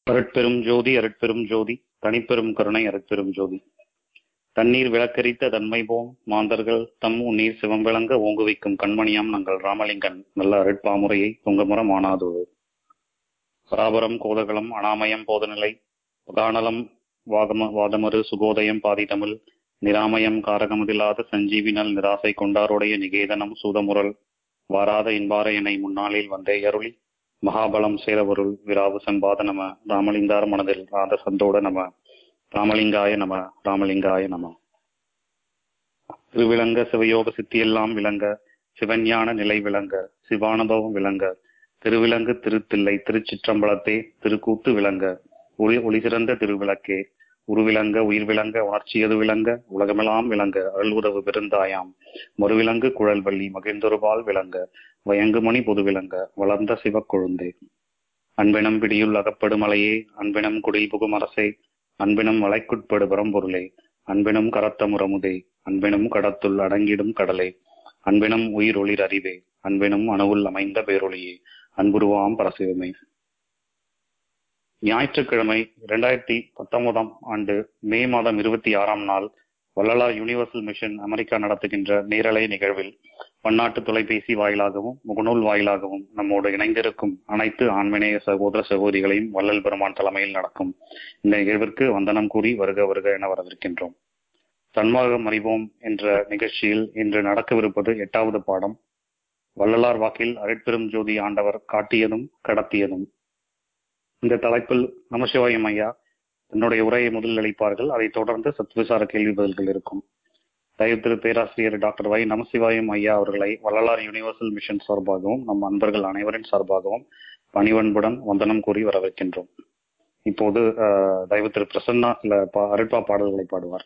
அருட்பெரும் ஜோதி அருட்பெரும் ஜோதி தனிப்பெரும் கருணை அருட்பெரும் ஜோதி தண்ணீர் விளக்கரித்த தன்மை போம் மாந்தர்கள் தம் உன்னீர் சிவம்பிளங்க ஓங்கு வைக்கும் கண்மணியாம் நாங்கள் ராமலிங்கன் நல்ல அருட்பாமுறையை துங்கமுற மானாதோடு பராபரம் கோதகலம் அனாமயம் போதநிலை பகானலம் வாகம வாதமறு சுகோதயம் பாதி தமிழ் நிராமயம் காரகமதில்லாத சஞ்சீவினல் நிராசை கொண்டாருடைய நிகேதனம் சூதமுரல் வாராத இன்பார என்னை முன்னாளில் வந்தே அருளி மகாபலம் சேரவருள் விராவு சம்பாத நம ராமலிங்கார் மனதில் ராத சந்தோட நம ராமலிங்காய நம ராமலிங்காய நம திருவிளங்க சிவயோக சித்தியெல்லாம் விளங்க சிவஞான நிலை விளங்க சிவானுபவம் விளங்க திருவிலங்கு திருத்தில்லை திருச்சிற்றம்பலத்தே திருக்கூத்து விளங்க ஒளி ஒளி சிறந்த திருவிளக்கே உருவிளங்க உயிர் விளங்க உணர்ச்சியது விளங்க உலகமெல்லாம் விளங்க அருள்உதவு பெருந்தாயாம் மறுவிலங்கு குழல்வள்ளி மகிழ்ந்தொருபால் விளங்க வயங்குமணி பொது விளங்க வளர்ந்த சிவக்கொழுந்தே அன்பினம் பிடியுள் அகப்படுமலையே அன்பினம் குடில் புகுமரசே அன்பினம் வளைக்குட்படு பரம்பொருளே அன்பினம் கரத்த முறமுதே அன்பினும் கடத்துள் அடங்கிடும் கடலே அன்பினம் உயிர் ஒளிர் அறிவே அன்பினும் அணுவுள் அமைந்த பேரொளியே அன்புருவாம் பரசிவமே ஞாயிற்றுக்கிழமை இரண்டாயிரத்தி பத்தொன்பதாம் ஆண்டு மே மாதம் இருபத்தி ஆறாம் நாள் வள்ளலார் யூனிவர்சல் மிஷன் அமெரிக்கா நடத்துகின்ற நேரலை நிகழ்வில் பன்னாட்டு தொலைபேசி வாயிலாகவும் முகநூல் வாயிலாகவும் நம்மோடு இணைந்திருக்கும் அனைத்து ஆண்மநேய சகோதர சகோதரிகளையும் வள்ளல் பெருமான் தலைமையில் நடக்கும் இந்த நிகழ்விற்கு வந்தனம் கூறி வருக வருக என வரவிருக்கின்றோம் சன்மார்க்கம் அறிவோம் என்ற நிகழ்ச்சியில் இன்று நடக்கவிருப்பது எட்டாவது பாடம் வள்ளலார் வாக்கில் அரைப்பெரும் ஜோதி ஆண்டவர் காட்டியதும் கடத்தியதும் இந்த தலைப்பில் நமசிவாயம் ஐயா தன்னுடைய உரையை முதலில் அளிப்பார்கள் அதைத் தொடர்ந்து சத்விசார கேள்வி பதில்கள் இருக்கும் தயவு திரு பேராசிரியர் டாக்டர் வை நமசிவாயம் ஐயா அவர்களை வள்ளலார் யூனிவர்சல் மிஷன் சார்பாகவும் நம் அன்பர்கள் அனைவரின் சார்பாகவும் பணிவன்புடன் வந்தனம் கூறி வரவேற்கின்றோம் இப்போது தயவு திரு பிரசன்னா சில அருட்பா பாடல்களை பாடுவார்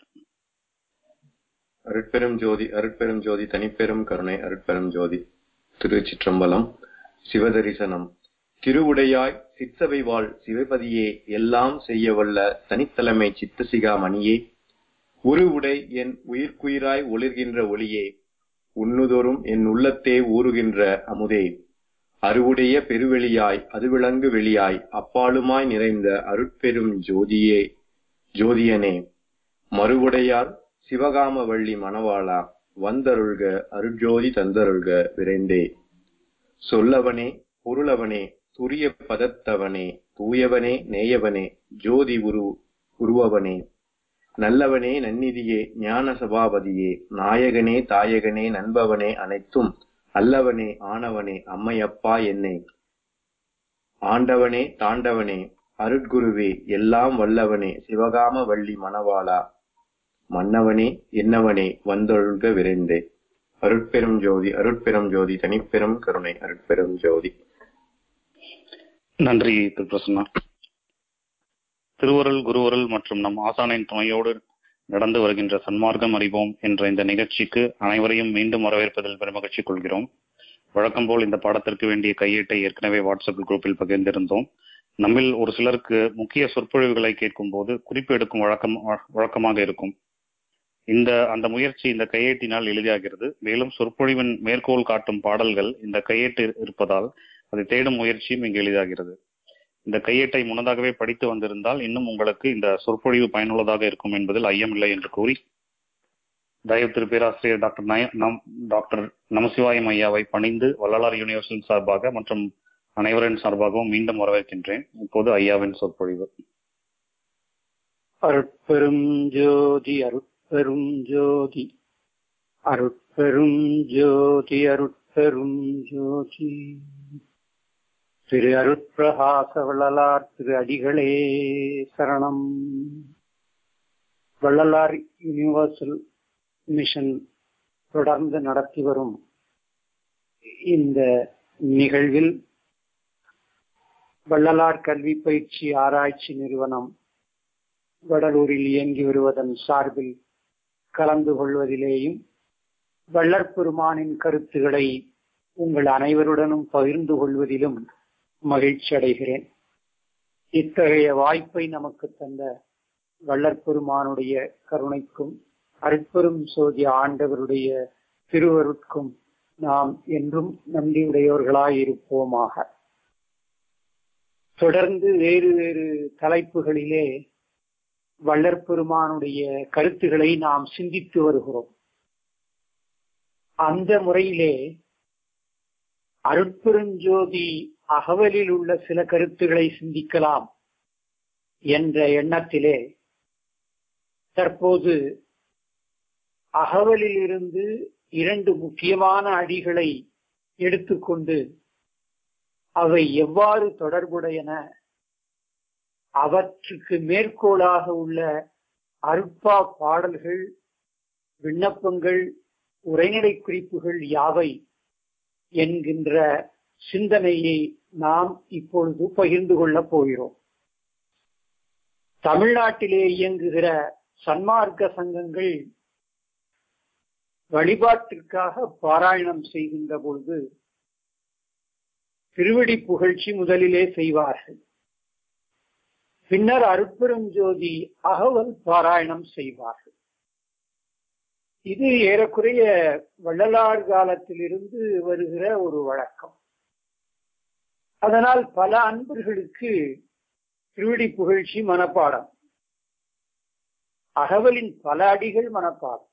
அருட்பெரும் ஜோதி அருட்பெரும் ஜோதி தனிப்பெரும் கருணை அருட்பெரும் ஜோதி திருச்சிற்றம்பலம் சிவதரிசனம் திருவுடையாய் சிற்சபை வாழ் சிவபதியே எல்லாம் செய்யவல்ல தனித்தலைமை சித்தசிகா மணியே ஒரு உடை என் உயிர்க்குயிராய் ஒளிர்கின்ற ஒளியே உண்ணுதோறும் என் உள்ளத்தே ஊறுகின்ற அமுதே அருவுடைய பெருவெளியாய் அதுவிளங்கு வெளியாய் அப்பாலுமாய் நிறைந்த அருட்பெரும் ஜோதியே ஜோதியனே மறுவுடையார் சிவகாம வள்ளி மணவாளா வந்தருள்க அருட்ஜோதி தந்தருள்க விரைந்தே சொல்லவனே பொருளவனே துரிய பதத்தவனே தூயவனே நேயவனே ஜோதி உரு உருவவனே நல்லவனே நன்னிதியே ஞான சபாபதியே நாயகனே தாயகனே நண்பவனே அனைத்தும் அல்லவனே ஆனவனே அம்மையப்பா என்னை ஆண்டவனே தாண்டவனே அருட்குருவே எல்லாம் வல்லவனே சிவகாம வள்ளி மணவாளா மன்னவனே என்னவனே வந்தொழுக விரைந்தே அருட்பெரும் ஜோதி அருட்பெரும் ஜோதி தனிப்பெரும் கருணை அருட்பெரும் ஜோதி நன்றி திரு பிரசன்னா திருவருள் குருவருள் மற்றும் நம் ஆசானின் துணையோடு நடந்து வருகின்ற சன்மார்க்கம் அறிவோம் என்ற இந்த நிகழ்ச்சிக்கு அனைவரையும் மீண்டும் வரவேற்பதில் பெருமகிழ்ச்சி கொள்கிறோம் வழக்கம் போல் இந்த பாடத்திற்கு வேண்டிய கையீட்டை ஏற்கனவே வாட்ஸ்அப் குரூப்பில் பகிர்ந்திருந்தோம் நம்மில் ஒரு சிலருக்கு முக்கிய சொற்பொழிவுகளை கேட்கும் போது குறிப்பு எடுக்கும் வழக்கம் வழக்கமாக இருக்கும் இந்த அந்த முயற்சி இந்த கையேட்டினால் எளிதாகிறது மேலும் சொற்பொழிவின் மேற்கோள் காட்டும் பாடல்கள் இந்த கையேட்டு இருப்பதால் அதை தேடும் முயற்சியும் இங்கு எளிதாகிறது இந்த கையேட்டை முன்னதாகவே படித்து வந்திருந்தால் இன்னும் உங்களுக்கு இந்த சொற்பொழிவு பயனுள்ளதாக இருக்கும் என்பதில் ஐயமில்லை என்று கூறி தயவு திரு பேராசிரியர் டாக்டர் நய நம் டாக்டர் நமசிவாயம் ஐயாவை பணிந்து வள்ளலார் யூனிவர்சிட்டி சார்பாக மற்றும் அனைவரின் சார்பாகவும் மீண்டும் வரவேற்கின்றேன் இப்போது ஐயாவின் சொற்பொழிவு அருட்பெரும் ஜோதி அருட்பெரும் ஜோதி அருட்பெரும் ஜோதி அருட்பெரும் ஜோதி திரு அருட்பிரகாச வள்ளலார் திரு அடிகளே சரணம் வள்ளலார் யூனிவர்சல் மிஷன் தொடர்ந்து நடத்தி வரும் இந்த நிகழ்வில் வள்ளலார் கல்வி பயிற்சி ஆராய்ச்சி நிறுவனம் வடலூரில் இயங்கி வருவதன் சார்பில் கலந்து கொள்வதிலேயும் வள்ளற் பெருமானின் கருத்துக்களை உங்கள் அனைவருடனும் பகிர்ந்து கொள்வதிலும் மகிழ்ச்சி அடைகிறேன் இத்தகைய வாய்ப்பை நமக்கு தந்த வள்ளற்பெருமானுடைய கருணைக்கும் அருட்பெரும் சோதி ஆண்டவருடைய திருவருட்கும் நாம் என்றும் நன்றியுடையோர்களாய் இருப்போமாக தொடர்ந்து வேறு வேறு தலைப்புகளிலே வள்ளற்பெருமானுடைய கருத்துக்களை நாம் சிந்தித்து வருகிறோம் அந்த முறையிலே அருட்பெருஞ்சோதி அகவலில் உள்ள சில கருத்துக்களை சிந்திக்கலாம் என்ற எண்ணத்திலே தற்போது அகவலில் இருந்து இரண்டு முக்கியமான அடிகளை எடுத்துக்கொண்டு அவை எவ்வாறு தொடர்புடையன அவற்றுக்கு மேற்கோளாக உள்ள அருட்பா பாடல்கள் விண்ணப்பங்கள் உரைநடை குறிப்புகள் யாவை என்கின்ற சிந்தனையை நாம் இப்பொழுது பகிர்ந்து கொள்ளப் போகிறோம் தமிழ்நாட்டிலே இயங்குகிற சன்மார்க்க சங்கங்கள் வழிபாட்டிற்காக பாராயணம் செய்கின்ற பொழுது திருவடி புகழ்ச்சி முதலிலே செய்வார்கள் பின்னர் அருட்பெருஞ்சோதி அகவல் பாராயணம் செய்வார்கள் இது ஏறக்குறைய வள்ளலார் காலத்திலிருந்து வருகிற ஒரு வழக்கம் அதனால் பல அன்பர்களுக்கு திருவடி புகழ்ச்சி மனப்பாடம் அகவலின் பல அடிகள் மனப்பாடம்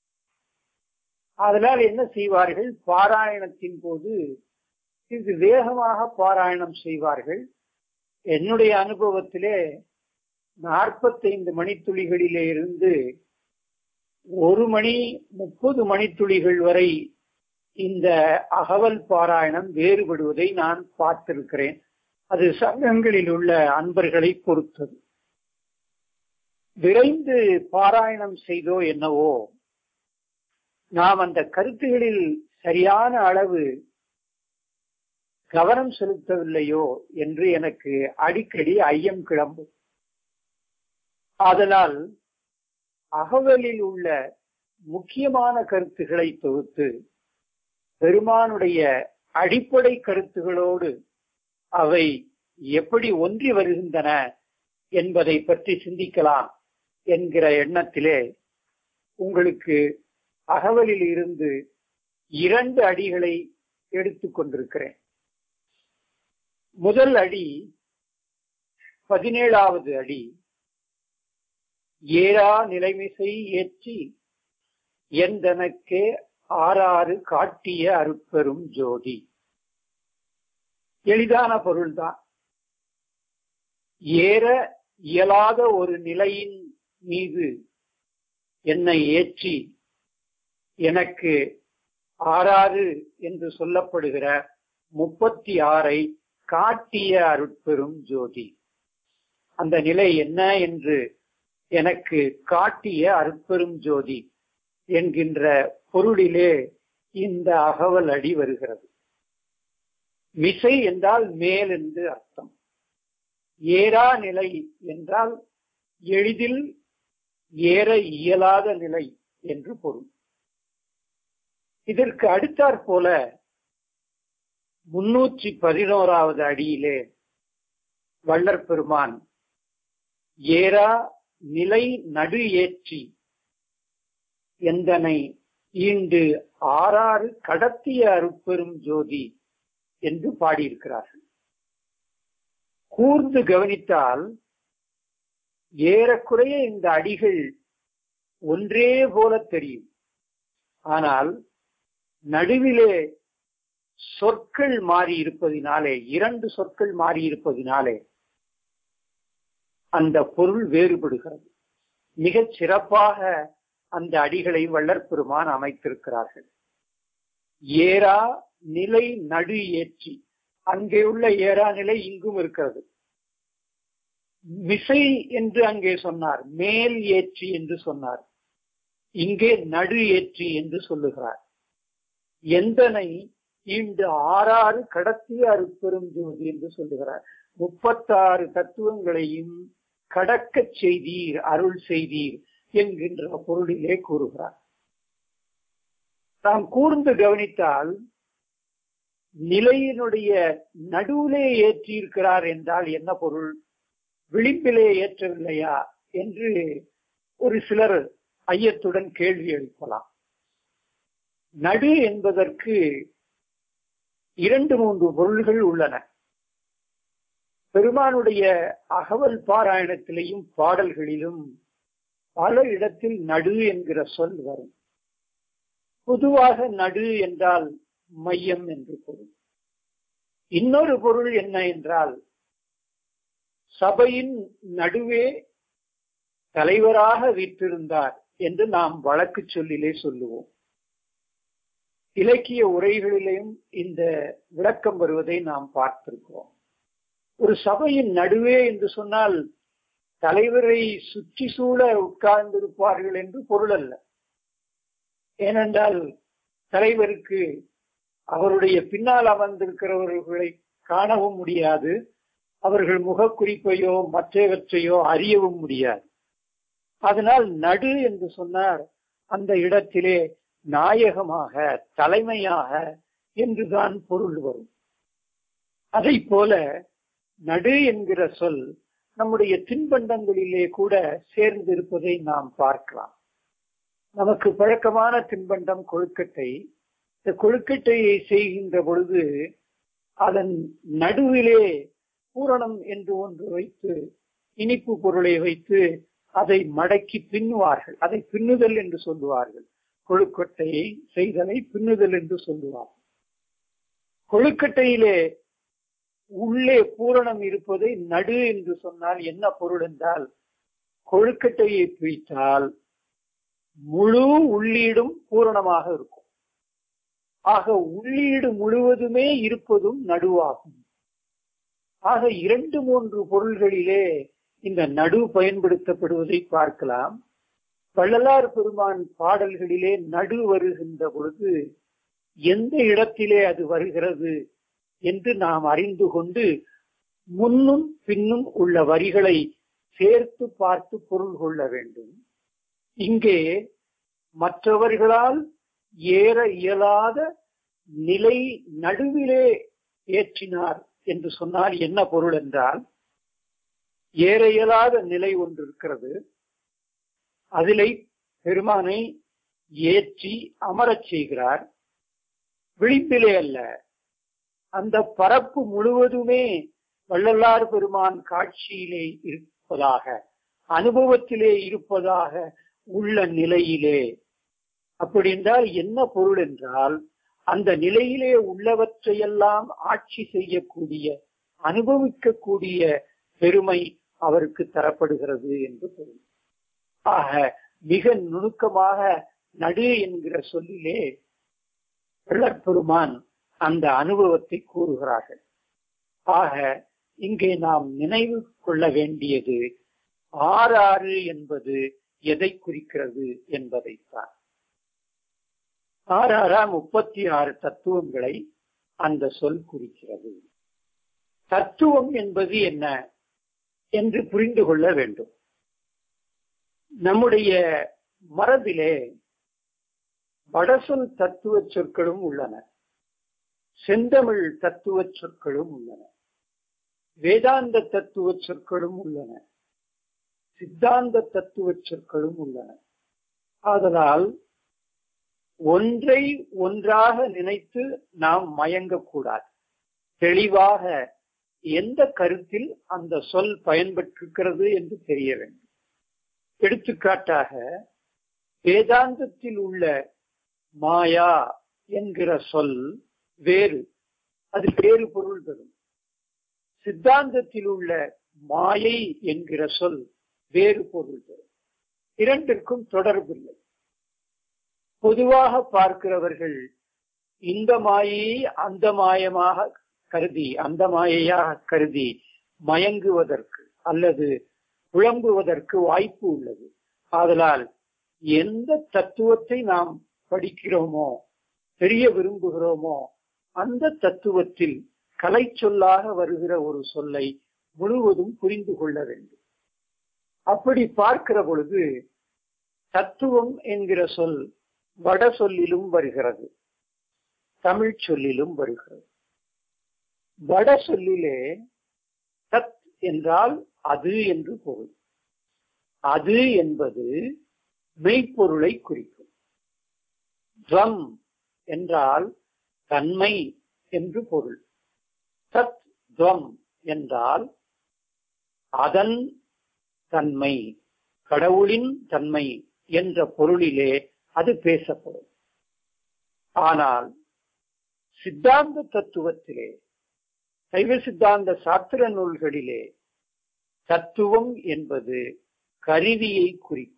அதனால் என்ன செய்வார்கள் பாராயணத்தின் போது இது வேகமாக பாராயணம் செய்வார்கள் என்னுடைய அனுபவத்திலே நாற்பத்தைந்து மணித்துளிகளிலே இருந்து ஒரு மணி முப்பது மணித்துளிகள் வரை இந்த அகவல் பாராயணம் வேறுபடுவதை நான் பார்த்திருக்கிறேன் அது சங்கங்களில் உள்ள அன்பர்களை பொறுத்தது விரைந்து பாராயணம் செய்தோ என்னவோ நாம் அந்த கருத்துகளில் சரியான அளவு கவனம் செலுத்தவில்லையோ என்று எனக்கு அடிக்கடி ஐயம் கிளம்பும் ஆதலால் அகவலில் உள்ள முக்கியமான கருத்துக்களை தொகுத்து பெருமானுடைய அடிப்படை கருத்துகளோடு அவை எப்படி ஒன்றி வருகின்றன என்பதை பற்றி சிந்திக்கலாம் என்கிற எண்ணத்திலே உங்களுக்கு அகவலில் இருந்து இரண்டு அடிகளை எடுத்துக் கொண்டிருக்கிறேன் முதல் அடி பதினேழாவது அடி ஏரா நிலைமிசை ஏற்றி எந்தனக்கே ஆறாறு காட்டிய அருட்பெரும் ஜோதி எளிதான பொருள்தான் ஏற இயலாத ஒரு நிலையின் மீது என்னை ஏற்றி எனக்கு ஆறாறு என்று சொல்லப்படுகிற முப்பத்தி ஆறை காட்டிய அருட்பெரும் ஜோதி அந்த நிலை என்ன என்று எனக்கு காட்டிய அருட்பெரும் ஜோதி என்கின்ற பொருளிலே இந்த அகவல் அடி வருகிறது மிசை என்றால் மேல் என்று அர்த்தம் ஏறா நிலை என்றால் எளிதில் ஏற இயலாத நிலை என்று பொருள் இதற்கு அடுத்தாற் போல முன்னூற்றி பதினோராவது அடியிலே வள்ளற் பெருமான் ஏரா நிலை நடு ஏற்றி எந்தனை ஈண்டு ஆறாறு கடத்திய அருட்பெரும் ஜோதி என்று பாடியிருக்கிறார்கள் கூர்ந்து கவனித்தால் ஏறக்குறைய இந்த அடிகள் ஒன்றே போல தெரியும் ஆனால் நடுவிலே சொற்கள் மாறி இருப்பதினாலே இரண்டு சொற்கள் மாறி இருப்பதினாலே அந்த பொருள் வேறுபடுகிறது மிகச் சிறப்பாக அந்த அடிகளை வள்ளற்பெருமான் அமைத்திருக்கிறார்கள் ஏரா நிலை நடு ஏற்றி அங்கே உள்ள ஏரா நிலை இங்கும் இருக்கிறது மிசை என்று அங்கே சொன்னார் மேல் ஏற்றி என்று சொன்னார் இங்கே நடு ஏற்றி என்று சொல்லுகிறார் எந்தனை இன்று ஆறாறு கடத்திய அருப்பெரும் ஜோதி என்று சொல்லுகிறார் முப்பத்தாறு தத்துவங்களையும் கடக்க செய்தீர் அருள் செய்தீர் என்கின்ற பொருளிலே கூறுகிறார் நாம் கூர்ந்து கவனித்தால் நிலையினுடைய நடுவிலே ஏற்றியிருக்கிறார் என்றால் என்ன பொருள் விளிம்பிலே ஏற்றவில்லையா என்று ஒரு சிலர் ஐயத்துடன் கேள்வி எழுப்பலாம் நடு என்பதற்கு இரண்டு மூன்று பொருள்கள் உள்ளன பெருமானுடைய அகவல் பாராயணத்திலையும் பாடல்களிலும் பல இடத்தில் நடு என்கிற சொல் வரும் பொதுவாக நடு என்றால் மையம் என்று பொருள் இன்னொரு பொருள் என்ன என்றால் சபையின் நடுவே தலைவராக வீற்றிருந்தார் என்று நாம் வழக்கு சொல்லிலே சொல்லுவோம் இலக்கிய உரைகளிலேயும் இந்த விளக்கம் வருவதை நாம் பார்த்திருக்கிறோம் ஒரு சபையின் நடுவே என்று சொன்னால் தலைவரை சுற்றி சூழ உட்கார்ந்திருப்பார்கள் என்று பொருள் அல்ல ஏனென்றால் தலைவருக்கு அவருடைய பின்னால் அமர்ந்திருக்கிறவர்களை காணவும் முடியாது அவர்கள் முகக்குறிப்பையோ மற்றவற்றையோ அறியவும் முடியாது அதனால் நடு என்று சொன்னார் அந்த இடத்திலே நாயகமாக தலைமையாக என்றுதான் பொருள் வரும் அதை போல நடு என்கிற சொல் நம்முடைய தின்பண்டங்களிலே கூட சேர்ந்திருப்பதை நாம் பார்க்கலாம் நமக்கு பழக்கமான தின்பண்டம் கொழுக்கட்டை இந்த கொழுக்கட்டையை செய்கின்ற பொழுது அதன் நடுவிலே பூரணம் என்று ஒன்று வைத்து இனிப்பு பொருளை வைத்து அதை மடக்கி பின்னுவார்கள் அதை பின்னுதல் என்று சொல்லுவார்கள் கொழுக்கட்டையை செய்தலை பின்னுதல் என்று சொல்லுவார்கள் கொழுக்கட்டையிலே உள்ளே பூரணம் இருப்பதை நடு என்று சொன்னால் என்ன பொருள் என்றால் கொழுக்கட்டையை பிரித்தால் முழு உள்ளீடும் பூரணமாக இருக்கும் ஆக உள்ளீடு முழுவதுமே இருப்பதும் நடுவாகும் ஆக இரண்டு மூன்று பொருள்களிலே இந்த நடு பயன்படுத்தப்படுவதை பார்க்கலாம் வள்ளலார் பெருமான் பாடல்களிலே நடு வருகின்ற பொழுது எந்த இடத்திலே அது வருகிறது என்று நாம் அறிந்து கொண்டு முன்னும் பின்னும் உள்ள வரிகளை சேர்த்து பார்த்து பொருள் கொள்ள வேண்டும் இங்கே மற்றவர்களால் ஏற இயலாத நிலை நடுவிலே ஏற்றினார் என்று சொன்னால் என்ன பொருள் என்றால் ஏற இயலாத நிலை ஒன்று இருக்கிறது அதிலை பெருமானை ஏற்றி அமரச் செய்கிறார் விளிம்பிலே அல்ல அந்த பரப்பு முழுவதுமே வள்ளலார் பெருமான் காட்சியிலே இருப்பதாக அனுபவத்திலே இருப்பதாக உள்ள நிலையிலே அப்படி என்றால் என்ன பொருள் என்றால் அந்த நிலையிலே உள்ளவற்றையெல்லாம் ஆட்சி செய்யக்கூடிய அனுபவிக்கக்கூடிய பெருமை அவருக்கு தரப்படுகிறது என்று பொருள் ஆக மிக நுணுக்கமாக நடு என்கிற சொல்லிலே வெள்ளப்பெருமான் அந்த அனுபவத்தை கூறுகிறார்கள் ஆக இங்கே நாம் நினைவு கொள்ள வேண்டியது ஆறாறு என்பது எதை குறிக்கிறது என்பதைத்தான் ஆறாறா முப்பத்தி ஆறு தத்துவங்களை அந்த சொல் குறிக்கிறது தத்துவம் என்பது என்ன என்று புரிந்து கொள்ள வேண்டும் நம்முடைய மரபிலே வடசொல் தத்துவ சொற்களும் உள்ளன செந்தமிழ் தத்துவ சொற்களும் உள்ளன வேதாந்த தத்துவ சொற்களும் உள்ளன சித்தாந்த தத்துவ சொற்களும் உள்ளன ஆதலால் ஒன்றை ஒன்றாக நினைத்து நாம் மயங்கக்கூடாது தெளிவாக எந்த கருத்தில் அந்த சொல் பயன்பட்டிருக்கிறது என்று தெரிய வேண்டும் எடுத்துக்காட்டாக வேதாந்தத்தில் உள்ள மாயா என்கிற சொல் வேறு அது வேறு பொருள் தரும் சித்தாந்தத்தில் உள்ள மாயை என்கிற சொல் வேறு பொருள் தரும் இரண்டிற்கும் தொடர்பில்லை பொதுவாக பார்க்கிறவர்கள் இந்த மாயையை அந்த மாயமாக கருதி அந்த மாயையாக கருதி மயங்குவதற்கு அல்லது குழம்புவதற்கு வாய்ப்பு உள்ளது ஆதலால் எந்த தத்துவத்தை நாம் படிக்கிறோமோ தெரிய விரும்புகிறோமோ அந்த தத்துவத்தில் கலை சொல்லாக வருகிற ஒரு சொல்லை முழுவதும் புரிந்து கொள்ள வேண்டும் அப்படி பார்க்கிற பொழுது தத்துவம் என்கிற சொல் வட சொல்லிலும் வருகிறது தமிழ் சொல்லிலும் வருகிறது வட சொல்லிலே தத் என்றால் அது என்று பொருள் அது என்பது மெய்ப்பொருளை குறிக்கும் துவம் என்றால் தன்மை என்று பொருள் தத் துவம் என்றால் அதன் தன்மை கடவுளின் தன்மை என்ற பொருளிலே அது பேசப்படும் ஆனால் சித்தாந்த தத்துவத்திலே சைவ சித்தாந்த சாத்திர நூல்களிலே தத்துவம் என்பது கருவியை குறிக்கும்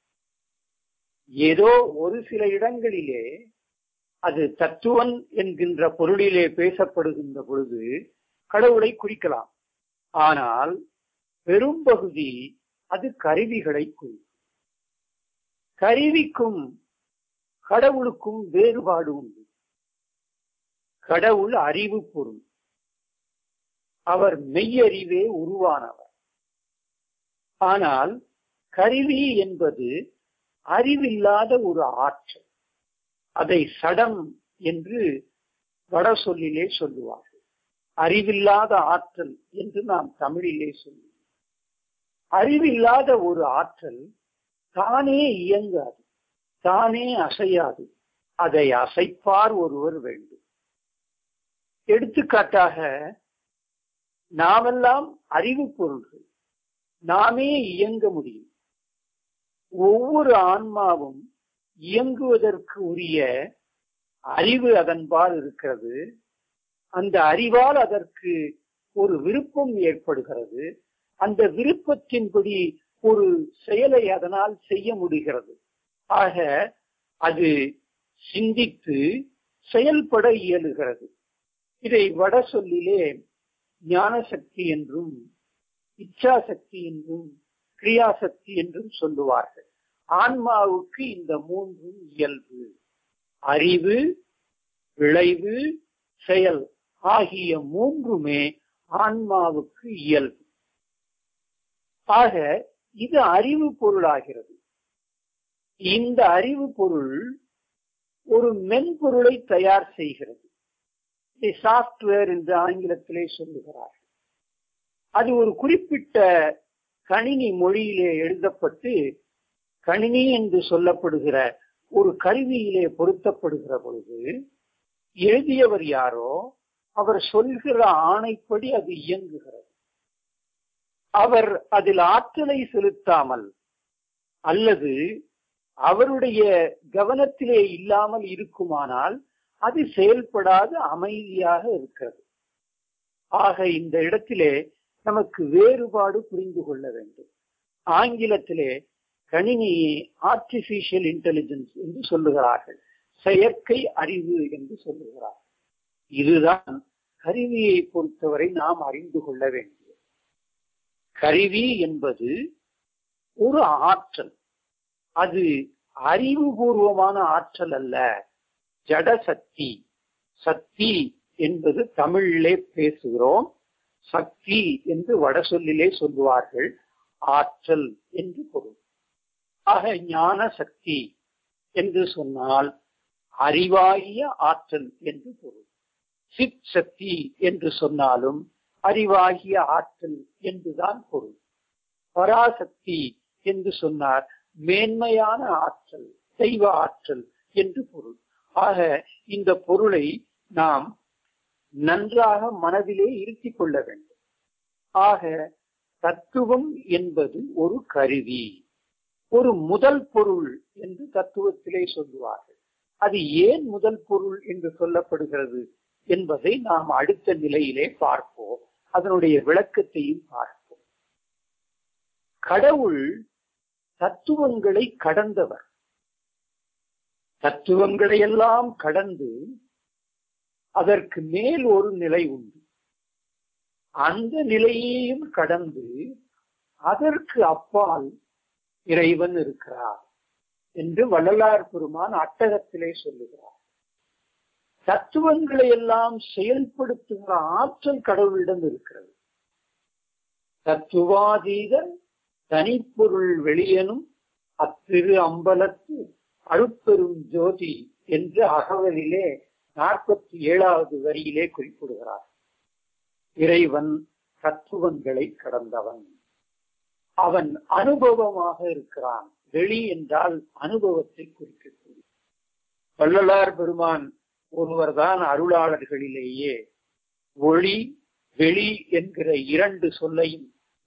ஏதோ ஒரு சில இடங்களிலே அது தத்துவன் என்கின்ற பொருளிலே பேசப்படுகின்ற பொழுது கடவுளை குறிக்கலாம் ஆனால் பெரும்பகுதி அது கருவிகளை குறிக்கும் கருவிக்கும் கடவுளுக்கும் வேறுபாடு உண்டு கடவுள் அறிவு பொருள் அவர் மெய்யறிவே உருவானவர் ஆனால் கருவி என்பது அறிவில்லாத ஒரு ஆற்றல் அதை சடம் என்று வட சொல்லிலே சொல்லுவார்கள் அறிவில்லாத ஆற்றல் என்று நாம் தமிழிலே சொல்லுவோம் அறிவில்லாத ஒரு ஆற்றல் தானே இயங்காது தானே அசையாது அதை அசைப்பார் ஒருவர் வேண்டும் எடுத்துக்காட்டாக நாமெல்லாம் அறிவு பொருள்கள் நாமே இயங்க முடியும் ஒவ்வொரு ஆன்மாவும் இயங்குவதற்கு உரிய அறிவு அதன்பால் இருக்கிறது அந்த அறிவால் அதற்கு ஒரு விருப்பம் ஏற்படுகிறது அந்த விருப்பத்தின்படி ஒரு செயலை அதனால் செய்ய முடிகிறது ஆக அது சிந்தித்து செயல்பட இயலுகிறது இதை வட சொல்லிலே ஞான சக்தி என்றும் இச்சா சக்தி என்றும் கிரியாசக்தி என்றும் சொல்லுவார்கள் ஆன்மாவுக்கு இந்த மூன்றும் இயல்பு அறிவு விளைவு செயல் ஆகிய மூன்றுமே ஆன்மாவுக்கு இயல்பு ஆக இது அறிவு பொருளாகிறது இந்த அறிவு பொருள் ஒரு மென்பொருளை தயார் செய்கிறது சாப்ட்வேர் என்று ஆங்கிலத்திலே சொல்லுகிறார் அது ஒரு குறிப்பிட்ட கணினி மொழியிலே எழுதப்பட்டு கணினி என்று சொல்லப்படுகிற ஒரு கருவியிலே பொருத்தப்படுகிற பொழுது எழுதியவர் யாரோ அவர் சொல்கிற ஆணைப்படி அது இயங்குகிறது அவர் அதில் ஆற்றலை செலுத்தாமல் அல்லது அவருடைய கவனத்திலே இல்லாமல் இருக்குமானால் அது செயல்படாது அமைதியாக இருக்கிறது ஆக இந்த இடத்திலே நமக்கு வேறுபாடு புரிந்து கொள்ள வேண்டும் ஆங்கிலத்திலே கணினியை ஆர்டிபிஷியல் இன்டெலிஜென்ஸ் என்று சொல்லுகிறார்கள் செயற்கை அறிவு என்று சொல்லுகிறார்கள் இதுதான் கருவியை பொறுத்தவரை நாம் அறிந்து கொள்ள வேண்டியது கருவி என்பது ஒரு ஆற்றல் அது அறிவுபூர்வமான ஆற்றல் அல்ல ஜட சக்தி சக்தி என்பது தமிழிலே பேசுகிறோம் சக்தி என்று வட சொல்லிலே சொல்லுவார்கள் ஆற்றல் என்று பொருள் ஆக ஞான சக்தி என்று சொன்னால் அறிவாகிய ஆற்றல் என்று பொருள் சித் சக்தி என்று சொன்னாலும் அறிவாகிய ஆற்றல் என்றுதான் பொருள் பராசக்தி என்று சொன்னார் மேன்மையான ஆற்றல் தெய்வ ஆற்றல் என்று பொருள் ஆக இந்த பொருளை நாம் நன்றாக மனதிலே இருத்திக் கொள்ள வேண்டும் ஆக தத்துவம் என்பது ஒரு கருவி ஒரு முதல் பொருள் என்று தத்துவத்திலே சொல்லுவார்கள் அது ஏன் முதல் பொருள் என்று சொல்லப்படுகிறது என்பதை நாம் அடுத்த நிலையிலே பார்ப்போம் அதனுடைய விளக்கத்தையும் பார்ப்போம் கடவுள் தத்துவங்களை கடந்தவர் தத்துவங்களை எல்லாம் கடந்து அதற்கு மேல் ஒரு நிலை உண்டு அந்த நிலையையும் கடந்து அதற்கு அப்பால் இறைவன் இருக்கிறார் என்று வள்ளலார் பெருமான் அட்டகத்திலே சொல்லுகிறார் தத்துவங்களை எல்லாம் செயல்படுத்துகிற ஆற்றல் கடவுளிடம் இருக்கிறது தத்துவாதீத தனிப்பொருள் வெளியனும் அத்திரு அம்பலத்து அருட்பெரும் ஜோதி என்று அகவலிலே நாற்பத்தி ஏழாவது வரியிலே குறிப்பிடுகிறார் இறைவன் தத்துவங்களை கடந்தவன் அவன் அனுபவமாக இருக்கிறான் வெளி என்றால் அனுபவத்தை குறிக்கக்கூடிய வள்ளலார் பெருமான் ஒருவர்தான் அருளாளர்களிலேயே ஒளி வெளி என்கிற இரண்டு சொல்லையும்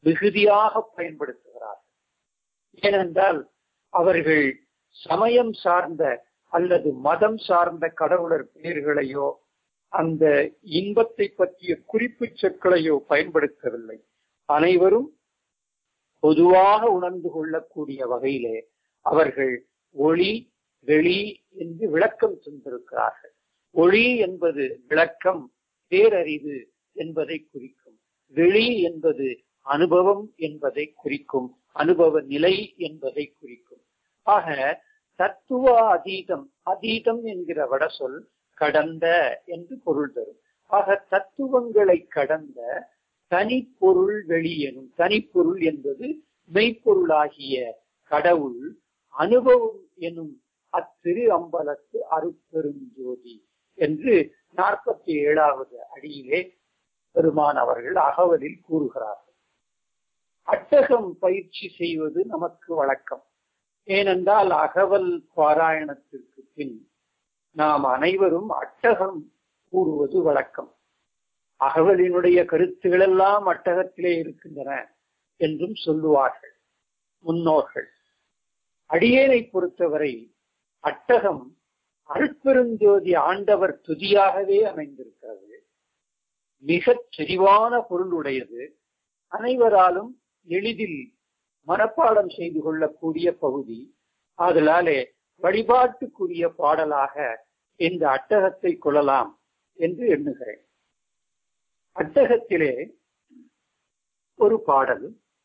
மிகுதியாக பயன்படுத்துகிறார்கள் ஏனென்றால் அவர்கள் சமயம் சார்ந்த அல்லது மதம் சார்ந்த கடவுளர் பெயர்களையோ அந்த இன்பத்தை பற்றிய குறிப்புச் சொற்களையோ பயன்படுத்தவில்லை அனைவரும் பொதுவாக உணர்ந்து கொள்ளக்கூடிய வகையிலே அவர்கள் ஒளி வெளி என்று விளக்கம் தந்திருக்கிறார்கள் ஒளி என்பது விளக்கம் பேரறிவு என்பதை குறிக்கும் வெளி என்பது அனுபவம் என்பதை குறிக்கும் அனுபவ நிலை என்பதை குறிக்கும் ஆக தத்துவ அதீதம் அதீதம் என்கிற வட சொல் கடந்த என்று பொருள் தரும் ஆக தத்துவங்களை கடந்த தனிப்பொருள் வெளி எனும் தனிப்பொருள் என்பது மெய்ப்பொருளாகிய கடவுள் அனுபவம் எனும் அத்திரு அம்பலத்து அருட்பெரும் ஜோதி என்று நாற்பத்தி ஏழாவது அடியிலே பெருமான் அவர்கள் அகவலில் கூறுகிறார்கள் அட்டகம் பயிற்சி செய்வது நமக்கு வழக்கம் ஏனென்றால் அகவல் பாராயணத்திற்கு பின் நாம் அனைவரும் அட்டகம் கூறுவது வழக்கம் அகவலினுடைய கருத்துகள் எல்லாம் அட்டகத்திலே இருக்கின்றன என்றும் சொல்லுவார்கள் முன்னோர்கள் அடியேனை பொறுத்தவரை அட்டகம் அருட்பெருஞ்சோதி ஆண்டவர் துதியாகவே அமைந்திருக்கிறது மிகச் செறிவான பொருளுடையது அனைவராலும் எளிதில் மனப்பாடம் செய்து கொள்ளக்கூடிய பகுதி ஆதலாலே வழிபாட்டுக்குரிய பாடலாக இந்த அட்டகத்தை கொள்ளலாம் என்று எண்ணுகிறேன் அட்டகத்திலே ஒரு பாடல்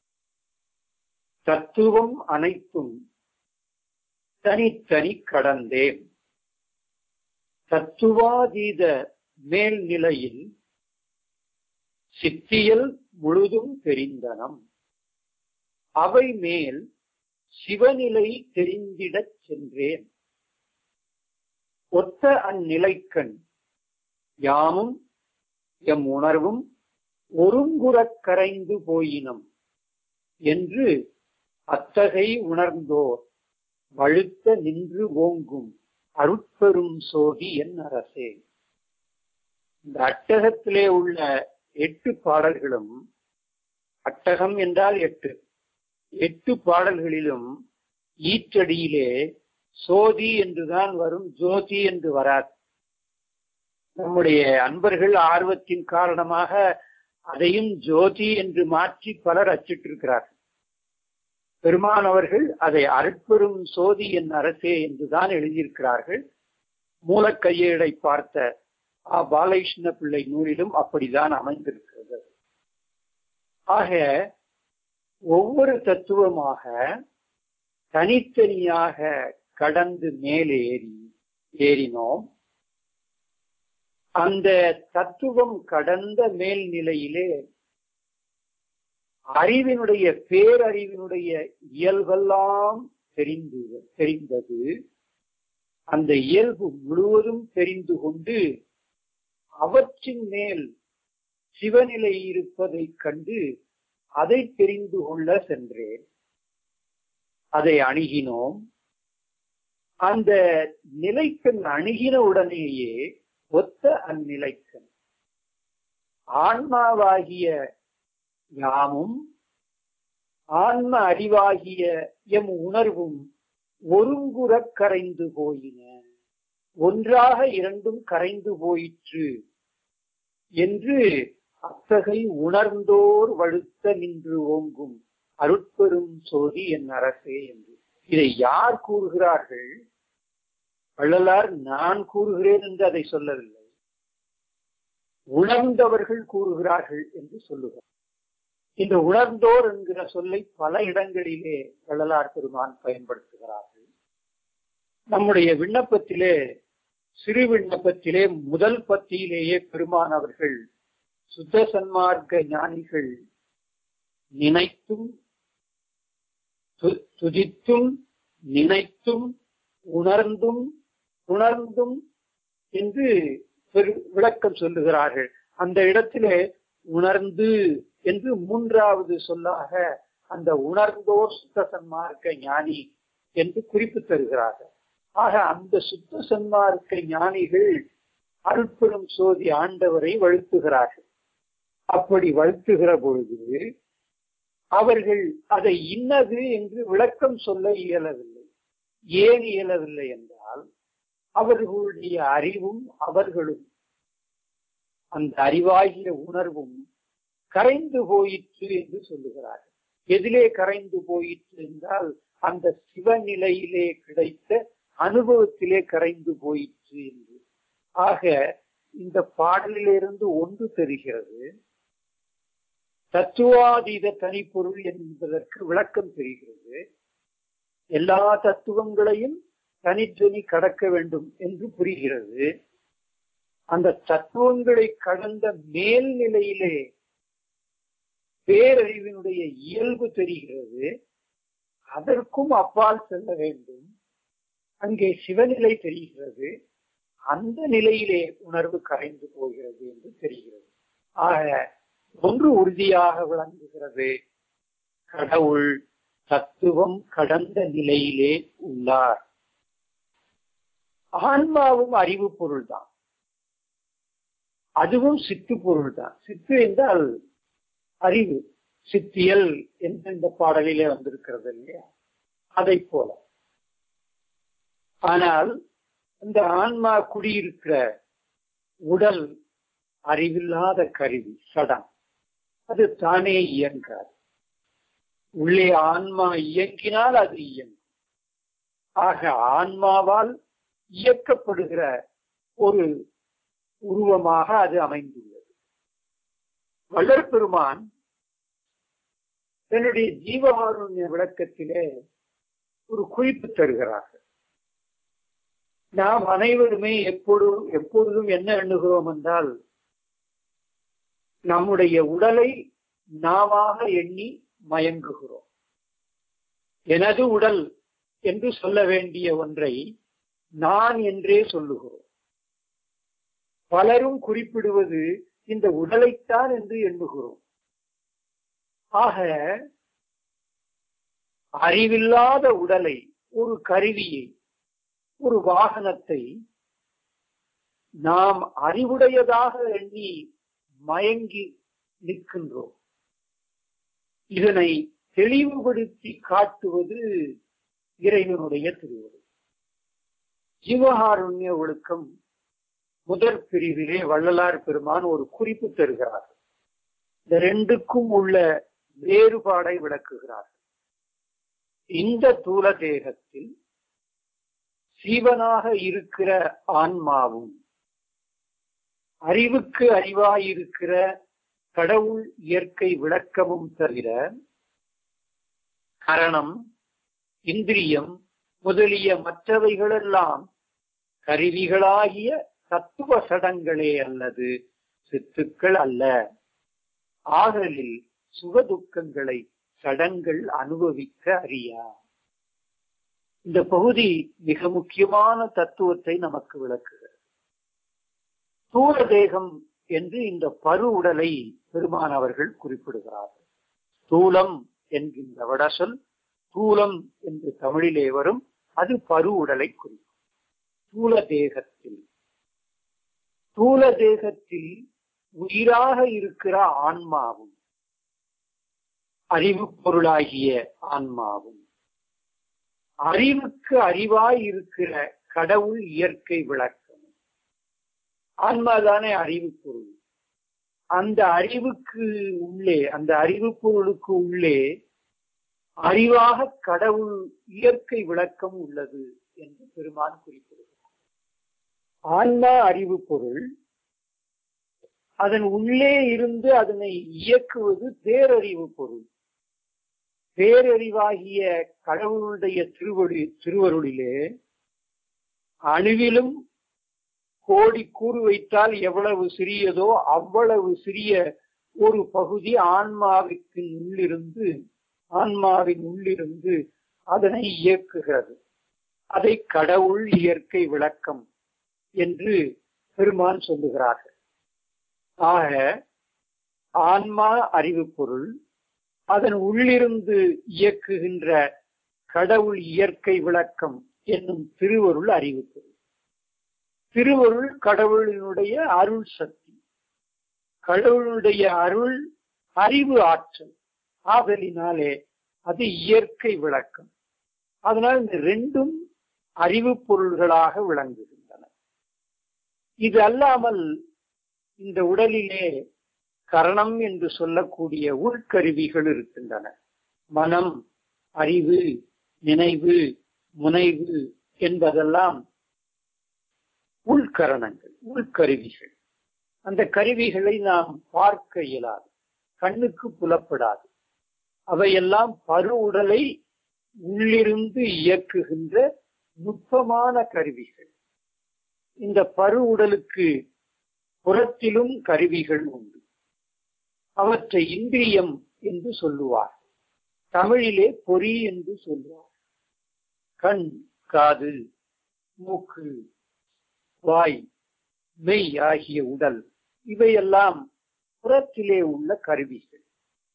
தத்துவம் அனைத்தும் தனித்தனி கடந்தேன் தத்துவாதீத மேல்நிலையில் சித்தியல் முழுதும் தெரிந்தனம் அவை மேல் சிவநிலை தெரிந்திடச் சென்றேன் ஒத்த அந்நிலைக்கண் யாமும் எம் உணர்வும் ஒருங்குறக் கரைந்து போயினம் என்று அத்தகை உணர்ந்தோர் வழுத்த நின்று ஓங்கும் அருட்பெரும் சோதி என் அரசே இந்த அட்டகத்திலே உள்ள எட்டு பாடல்களும் அட்டகம் என்றால் எட்டு எட்டு பாடல்களிலும் ஈற்றடியிலே சோதி என்றுதான் வரும் ஜோதி என்று வராது நம்முடைய அன்பர்கள் ஆர்வத்தின் காரணமாக அதையும் ஜோதி என்று மாற்றி பலர் அச்சிட்டிருக்கிறார்கள் பெருமான் அவர்கள் அதை அருட்பெரும் சோதி என் அரசே என்றுதான் எழுதியிருக்கிறார்கள் மூலக்கையேடை பார்த்த ஆ பாலகிருஷ்ண பிள்ளை நூலிலும் அப்படிதான் அமைந்திருக்கிறது ஆக ஒவ்வொரு தத்துவமாக தனித்தனியாக கடந்து மேலேறி ஏறினோம் அந்த தத்துவம் கடந்த மேல்நிலையிலே அறிவினுடைய பேரறிவினுடைய இயல்பெல்லாம் தெரிந்து தெரிந்தது அந்த இயல்பு முழுவதும் தெரிந்து கொண்டு அவற்றின் மேல் சிவநிலை இருப்பதை கண்டு அதை தெரிந்து கொள்ள சென்றேன் அதை அணுகினோம் அந்த நிலைக்கண் அணுகின உடனேயே ஒத்த அந்நிலைக்கண் ஆன்மாவாகிய யாமும் ஆன்ம அறிவாகிய எம் உணர்வும் ஒருங்குறக் கரைந்து போயின ஒன்றாக இரண்டும் கரைந்து போயிற்று என்று அத்தகை உணர்ந்தோர் வழுத்த நின்று ஓங்கும் அருட்பெரும் சோதி என் அரசே என்று இதை யார் கூறுகிறார்கள் வள்ளலார் நான் கூறுகிறேன் என்று அதை சொல்லவில்லை உணர்ந்தவர்கள் கூறுகிறார்கள் என்று சொல்லுகிறார் இந்த உணர்ந்தோர் என்கிற சொல்லை பல இடங்களிலே வள்ளலார் பெருமான் பயன்படுத்துகிறார்கள் நம்முடைய விண்ணப்பத்திலே சிறு விண்ணப்பத்திலே முதல் பத்தியிலேயே பெருமான் அவர்கள் சுத்த சன்மார்க்க ஞானிகள் நினைத்தும் துதித்தும் நினைத்தும் உணர்ந்தும் உணர்ந்தும் என்று விளக்கம் சொல்லுகிறார்கள் அந்த இடத்திலே உணர்ந்து என்று மூன்றாவது சொல்லாக அந்த உணர்ந்தோர் சுத்த சன்மார்க்க ஞானி என்று குறிப்பு தருகிறார்கள் ஆக அந்த சுத்த சன்மார்க்க ஞானிகள் அருட்பெரும் சோதி ஆண்டவரை வழுத்துகிறார்கள் அப்படி வழுத்துகிற பொழுது அவர்கள் அதை இன்னது என்று விளக்கம் சொல்ல இயலவில்லை ஏன் இயலவில்லை என்றால் அவர்களுடைய அறிவும் அவர்களும் அந்த அறிவாகிய உணர்வும் கரைந்து போயிற்று என்று சொல்லுகிறார்கள் எதிலே கரைந்து போயிற்று என்றால் அந்த சிவநிலையிலே கிடைத்த அனுபவத்திலே கரைந்து போயிற்று என்று ஆக இந்த பாடலிலிருந்து ஒன்று தெரிகிறது தத்துவாதீத தனிப்பொருள் என்பதற்கு விளக்கம் தெரிகிறது எல்லா தத்துவங்களையும் தனித்தனி கடக்க வேண்டும் என்று புரிகிறது அந்த தத்துவங்களை கடந்த மேல்நிலையிலே பேரறிவினுடைய இயல்பு தெரிகிறது அதற்கும் அப்பால் செல்ல வேண்டும் அங்கே சிவநிலை தெரிகிறது அந்த நிலையிலே உணர்வு கரைந்து போகிறது என்று தெரிகிறது ஆக ஒன்று உறுதியாக விளங்குகிறது கடவுள் தத்துவம் கடந்த நிலையிலே உள்ளார் ஆன்மாவும் அறிவு பொருள் தான் அதுவும் சித்து பொருள் தான் சித்து என்றால் அறிவு சித்தியல் என்று இந்த பாடலிலே வந்திருக்கிறது இல்லையா அதை போல ஆனால் இந்த ஆன்மா குடியிருக்கிற உடல் அறிவில்லாத கருவி சடம் அது தானே இயங்காது உள்ளே ஆன்மா இயங்கினால் அது இயங்கும் ஆக ஆன்மாவால் இயக்கப்படுகிற ஒரு உருவமாக அது அமைந்துள்ளது வள்ளற்பெருமான் தன்னுடைய ஜீவகாருண்ய விளக்கத்திலே ஒரு குறிப்பு தருகிறார்கள் நாம் அனைவருமே எப்பொழுதும் எப்பொழுதும் என்ன எண்ணுகிறோம் என்றால் நம்முடைய உடலை நாமாக எண்ணி மயங்குகிறோம் எனது உடல் என்று சொல்ல வேண்டிய ஒன்றை நான் என்றே சொல்லுகிறோம் பலரும் குறிப்பிடுவது இந்த உடலைத்தான் என்று எண்ணுகிறோம் ஆக அறிவில்லாத உடலை ஒரு கருவியை ஒரு வாகனத்தை நாம் அறிவுடையதாக எண்ணி மயங்கி நிற்கின்றோம் இதனை தெளிவுபடுத்தி காட்டுவது இறைவனுடைய திருவுரு ஜீவகாருண்ய ஒழுக்கம் முதற் பிரிவிலே வள்ளலார் பெருமான் ஒரு குறிப்பு தருகிறார் இந்த ரெண்டுக்கும் உள்ள வேறுபாடை விளக்குகிறார் இந்த தூல தேகத்தில் சீவனாக இருக்கிற ஆன்மாவும் அறிவுக்கு அறிவாயிருக்கிற கடவுள் இயற்கை விளக்கமும் தவிர கரணம் இந்திரியம் முதலிய மற்றவைகளெல்லாம் கருவிகளாகிய தத்துவ சடங்களே அல்லது சித்துக்கள் அல்ல ஆகலில் சுகதுக்கங்களை சடங்கள் அனுபவிக்க அறியா இந்த பகுதி மிக முக்கியமான தத்துவத்தை நமக்கு விளக்குகிறது தூர தேகம் என்று இந்த பரு உடலை பெருமான் அவர்கள் குறிப்பிடுகிறார்கள் ஸ்தூலம் என்கின்ற வடசொல் தூலம் என்று தமிழிலே வரும் அது பரு உடலை குறிக்கும் தூல தேகத்தில் தூல தேகத்தில் உயிராக இருக்கிற ஆன்மாவும் அறிவு பொருளாகிய ஆன்மாவும் அறிவுக்கு அறிவாய் இருக்கிற கடவுள் இயற்கை விளக்கம் ஆன்மாதானே அறிவு பொருள் அந்த அறிவுக்கு உள்ளே அந்த அறிவு பொருளுக்கு உள்ளே அறிவாக கடவுள் இயற்கை விளக்கம் உள்ளது என்று பெருமான் குறிப்பிடுகிறார் ஆன்மா அறிவு பொருள் அதன் உள்ளே இருந்து அதனை இயக்குவது பேரறிவு பொருள் பேரறிவாகிய கடவுளுடைய திருவடி திருவருளிலே அணுவிலும் கோடி கூறு வைத்தால் எவ்வளவு சிறியதோ அவ்வளவு சிறிய ஒரு பகுதி ஆன்மாவிற்கு உள்ளிருந்து ஆன்மாவின் உள்ளிருந்து அதனை இயக்குகிறது அதை கடவுள் இயற்கை விளக்கம் என்று பெருமான் சொல்லுகிறார்கள் ஆக ஆன்மா அறிவு பொருள் அதன் உள்ளிருந்து இயக்குகின்ற கடவுள் இயற்கை விளக்கம் என்னும் திருவருள் அறிவு பொருள் திருவருள் கடவுளினுடைய அருள் சக்தி கடவுளுடைய அருள் அறிவு ஆற்றல் ஆதலினாலே அது இயற்கை விளக்கம் அதனால் இந்த ரெண்டும் அறிவு பொருள்களாக விளங்குகின்றன இது அல்லாமல் இந்த உடலிலே கரணம் என்று சொல்லக்கூடிய உள்கருவிகள் இருக்கின்றன மனம் அறிவு நினைவு முனைவு என்பதெல்லாம் உள்கரணங்கள் உள்கருவிகள் அந்த கருவிகளை நாம் பார்க்க இயலாது கண்ணுக்கு புலப்படாது அவையெல்லாம் பரு உடலை உள்ளிருந்து இயக்குகின்ற நுட்பமான கருவிகள் இந்த பரு உடலுக்கு புறத்திலும் கருவிகள் உண்டு அவற்றை இந்திரியம் என்று சொல்லுவார் தமிழிலே பொறி என்று சொல்லுவார் கண் காது மூக்கு வாய் மெய் ஆகிய உடல் இவையெல்லாம் புறத்திலே உள்ள கருவிகள்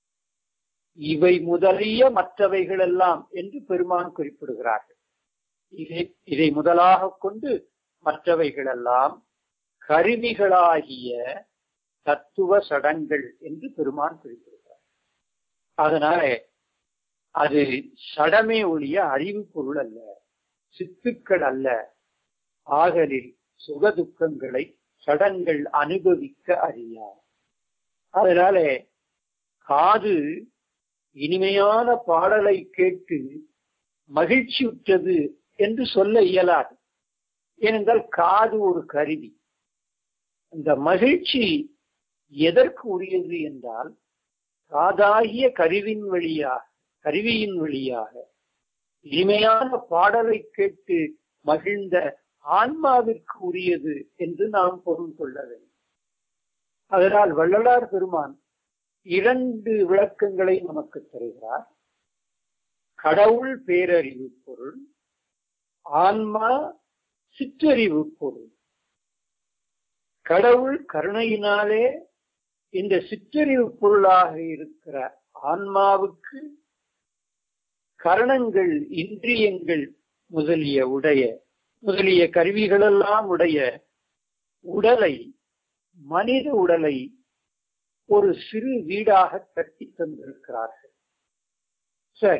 இவை முதலிய மற்றவைகள் எல்லாம் என்று பெருமான் குறிப்பிடுகிறார்கள் இதை இதை முதலாக கொண்டு மற்றவைகள் எல்லாம் கருவிகளாகிய தத்துவ சடங்கள் என்று பெருமான் குறிப்பிடுகிறார் அதனால அது சடமே ஒழிய அறிவு பொருள் அல்ல சித்துக்கள் அல்ல ஆகலில் சுகதுக்கங்களை சடங்கள் அனுபவிக்க அறியா அதனால காது இனிமையான பாடலை கேட்டு மகிழ்ச்சியுற்றது என்று சொல்ல இயலாது ஏனென்றால் காது ஒரு கருவி அந்த மகிழ்ச்சி எதற்கு உரியது என்றால் காதாகிய கருவின் வழியாக கருவியின் வழியாக இனிமையான பாடலை கேட்டு மகிழ்ந்த ஆன்மாவிற்கு உரியது என்று நாம் பொருள் கொள்ள வேண்டும் அதனால் வள்ளலார் பெருமான் இரண்டு விளக்கங்களை நமக்கு தருகிறார் கடவுள் பேரறிவு பொருள் ஆன்மா சிற்றறிவு பொருள் கடவுள் கருணையினாலே இந்த சிற்றறிவு பொருளாக இருக்கிற ஆன்மாவுக்கு கரணங்கள் இந்திரியங்கள் முதலிய உடைய முதலிய கருவிகளெல்லாம் உடைய உடலை மனித உடலை ஒரு சிறு வீடாக கட்டி தந்திருக்கிறார்கள் சரி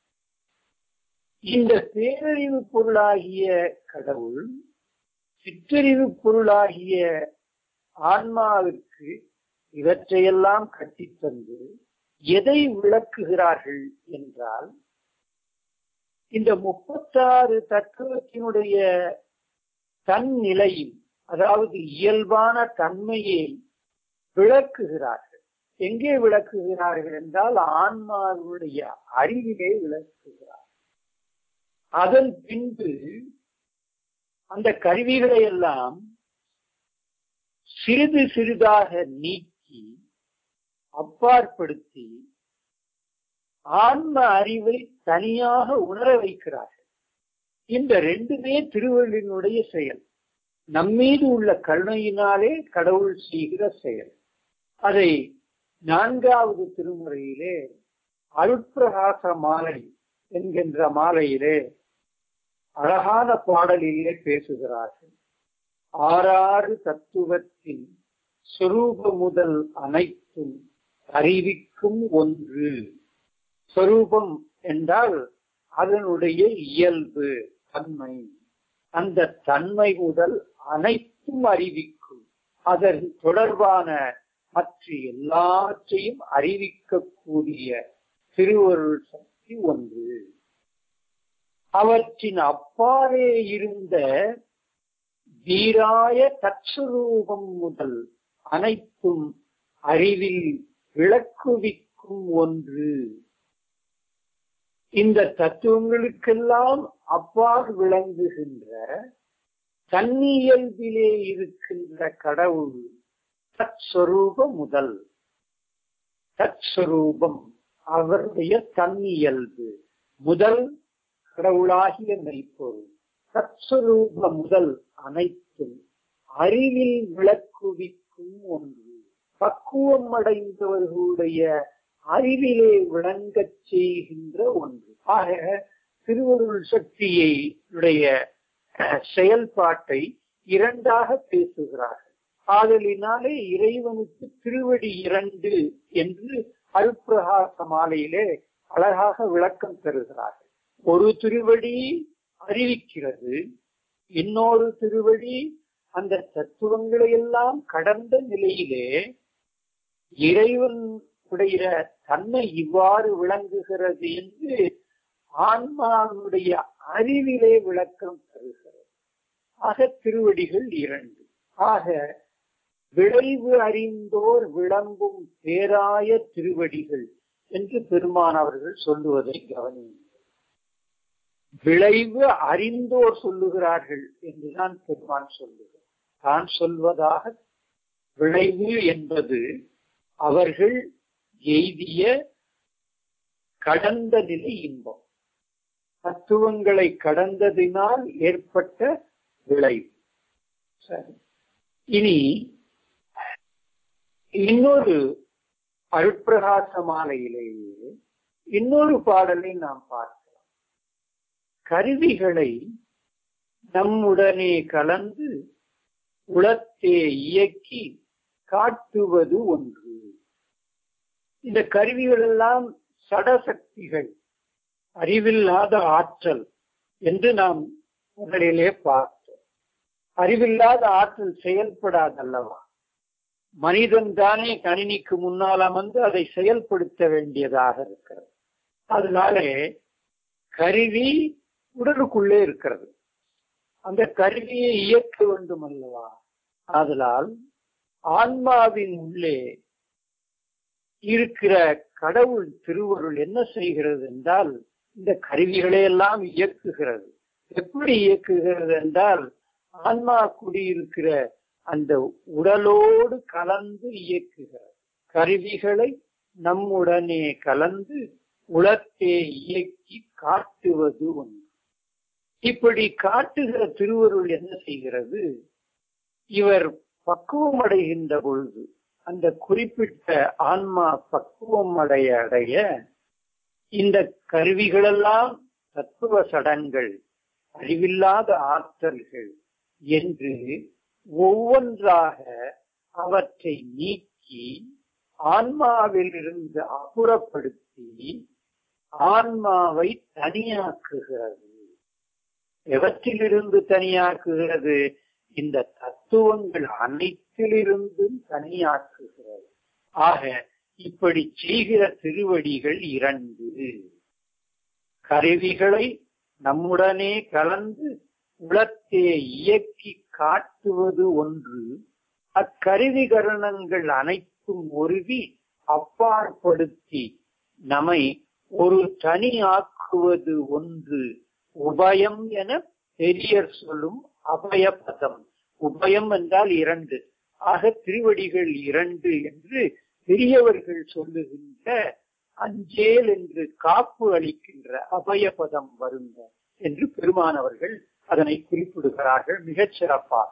இந்த பேரறிவு பொருளாகிய கடவுள் சிற்றறிவு பொருளாகிய ஆன்மாவிற்கு இவற்றையெல்லாம் கட்டித்தந்து எதை விளக்குகிறார்கள் என்றால் இந்த முப்பத்தாறு தத்துவத்தினுடைய தன்னிலையும் அதாவது இயல்பான தன்மையை விளக்குகிறார்கள் எங்கே விளக்குகிறார்கள் என்றால் ஆன்மாவுடைய அறிவிலே விளக்குகிறார் அதன் பின்பு அந்த கருவிகளை எல்லாம் சிறிது சிறிதாக நீக்கி அப்பாற்படுத்தி ஆன்ம அறிவை தனியாக உணர வைக்கிறார்கள் இந்த ரெண்டுமே திருவள்ளினுடைய செயல் நம்மீது உள்ள கருணையினாலே கடவுள் செய்கிற செயல் அதை நான்காவது திருமுறையிலே அருட்பிரகாச மாலை என்கின்ற மாலையிலே அழகான பாடலிலே பேசுகிறார்கள் ஆறாறு தத்துவத்தின் சொரூப முதல் அனைத்தும் அறிவிக்கும் ஒன்று சொரூபம் என்றால் அதனுடைய இயல்பு தன்மை அந்த தன்மை முதல் அனைத்தும் அறிவிக்கும் அதன் தொடர்பான மற்ற எல்லாற்றையும் அறிவிக்கக்கூடிய திருவருள் சக்தி ஒன்று அவற்றின் அப்பாலே இருந்த வீராய தற்சுரூபம் முதல் அனைத்தும் அறிவில் விளக்குவிக்கும் ஒன்று இந்த தத்துவங்களுக்கெல்லாம் அப்பால் விளங்குகின்ற தன்னியல்பிலே இருக்கின்ற கடவுள் தற்ஸ்வரூப முதல் தற்ஸ்வரூபம் அவருடைய தன்னியல்பு முதல் கடவுளாகிய மெய்ப்பொருள் தற்ஸ்வரூப முதல் அனைத்தும் அறிவில் விளக்குவிக்கும் ஒன்று பக்குவம் அடைந்தவர்களுடைய அறிவிலே விளங்கச் செய்கின்ற ஒன்று ஆக திருவருள் சக்தியை உடைய செயல்பாட்டை இரண்டாக பேசுகிறார்கள் ஆதலினாலே இறைவனுக்கு திருவடி இரண்டு என்று அருட்பிரகாச மாலையிலே அழகாக விளக்கம் தருகிறார்கள் ஒரு திருவடி அறிவிக்கிறது இன்னொரு திருவடி அந்த தத்துவங்களை எல்லாம் கடந்த நிலையிலே இறைவன் உடைய தன்மை இவ்வாறு விளங்குகிறது என்று ஆன்மாவுடைய அறிவிலே விளக்கம் தருகிறது ஆக திருவடிகள் இரண்டு ஆக விளைவு அறிந்தோர் விளம்பும் பேராய திருவடிகள் என்று பெருமான் அவர்கள் சொல்லுவதை கவனியுங்கள் விளைவு அறிந்தோர் சொல்லுகிறார்கள் என்றுதான் பெருமான் சொல்லுகிறார் தான் சொல்வதாக விளைவு என்பது அவர்கள் எய்திய கடந்த நிலை இன்பம் தத்துவங்களை கடந்ததினால் ஏற்பட்ட விளைவு சரி இனி இன்னொரு அருட்பிரகாச மாலையிலேயே இன்னொரு பாடலை நாம் பார்க்கலாம் கருவிகளை நம்முடனே கலந்து உளத்தே இயக்கி காட்டுவது ஒன்று இந்த கருவிகள் எல்லாம் சடசக்திகள் அறிவில்லாத ஆற்றல் என்று நாம் முதலிலே பார்த்தோம் அறிவில்லாத ஆற்றல் செயல்படாதல்லவா மனிதன் தானே கணினிக்கு முன்னால் அமர்ந்து அதை செயல்படுத்த வேண்டியதாக இருக்கிறது அதனாலே கருவி உடலுக்குள்ளே இருக்கிறது அந்த கருவியை இயக்க வேண்டும் அல்லவா ஆதலால் ஆன்மாவின் உள்ளே இருக்கிற கடவுள் திருவருள் என்ன செய்கிறது என்றால் இந்த கருவிகளை எல்லாம் இயக்குகிறது எப்படி இயக்குகிறது என்றால் ஆன்மா குடியிருக்கிற அந்த உடலோடு கலந்து இயக்குகிறது கருவிகளை நம்முடனே கலந்து உலத்தே இயக்கி காட்டுவது ஒன்று இப்படி காட்டுகிற திருவருள் என்ன செய்கிறது இவர் பக்குவம் அடைகின்ற பொழுது அந்த குறிப்பிட்ட ஆன்மா பக்குவம் அடைய அடைய இந்த கருவிகளெல்லாம் தத்துவ சடங்கள் அறிவில்லாத ஆற்றல்கள் என்று ஒவ்வொன்றாக அவற்றை நீக்கி ஆன்மாவில் இருந்து அப்புறப்படுத்தி ஆன்மாவை தனியாக்குகிறது எவற்றிலிருந்து தனியாக்குகிறது இந்த தத்துவங்கள் அனைத்திலிருந்தும் தனியாக்குகிறது ஆக இப்படி செய்கிற திருவடிகள் இரண்டு கருவிகளை நம்முடனே கலந்து உளத்தே இயக்கி காட்டுவது ஒன்று அக்கருவி கரணங்கள் அனைத்தும் ஒருவி அப்பாற்படுத்தி நம்மை ஒரு தனி ஆக்குவது ஒன்று உபயம் என பெரியர் சொல்லும் அபயபதம் உபயம் என்றால் இரண்டு ஆக திருவடிகள் இரண்டு என்று பெரியவர்கள் சொல்லுகின்ற அஞ்சேல் என்று காப்பு அளிக்கின்ற அபயபதம் வருங்க என்று பெருமானவர்கள் அதனை குறிப்பிடுகிறார்கள் மிகச் சிறப்பாக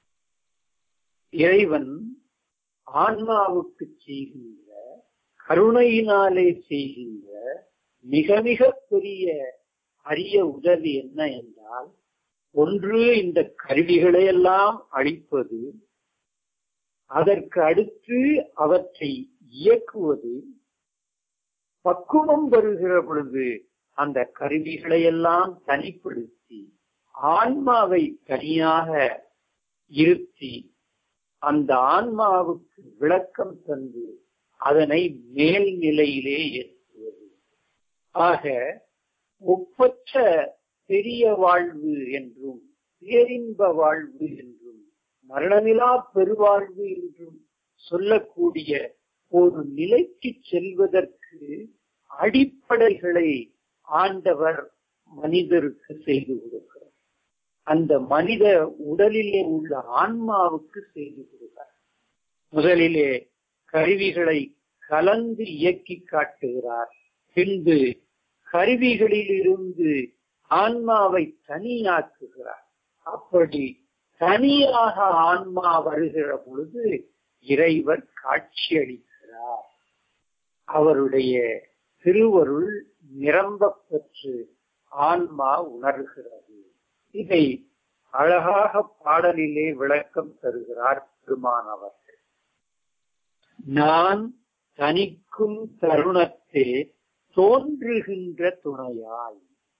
இறைவன் ஆன்மாவுக்கு செய்கின்ற கருணையினாலே செய்கின்ற மிக மிக பெரிய அரிய உதவி என்ன என்றால் ஒன்று இந்த கருவிகளை எல்லாம் அழிப்பது அதற்கு அடுத்து அவற்றை இயக்குவது பக்குவம் வருகிற பொழுது அந்த கருவிகளை எல்லாம் தனிப்படுத்தி ஆன்மாவை தனியாக இருத்தி அந்த ஆன்மாவுக்கு விளக்கம் தந்து அதனை மேல்நிலையிலே ஏற்றுவது ஆக ஒப்பற்ற பெரிய வாழ்வு என்றும் பேரின்ப வாழ்வு என்றும் மரணமிலா பெருவாழ்வு என்றும் சொல்லக்கூடிய ஒரு நிலைக்கு செல்வதற்கு அடிப்படைகளை ஆண்டவர் மனிதருக்கு செய்து கொடுக்கிறார் அந்த மனித உடலிலே உள்ள ஆன்மாவுக்கு செய்து கொடுக்கிறார் முதலிலே கருவிகளை கலந்து இயக்கி காட்டுகிறார் பின்பு கருவிகளில் இருந்து ஆன்மாவை தனியாக்குகிறார் அப்படி தனியாக ஆன்மா வருகிற பொழுது இறைவர் காட்சியளிக்கிறார் அவருடைய திருவருள் நிரம்ப பெற்று ஆன்மா உணர்கிறது இதை அழகாக பாடலிலே விளக்கம் தருகிறார் பெருமானவர்கள் நான் தனிக்கும் தருணத்தே தோன்றுகின்ற துணையாய்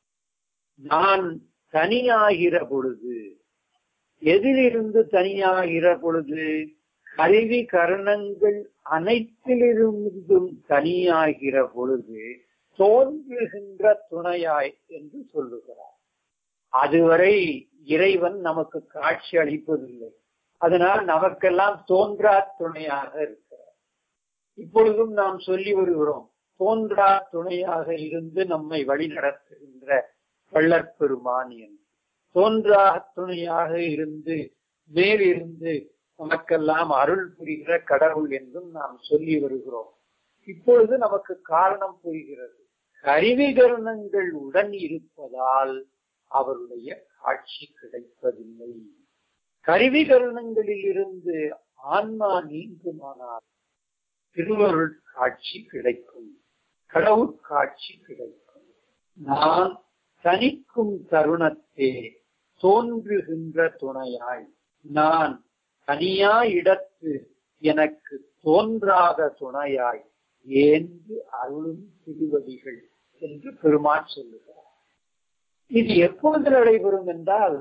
நான் தனியாகிற பொழுது எதிலிருந்து தனியாகிற பொழுது கருவி கரணங்கள் அனைத்திலிருந்தும் தனியாகிற பொழுது தோன்றுகின்ற துணையாய் என்று சொல்லுகிறார் அதுவரை இறைவன் நமக்கு காட்சி அளிப்பதில்லை அதனால் நமக்கெல்லாம் தோன்றா துணையாக இருக்கிறார் இப்பொழுதும் நாம் சொல்லி வருகிறோம் தோன்றா துணையாக இருந்து நம்மை வழிநடத்துகின்ற வள்ளற்பெருமான் என்று தோன்றா துணையாக இருந்து மேலிருந்து நமக்கெல்லாம் அருள் புரிகிற கடவுள் என்றும் நாம் சொல்லி வருகிறோம் இப்பொழுது நமக்கு காரணம் புரிகிறது கருவிகரணங்கள் உடன் இருப்பதால் அவருடைய காட்சி கிடைப்பதில்லை கருவிகரணங்களில் இருந்து ஆன்மா நீங்குமானால் திருவருள் காட்சி கிடைக்கும் கடவுள் காட்சி கிடைக்கும் நான் தனிக்கும் தருணத்தே தோன்றுகின்ற துணையாய் நான் தனியா இடத்து எனக்கு தோன்றாத துணையாய் ஏந்து அருளும் திருவடிகள் என்று பெருமான் சொல்லுகிறார் இது எப்போது நடைபெறும் என்றால்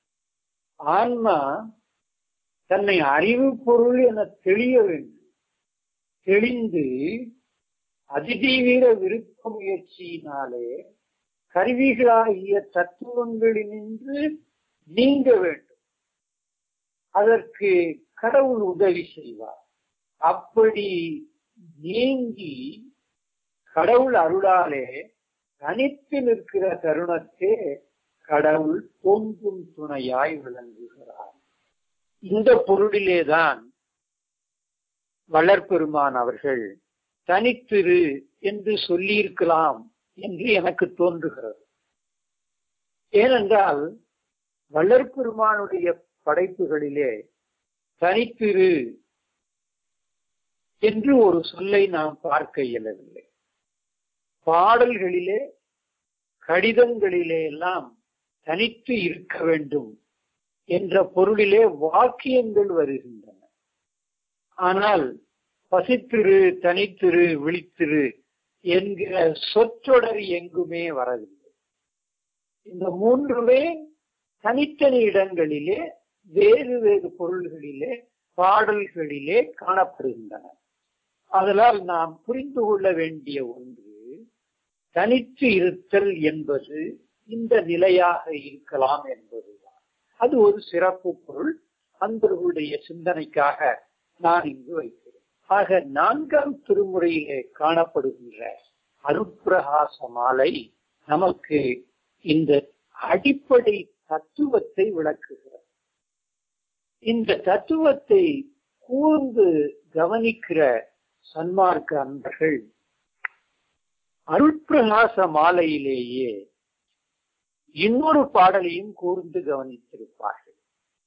ஆன்மா தன்னை அறிவு பொருள் என தெளிய வேண்டும் தெளிந்து அதிதீவிர விருப்ப முயற்சியினாலே கருவிகளாகிய தத்துவங்களினின்று நீங்க வேண்டும் அதற்கு கடவுள் உதவி செய்வார் அப்படி நீங்கி கடவுள் அருளாலே தனித்து நிற்கிற தருணத்தே கடவுள் தோன்றும் துணையாய் விளங்குகிறார் இந்த பொருளிலேதான் வளர்பெருமான் அவர்கள் தனித்திரு என்று சொல்லியிருக்கலாம் என்று எனக்கு தோன்றுகிறது ஏனென்றால் வளர்பெருமானுடைய படைப்புகளிலே தனித்திரு என்று ஒரு சொல்லை நாம் பார்க்க இயலவில்லை பாடல்களிலே கடிதங்களிலே எல்லாம் தனித்து இருக்க வேண்டும் என்ற பொருளிலே வாக்கியங்கள் வருகின்றன ஆனால் பசித்திரு தனித்திரு விழித்திரு என்கிற சொற்றொடர் எங்குமே வரவில்லை இந்த மூன்றுமே தனித்தனி இடங்களிலே வேறு வேறு பொருள்களிலே பாடல்களிலே காணப்படுகின்றன அதனால் நாம் புரிந்து கொள்ள வேண்டிய ஒன்று தனித்து இருத்தல் என்பது இந்த நிலையாக இருக்கலாம் என்பதுதான் அது ஒரு சிறப்பு பொருள் அன்பர்களுடைய சிந்தனைக்காக நான் இங்கு வைக்கிறேன் ஆக நான்காம் திருமுறையிலே காணப்படுகின்ற அருட்பிரகாச மாலை நமக்கு இந்த அடிப்படை தத்துவத்தை விளக்குகிறது இந்த தத்துவத்தை கூர்ந்து கவனிக்கிற சன்மார்க்க அன்பர்கள் அருட்பிரகாச மாலையிலேயே இன்னொரு பாடலையும் கூர்ந்து கவனித்திருப்பார்கள்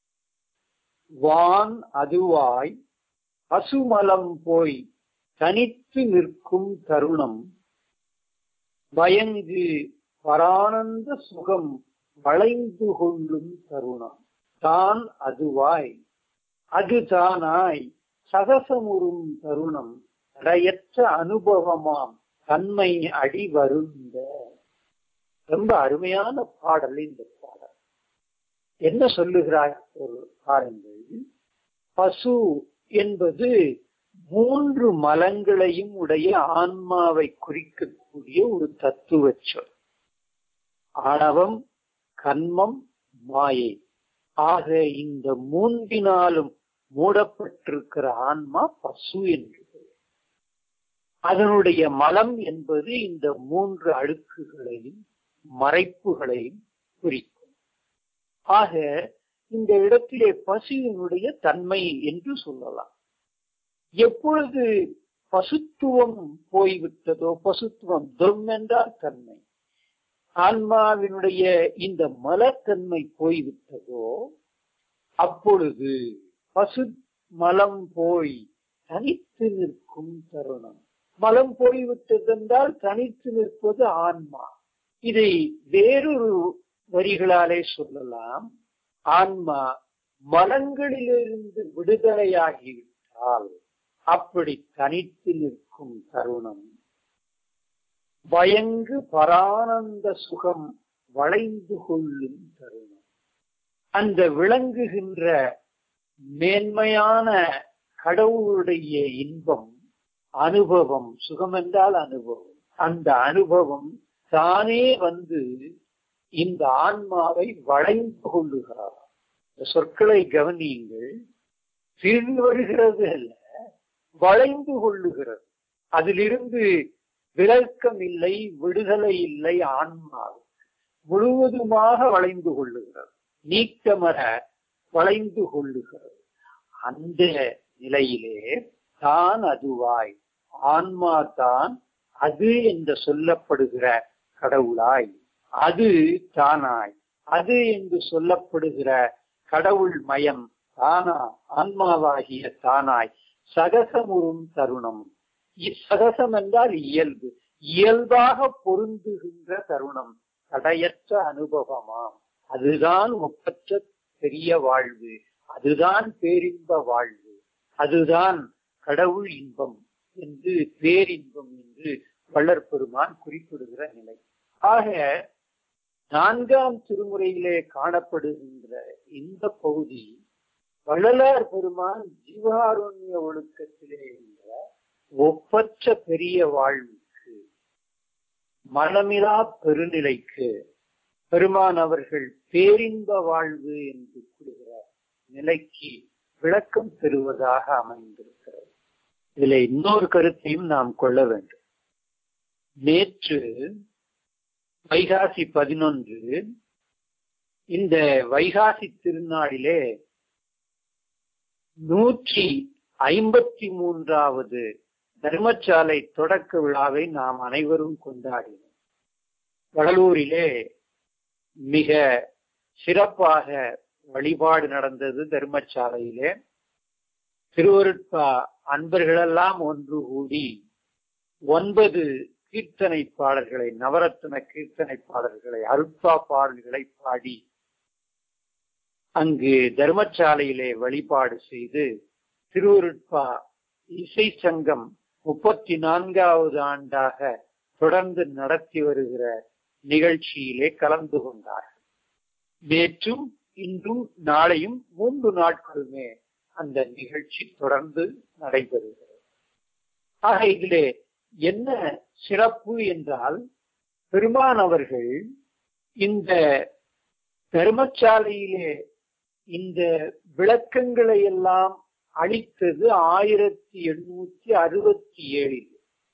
வான் அதுவாய் பசுமலம் போய் தனித்து நிற்கும் தருணம் பயங்கு பரானந்த சுகம் வளைந்து கொள்ளும் தருணம் தான் அதுவாய் அது தானாய் சகசமுறும் தருணம் தடையற்ற அனுபவமாம் தன்மை அடி வருந்த ரொம்ப அருமையான பாடல் இந்த பாடல் என்ன சொல்லுகிறாய் ஒரு பாருங்கள் பசு என்பது மூன்று மலங்களையும் உடைய ஆன்மாவை குறிக்கக்கூடிய ஒரு தத்துவ சொல் ஆணவம் கண்மம் மாயை ஆக இந்த மூன்றினாலும் மூடப்பட்டிருக்கிற ஆன்மா பசு என்று அதனுடைய மலம் என்பது இந்த மூன்று அழுக்குகளையும் மறைப்புகளையும் குறிக்கும் ஆக இந்த இடத்திலே பசுவினுடைய தன்மை என்று சொல்லலாம் எப்பொழுது பசுத்துவம் போய்விட்டதோ பசுத்துவம் தும் என்றால் தன்மை ஆன்மாவினுடைய இந்த மலத்தன்மை போய்விட்டதோ அப்பொழுது பசு மலம் போய் தனித்து நிற்கும் தருணம் மலம் போய்விட்டதென்றால் தனித்து நிற்பது ஆன்மா இதை வேறொரு வரிகளாலே சொல்லலாம் ஆன்மா மலங்களிலிருந்து விடுதலையாகிவிட்டால் அப்படி தனித்து நிற்கும் தருணம் பயங்கு பரானந்த சுகம் வளைந்து கொள்ளும் தருணம் அந்த விளங்குகின்ற மேன்மையான கடவுளுடைய இன்பம் அனுபவம் சுகம் என்றால் அனுபவம் அந்த அனுபவம் தானே வந்து இந்த ஆன்மாவை வளைந்து கொள்ளுகிறார் இந்த சொற்களை கவனியுங்கள் பிரிந்து வருகிறது அல்ல வளைந்து கொள்ளுகிறது அதிலிருந்து விளக்கம் இல்லை விடுதலை இல்லை ஆன்மாவுக்கு முழுவதுமாக வளைந்து கொள்ளுகிறது நீக்கமர வளைந்து கொள்ளுகிறது அந்த நிலையிலே தான் அதுவாய் ஆன்மா தான் அது என்று சொல்லப்படுகிற கடவுளாய் அது தானாய் அது என்று சொல்லப்படுகிற கடவுள் மயம் தானா ஆன்மாவாகிய தானாய் சகசமுறும் தருணம் சகசம் என்றால் இயல்பு இயல்பாக பொருந்துகின்ற தருணம் தடையற்ற அனுபவமாம் அதுதான் ஒப்பற்ற பெரிய வாழ்வு அதுதான் பேரின்ப வாழ்வு அதுதான் கடவுள் இன்பம் என்று பேரின்பம் என்று வள்ளற்பெருமான் குறிப்பிடுகிற நிலை ஆக நான்காம் திருமுறையிலே காணப்படுகின்ற இந்த பகுதி வள்ளலார் பெருமான் ஜீவாருண்ய ஒழுக்கத்திலே என்ற ஒப்பற்ற பெரிய வாழ்வுக்கு மனமிலா பெருநிலைக்கு பெருமான் அவர்கள் பேரின்ப வாழ்வு என்று கூறுகிற நிலைக்கு விளக்கம் பெறுவதாக அமைந்திருக்கிறது இதுல இன்னொரு கருத்தையும் நாம் கொள்ள வேண்டும் நேற்று வைகாசி பதினொன்று இந்த வைகாசி திருநாளிலே நூற்றி ஐம்பத்தி மூன்றாவது தர்மசாலை தொடக்க விழாவை நாம் அனைவரும் கொண்டாடினோம் வடலூரிலே மிக சிறப்பாக வழிபாடு நடந்தது தர்மசாலையிலே திருவருட்பா அன்பர்களெல்லாம் ஒன்று கூடி ஒன்பது கீர்த்தனை பாடல்களை நவரத்ன கீர்த்தனை பாடல்களை அருட்பா பாடல்களை பாடி அங்கு தர்மசாலையிலே வழிபாடு செய்து திருவருட்பா இசை சங்கம் முப்பத்தி நான்காவது ஆண்டாக தொடர்ந்து நடத்தி வருகிற நிகழ்ச்சியிலே கலந்து கொண்டார்கள் நேற்றும் இன்றும் நாளையும் மூன்று நாட்களுமே அந்த நிகழ்ச்சி தொடர்ந்து நடைபெறுகிறது ஆக இதிலே என்ன சிறப்பு என்றால் பெருமான் அவர்கள் இந்த தர்மசாலையிலே இந்த விளக்கங்களை எல்லாம் அளித்தது ஆயிரத்தி எண்ணூத்தி அறுபத்தி ஏழில்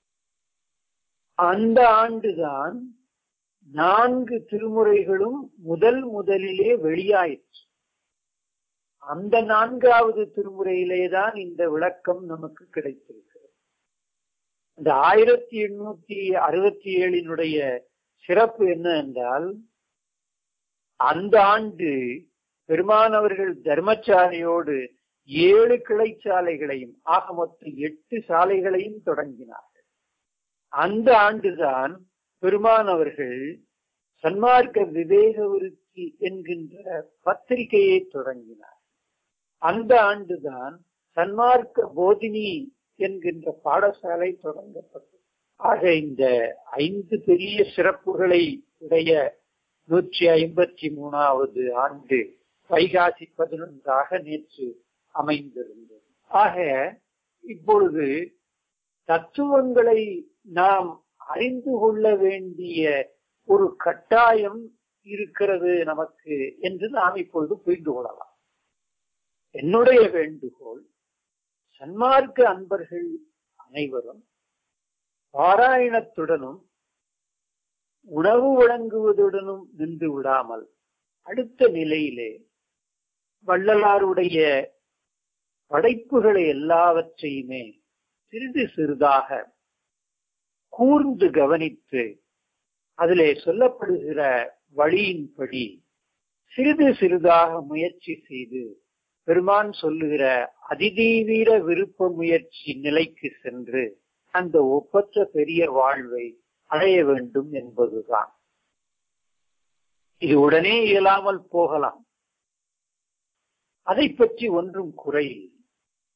அந்த ஆண்டுதான் நான்கு திருமுறைகளும் முதல் முதலிலே வெளியாயிற்று அந்த நான்காவது திருமுறையிலே தான் இந்த விளக்கம் நமக்கு கிடைத்திருக்கிறது இந்த ஆயிரத்தி எண்ணூத்தி அறுபத்தி ஏழினுடைய சிறப்பு என்ன என்றால் அந்த ஆண்டு பெருமானவர்கள் தர்மசாலையோடு ஏழு கிளை சாலைகளையும் ஆக மொத்தம் எட்டு சாலைகளையும் தொடங்கினார்கள் அந்த ஆண்டுதான் பெருமான் அவர்கள் சன்மார்க்க விவேக விருத்தி என்கின்ற பத்திரிகையை தொடங்கினார் அந்த ஆண்டுதான் சன்மார்க்க போதினி என்கின்ற பாடசாலை தொடங்கப்பட்டது ஆக இந்த ஐந்து பெரிய சிறப்புகளை உடைய நூற்றி ஐம்பத்தி மூணாவது ஆண்டு வைகாசி பதினொன்றாக நேற்று அமைந்திருந்தது ஆக இப்பொழுது தத்துவங்களை நாம் அறிந்து கொள்ள வேண்டிய ஒரு கட்டாயம் இருக்கிறது நமக்கு என்று நாம் இப்பொழுது புரிந்து கொள்ளலாம் என்னுடைய வேண்டுகோள் சன்மார்க்க அன்பர்கள் அனைவரும் பாராயணத்துடனும் உணவு வழங்குவதுடனும் நின்று விடாமல் அடுத்த நிலையிலே வள்ளலாருடைய படைப்புகளை எல்லாவற்றையுமே சிறிது சிறிதாக கூர்ந்து கவனித்து அதிலே சொல்லப்படுகிற வழியின்படி சிறிது சிறிதாக முயற்சி செய்து பெருமான் சொல்லுகிற அதிதீவிர விருப்ப முயற்சி நிலைக்கு சென்று அந்த ஒப்பற்ற பெரிய வாழ்வை அடைய வேண்டும் என்பதுதான் இது உடனே இயலாமல் போகலாம் அதை பற்றி ஒன்றும் குறையில்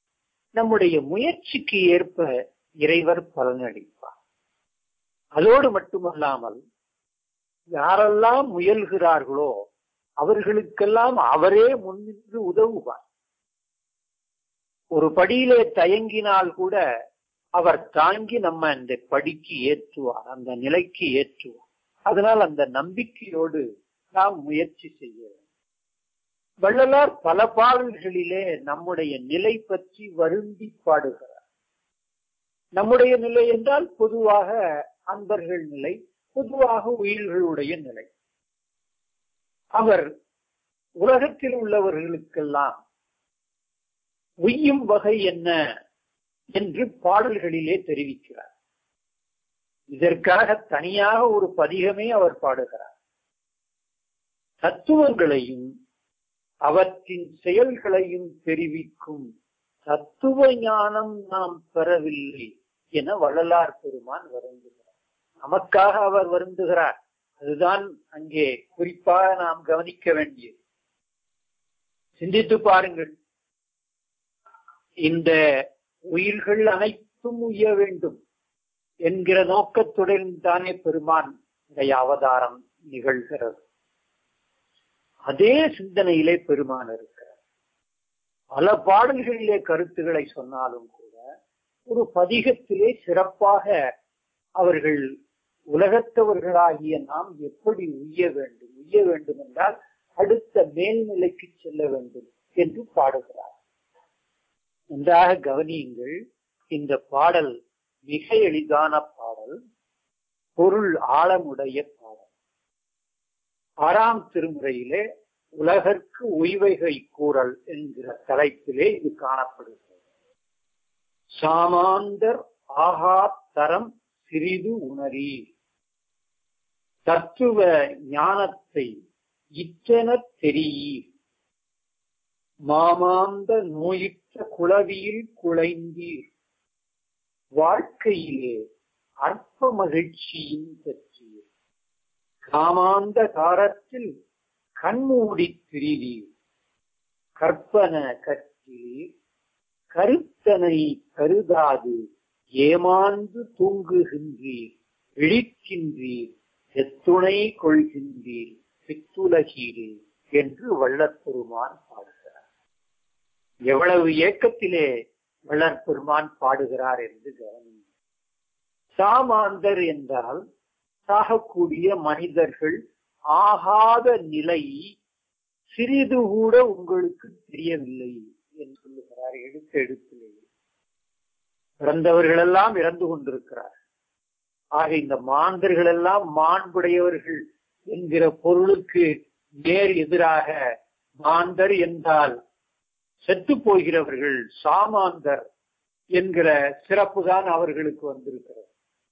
நம்முடைய முயற்சிக்கு ஏற்ப இறைவர் பலனளிப்பார் அதோடு மட்டுமல்லாமல் யாரெல்லாம் முயல்கிறார்களோ அவர்களுக்கெல்லாம் அவரே முன்னின்று உதவுவார் ஒரு படியிலே தயங்கினால் கூட அவர் தாங்கி நம்ம அந்த படிக்கு ஏற்றுவார் அந்த நிலைக்கு ஏற்றுவார் அதனால் அந்த நம்பிக்கையோடு நாம் முயற்சி செய்ய வேண்டும் வள்ளலார் பல பாடல்களிலே நம்முடைய நிலை பற்றி வருந்தி பாடுகிறார் நம்முடைய நிலை என்றால் பொதுவாக அன்பர்கள் நிலை பொதுவாக உயிர்களுடைய நிலை அவர் உலகத்தில் உள்ளவர்களுக்கெல்லாம் உய்யும் வகை என்ன என்று பாடல்களிலே தெரிவிக்கிறார் இதற்காக தனியாக ஒரு பதிகமே அவர் பாடுகிறார் தத்துவங்களையும் அவற்றின் செயல்களையும் தெரிவிக்கும் தத்துவ ஞானம் நாம் பெறவில்லை என வள்ளலார் பெருமான் வருந்துகிறார் நமக்காக அவர் வருந்துகிறார் அதுதான் அங்கே குறிப்பாக நாம் கவனிக்க வேண்டியது சிந்தித்து பாருங்கள் இந்த உயிர்கள் அனைத்தும் உய்ய வேண்டும் என்கிற நோக்கத்துடன் தானே பெருமான் அவதாரம் நிகழ்கிறது அதே சிந்தனையிலே பெருமான் இருக்கிறார் பல பாடல்களிலே கருத்துக்களை சொன்னாலும் கூட ஒரு பதிகத்திலே சிறப்பாக அவர்கள் உலகத்தவர்களாகிய நாம் எப்படி உய்ய வேண்டும் உய்ய வேண்டும் என்றால் அடுத்த மேல்நிலைக்கு செல்ல வேண்டும் என்று பாடுகிறார் நன்றாக கவனியுங்கள் இந்த பாடல் மிக எளிதான பாடல் பொருள் ஆழமுடைய பாடல் ஆறாம் திருமுறையிலே உலகற்கு உய்வைகை கூறல் என்கிற தலைப்பிலே இது காணப்படுகிறது சாமாந்தர் ஆகா தரம் சிறிது உணரி தத்துவ ஞானத்தை இற்றென தெரியீர் மாமாந்த நோயிற்ற குளவியில் குலைந்தீர் வாழ்க்கையிலே அற்ப மகிழ்ச்சியின் பெற்றீர் காமாந்த காரத்தில் கண்மூடி திரிவீர் கற்பன கற்றீர் கருத்தனை கருதாது ஏமாந்து தூங்குகின்றீர் விழிக்கின்றீர் எத்துணை கொள்கின்றீர் பித்துலகீரே என்று வள்ளற்பெருமான் பாடுகிறார் எவ்வளவு ஏக்கத்திலே வள்ளற்பெருமான் பாடுகிறார் என்று கவனி சாமாந்தர் என்றால் சாகக்கூடிய மனிதர்கள் ஆகாத நிலை சிறிது கூட உங்களுக்கு தெரியவில்லை என்று சொல்லுகிறார் எடுத்த எடுப்பிலேயே பிறந்தவர்கள் எல்லாம் இறந்து கொண்டிருக்கிறார் ஆக இந்த மாந்தர்கள் எல்லாம் மாண்புடையவர்கள் என்கிற பொருளுக்கு நேர் எதிராக மாந்தர் என்றால் செத்து போகிறவர்கள் சாமாந்தர் என்கிற சிறப்பு தான் அவர்களுக்கு வந்திருக்கிறது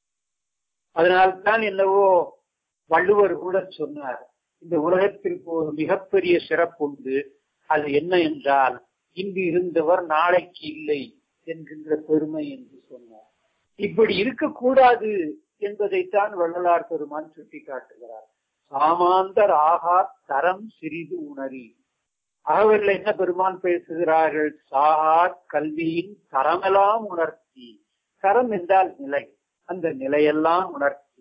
அதனால்தான் என்னவோ வள்ளுவர் கூட சொன்னார் இந்த உலகத்திற்கு ஒரு மிகப்பெரிய சிறப்பு உண்டு அது என்ன என்றால் இன்று இருந்தவர் நாளைக்கு இல்லை என்கின்ற பெருமை என்று சொன்னார் இப்படி இருக்கக்கூடாது என்பதைத்தான் வள்ளலார் பெருமான் சுட்டி காட்டுகிறார் சாமாந்தர் ஆகா தரம் சிறிது உணரி அவர்கள் என்ன பெருமான் பேசுகிறார்கள் சாகா கல்வியின் தரமெல்லாம் உணர்த்தி தரம் என்றால் நிலை அந்த நிலையெல்லாம் உணர்த்தி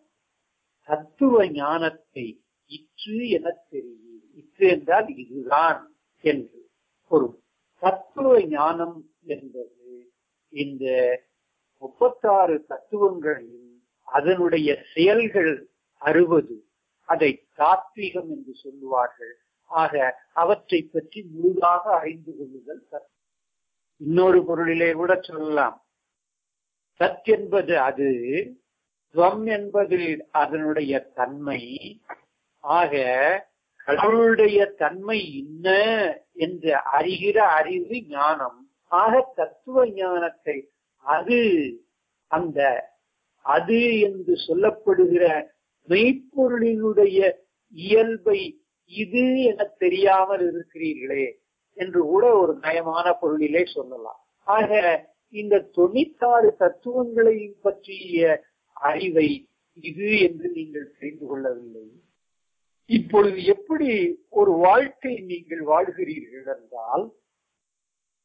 தத்துவ ஞானத்தை இற்று என தெரியும் இற்று என்றால் இதுதான் என்று பொருள் தத்துவ ஞானம் என்பது இந்த முப்பத்தாறு தத்துவங்களையும் அதனுடைய செயல்கள் அறுபது அதை தாத்வீகம் என்று சொல்லுவார்கள் ஆக அவற்றை பற்றி முழுதாக அறிந்து கொள்ளுதல் சத் இன்னொரு பொருளிலே கூட சொல்லலாம் சத் என்பது அது துவம் என்பது அதனுடைய தன்மை ஆக கடவுளுடைய தன்மை என்ன என்று அறிகிற அறிவு ஞானம் ஆக தத்துவ ஞானத்தை அது அந்த அது என்று சொல்லப்படுகிற மெய்ப்பொருளினுடைய இயல்பை இது என தெரியாமல் இருக்கிறீர்களே என்று கூட ஒரு நயமான பொருளிலே சொல்லலாம் ஆக இந்த தொண்ணூத்தாறு தத்துவங்களை பற்றிய அறிவை இது என்று நீங்கள் தெரிந்து கொள்ளவில்லை இப்பொழுது எப்படி ஒரு வாழ்க்கை நீங்கள் வாழ்கிறீர்கள் என்றால்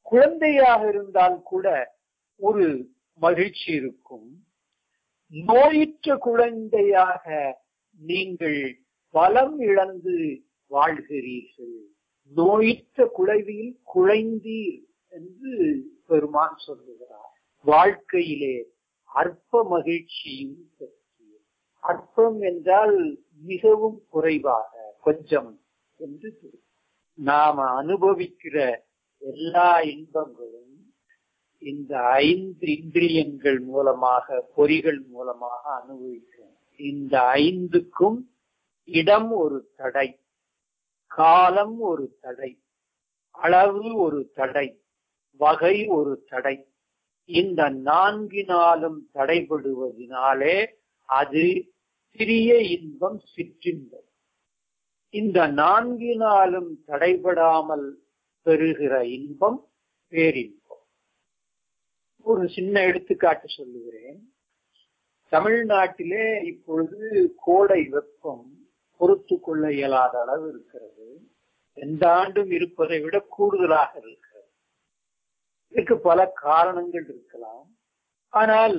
குழந்தையாக இருந்தால் கூட ஒரு மகிழ்ச்சி இருக்கும் நோயுற்ற குழந்தையாக நீங்கள் பலம் இழந்து வாழ்கிறீர்கள் நோயுற்ற குழவியில் குழைந்தீர் என்று பெருமான் சொல்லுகிறார் வாழ்க்கையிலே அற்ப மகிழ்ச்சியும் பெற்றீர் அற்பம் என்றால் மிகவும் குறைவாக கொஞ்சம் என்று பொருள். நாம அனுபவிக்கிற எல்லா இன்பங்களும் இந்த ஐந்து இந்திரியங்கள் மூலமாக பொறிகள் மூலமாக அனுபவிக்கிறோம் இந்த ஐந்துக்கும் இடம் ஒரு தடை காலம் ஒரு தடை அளவு ஒரு தடை வகை ஒரு தடை இந்த நான்கினாலும் தடைபடுவதனாலே அது சிறிய இன்பம் சிற்றின்பம் இந்த நான்கினாலும் தடைபடாமல் பெறுகிற இன்பம் பேரின்பம் ஒரு சின்ன எடுத்துக்காட்டு சொல்லுகிறேன் தமிழ்நாட்டிலே இப்பொழுது கோடை வெப்பம் பொறுத்து கொள்ள இயலாத அளவு இருக்கிறது எந்த ஆண்டும் இருப்பதை விட கூடுதலாக இருக்கிறது இதுக்கு பல காரணங்கள் இருக்கலாம் ஆனால்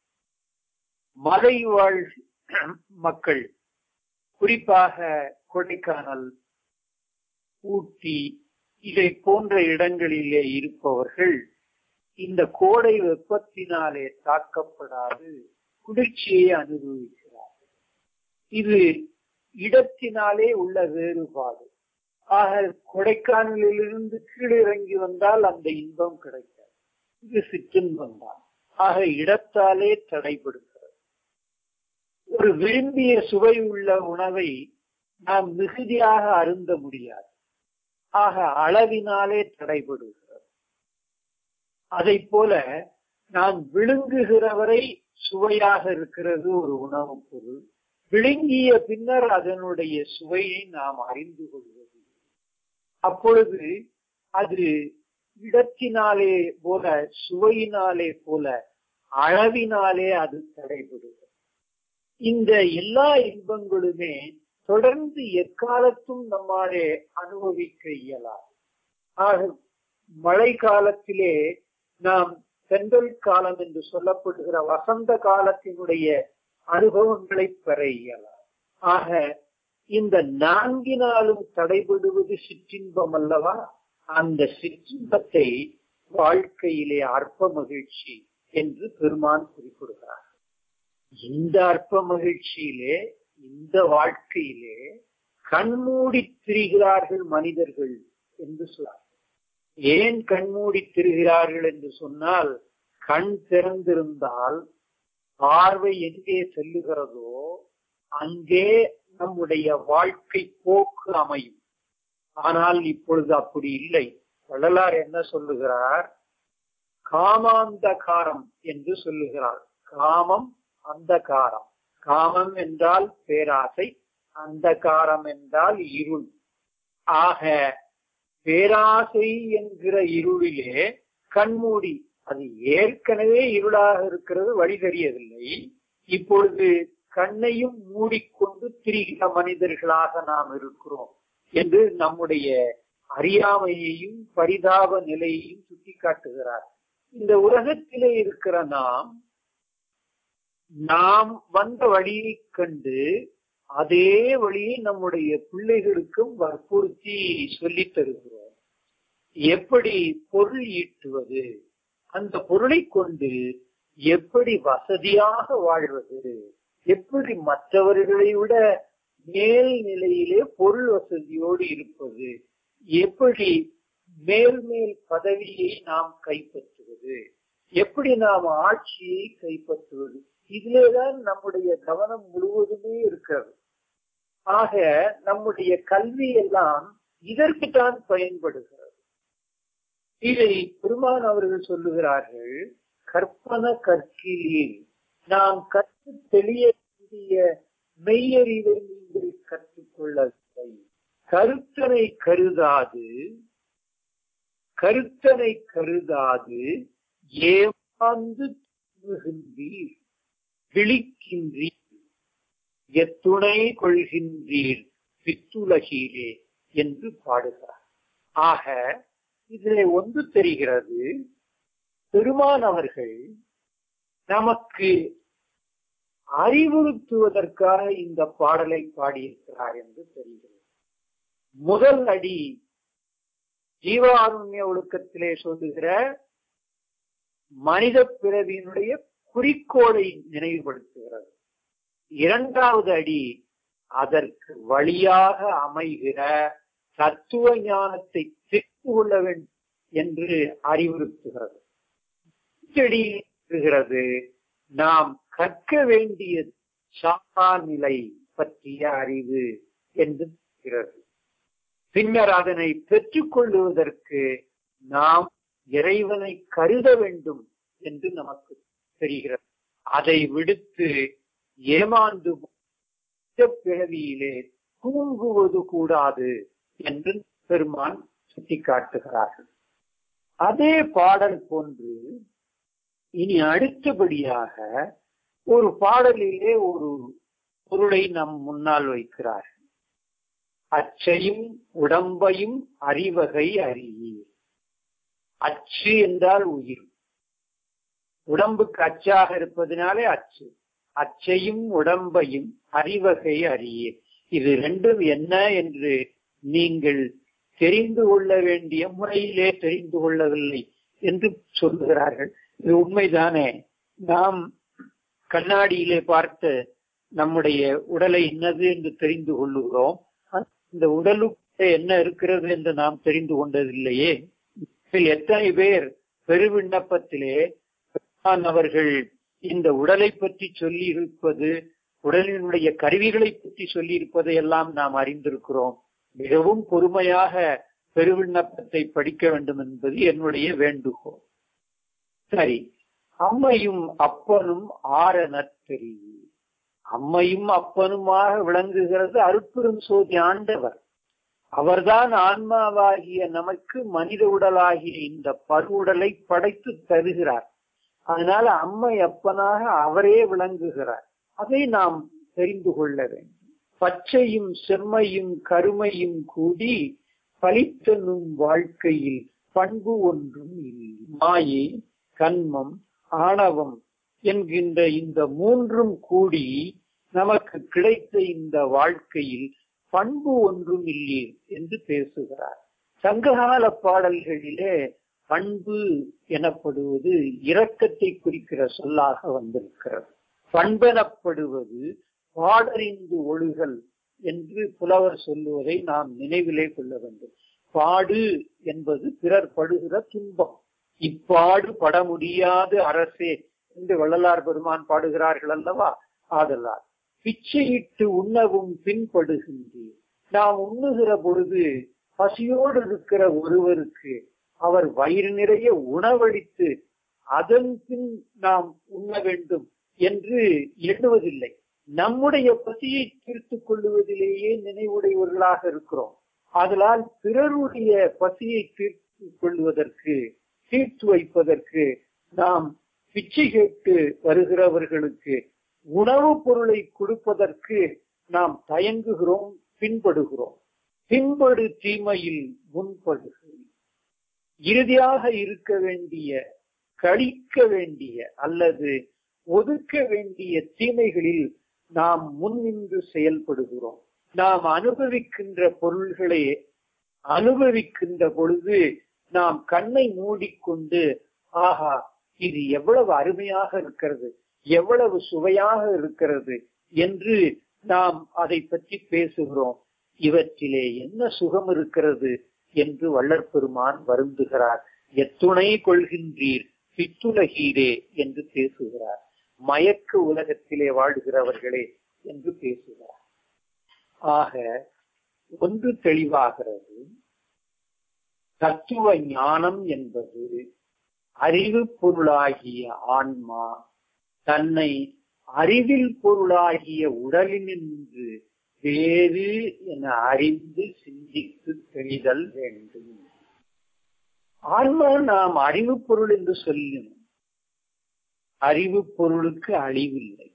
மலைவாழ் மக்கள் குறிப்பாக கொடைக்கானல் ஊட்டி இதை போன்ற இடங்களிலே இருப்பவர்கள் இந்த கோடை வெப்பத்தினாலே தாக்கப்படாது குளிர்ச்சியை அனுபவிக்கிறார்கள் இது இடத்தினாலே உள்ள வேறுபாடு ஆக கொடைக்கானலிலிருந்து கீழே இறங்கி வந்தால் அந்த இன்பம் கிடைக்காது இது சிற்றின்பம் தான் ஆக இடத்தாலே தடைபடுகிறது ஒரு விரும்பிய சுவை உள்ள உணவை நாம் மிகுதியாக அருந்த முடியாது ஆக அளவினாலே தடைபடுகிறது அதை போல நாம் விழுங்குகிறவரை சுவையாக இருக்கிறது ஒரு உணவுப் பொருள் விழுங்கிய பின்னர் அதனுடைய சுவையை நாம் அறிந்து கொள்வது அப்பொழுது அது இடத்தினாலே போல சுவையினாலே போல அளவினாலே அது தடைபடுகிறது இந்த எல்லா இன்பங்களுமே தொடர்ந்து எக்காலத்தும் நம்மாலே அனுபவிக்க இயலாது ஆக மழை காலத்திலே நாம் சென்றல் காலம் என்று சொல்லப்படுகிற வசந்த காலத்தினுடைய அனுபவங்களை பெற இயலாது ஆக இந்த நான்கினாலும் தடைபடுவது சிற்றின்பம் அல்லவா அந்த சிற்றின்பத்தை வாழ்க்கையிலே அற்ப மகிழ்ச்சி என்று பெருமான் குறிப்பிடுகிறார் இந்த அற்ப மகிழ்ச்சியிலே இந்த வாழ்க்கையிலே கண்மூடி திரிகிறார்கள் மனிதர்கள் என்று சொல்றார் ஏன் கண்மூடி திரிகிறார்கள் என்று சொன்னால் கண் திறந்திருந்தால் பார்வை எங்கே செல்லுகிறதோ அங்கே நம்முடைய வாழ்க்கை போக்கு அமையும் ஆனால் இப்பொழுது அப்படி இல்லை வள்ளலார் என்ன சொல்லுகிறார் காமாந்தகாரம் என்று சொல்லுகிறார் காமம் அந்தகாரம் காமம் என்றால் பேராசை அந்தகாரம் என்றால் இருள் ஆக பேராசை என்கிற இருளிலே கண்மூடி அது ஏற்கனவே இருளாக இருக்கிறது வழி தெரியவில்லை இப்பொழுது கண்ணையும் மூடிக்கொண்டு திரிகிற மனிதர்களாக நாம் இருக்கிறோம் என்று நம்முடைய அறியாமையையும் பரிதாப நிலையையும் சுட்டிக்காட்டுகிறார் இந்த உலகத்திலே இருக்கிற நாம் நாம் வந்த வழியை கண்டு அதே வழியை நம்முடைய பிள்ளைகளுக்கும் வற்புறுத்தி சொல்லித் தருகிறோம் எப்படி பொருள் ஈட்டுவது அந்த பொருளை கொண்டு எப்படி வசதியாக வாழ்வது எப்படி மற்றவர்களை விட மேல் நிலையிலே பொருள் வசதியோடு இருப்பது எப்படி மேல் மேல் பதவியை நாம் கைப்பற்றுவது எப்படி நாம் ஆட்சியை கைப்பற்றுவது இதிலேதான் நம்முடைய கவனம் முழுவதுமே இருக்கிறது ஆக நம்முடைய கல்வி எல்லாம் இதற்குத்தான் பயன்படுகிறது இதை பெருமான் அவர்கள் சொல்லுகிறார்கள் கற்பன கற்கிலீர் நாம் கற்று தெளிய வேண்டிய மெய்யறிவை நீங்கள் கற்றுக்கொள்ளவில்லை கருத்தனை கருதாது கருத்தனை கருதாது ஏமாந்து திரும்புகின்றீர் விழிக்கின்றீர் எத்துணை கொள்கின்றீர் பித்துலகிலே என்று பாடுகிறார் ஆக இதிலே ஒன்று தெரிகிறது பெருமான் அவர்கள் நமக்கு அறிவுறுத்துவதற்காக இந்த பாடலை பாடியிருக்கிறார் என்று தெரிகிறது முதல் அடி ஜீவாருண்ய ஒழுக்கத்திலே சொல்லுகிற மனித பிறவியினுடைய குறிக்கோளை நினைவுபடுத்துகிறது இரண்டாவது அடி அதற்கு வழியாக அமைகிற தத்துவ ஞானத்தை தெரிந்து கொள்ள வேண்டும் என்று அறிவுறுத்துகிறது செடிகிறது நாம் கற்க வேண்டிய சாரா நிலை பற்றிய அறிவு என்று இருக்கிறது பின்னர் அதனை பெற்றுக் கொள்ளுவதற்கு நாம் இறைவனை கருத வேண்டும் என்று நமக்கு தெரிகிறது அதை விடுத்து ஏமாந்து பிறவியிலே தூங்குவது கூடாது என்று பெருமான் சுட்டிக்காட்டுகிறார்கள் அதே பாடல் போன்று இனி அடுத்தபடியாக ஒரு பாடலிலே ஒரு பொருளை நம் முன்னால் வைக்கிறார் அச்சையும் உடம்பையும் அறிவகை அறியீர் அச்சு என்றால் உயிர் உடம்புக்கு அச்சாக இருப்பதனாலே அச்சு அச்சையும் உடம்பையும் அறிவகை அறியீர் இது ரெண்டும் என்ன என்று நீங்கள் தெரிந்து கொள்ள வேண்டிய முறையிலே தெரிந்து கொள்ளவில்லை என்று சொல்லுகிறார்கள் இது உண்மைதானே நாம் கண்ணாடியிலே பார்த்து நம்முடைய உடலை என்னது என்று தெரிந்து கொள்ளுகிறோம் இந்த உடலுக்கு என்ன இருக்கிறது என்று நாம் தெரிந்து கொண்டதில்லையே எத்தனை பேர் பெருவிண்ணப்பத்திலே அவர்கள் இந்த உடலை பற்றி சொல்லி இருப்பது உடலினுடைய கருவிகளை பற்றி சொல்லி இருப்பதை எல்லாம் நாம் அறிந்திருக்கிறோம் மிகவும் பொறுமையாக பெருவிண்ணப்பத்தை படிக்க வேண்டும் என்பது என்னுடைய வேண்டுகோள் சரி அம்மையும் அப்பனும் ஆரணத் தெரியும் அம்மையும் அப்பனுமாக விளங்குகிறது அருட்பெரும் சோதி ஆண்டவர் அவர்தான் ஆன்மாவாகிய நமக்கு மனித உடலாகிய இந்த பருவுடலை படைத்து தருகிறார் அதனால அம்மை அப்பனாக அவரே விளங்குகிறார் அதை நாம் தெரிந்து கொள்ள வேண்டும் பச்சையும் செம்மையும் கருமையும் கூடி பலித்தனும் வாழ்க்கையில் பண்பு ஒன்றும் இல்லை மாயை கண்மம் ஆணவம் என்கின்ற இந்த மூன்றும் கூடி நமக்கு கிடைத்த இந்த வாழ்க்கையில் பண்பு ஒன்றும் இல்லை என்று பேசுகிறார் சங்ககால பாடல்களிலே பண்பு எனப்படுவது இரக்கத்தை குறிக்கிற சொல்லாக வந்திருக்கிறது பண்பெனப்படுவது பாடறிந்து ஒழுகல் என்று புலவர் சொல்லுவதை நாம் நினைவிலே கொள்ள வேண்டும் பாடு என்பது பிறர் படுகிற துன்பம் இப்பாடு பட முடியாது அரசே என்று வள்ளலார் பெருமான் பாடுகிறார்கள் அல்லவா ஆதலால் பிச்சையிட்டு உண்ணவும் பின்படுகின்றேன் நாம் உண்ணுகிற பொழுது பசியோடு இருக்கிற ஒருவருக்கு அவர் வயிறு நிறைய உணவளித்து அதன் பின் நாம் உண்ண வேண்டும் என்று எண்ணுவதில்லை நம்முடைய பசியை தீர்த்துக் கொள்ளுவதிலேயே நினைவுடையவர்களாக இருக்கிறோம் அதனால் பிறருடைய பசியை தீர்த்து கொள்வதற்கு தீர்த்து வைப்பதற்கு நாம் பிச்சை கேட்டு வருகிறவர்களுக்கு உணவுப் பொருளை கொடுப்பதற்கு நாம் தயங்குகிறோம் பின்படுகிறோம் பின்படு தீமையில் முன்படுகிறோம் இறுதியாக இருக்க வேண்டிய கழிக்க வேண்டிய அல்லது ஒதுக்க வேண்டிய தீமைகளில் நாம் முன்னின்று செயல்படுகிறோம் நாம் அனுபவிக்கின்ற பொருள்களை அனுபவிக்கின்ற பொழுது நாம் கண்ணை மூடிக்கொண்டு ஆஹா இது எவ்வளவு அருமையாக இருக்கிறது எவ்வளவு சுவையாக இருக்கிறது என்று நாம் அதை பற்றி பேசுகிறோம் இவற்றிலே என்ன சுகம் இருக்கிறது என்று வள்ளற் பெருமான் வருந்துகிறார் எத்துணை கொள்கின்றீர் பித்துலகீரே என்று பேசுகிறார் மயக்க உலகத்திலே வாழ்கிறவர்களே என்று பேசுகிறார் ஆக ஒன்று தெளிவாகிறது தத்துவ ஞானம் என்பது அறிவு பொருளாகிய ஆன்மா தன்னை அறிவில் பொருளாகிய உடலினின்று வேறு என அறிந்து சிந்தித்து தெளிதல் வேண்டும் ஆன்மா நாம் அறிவு பொருள் என்று சொல்லினோம் அறிவு பொருளுக்கு அழிவில்லை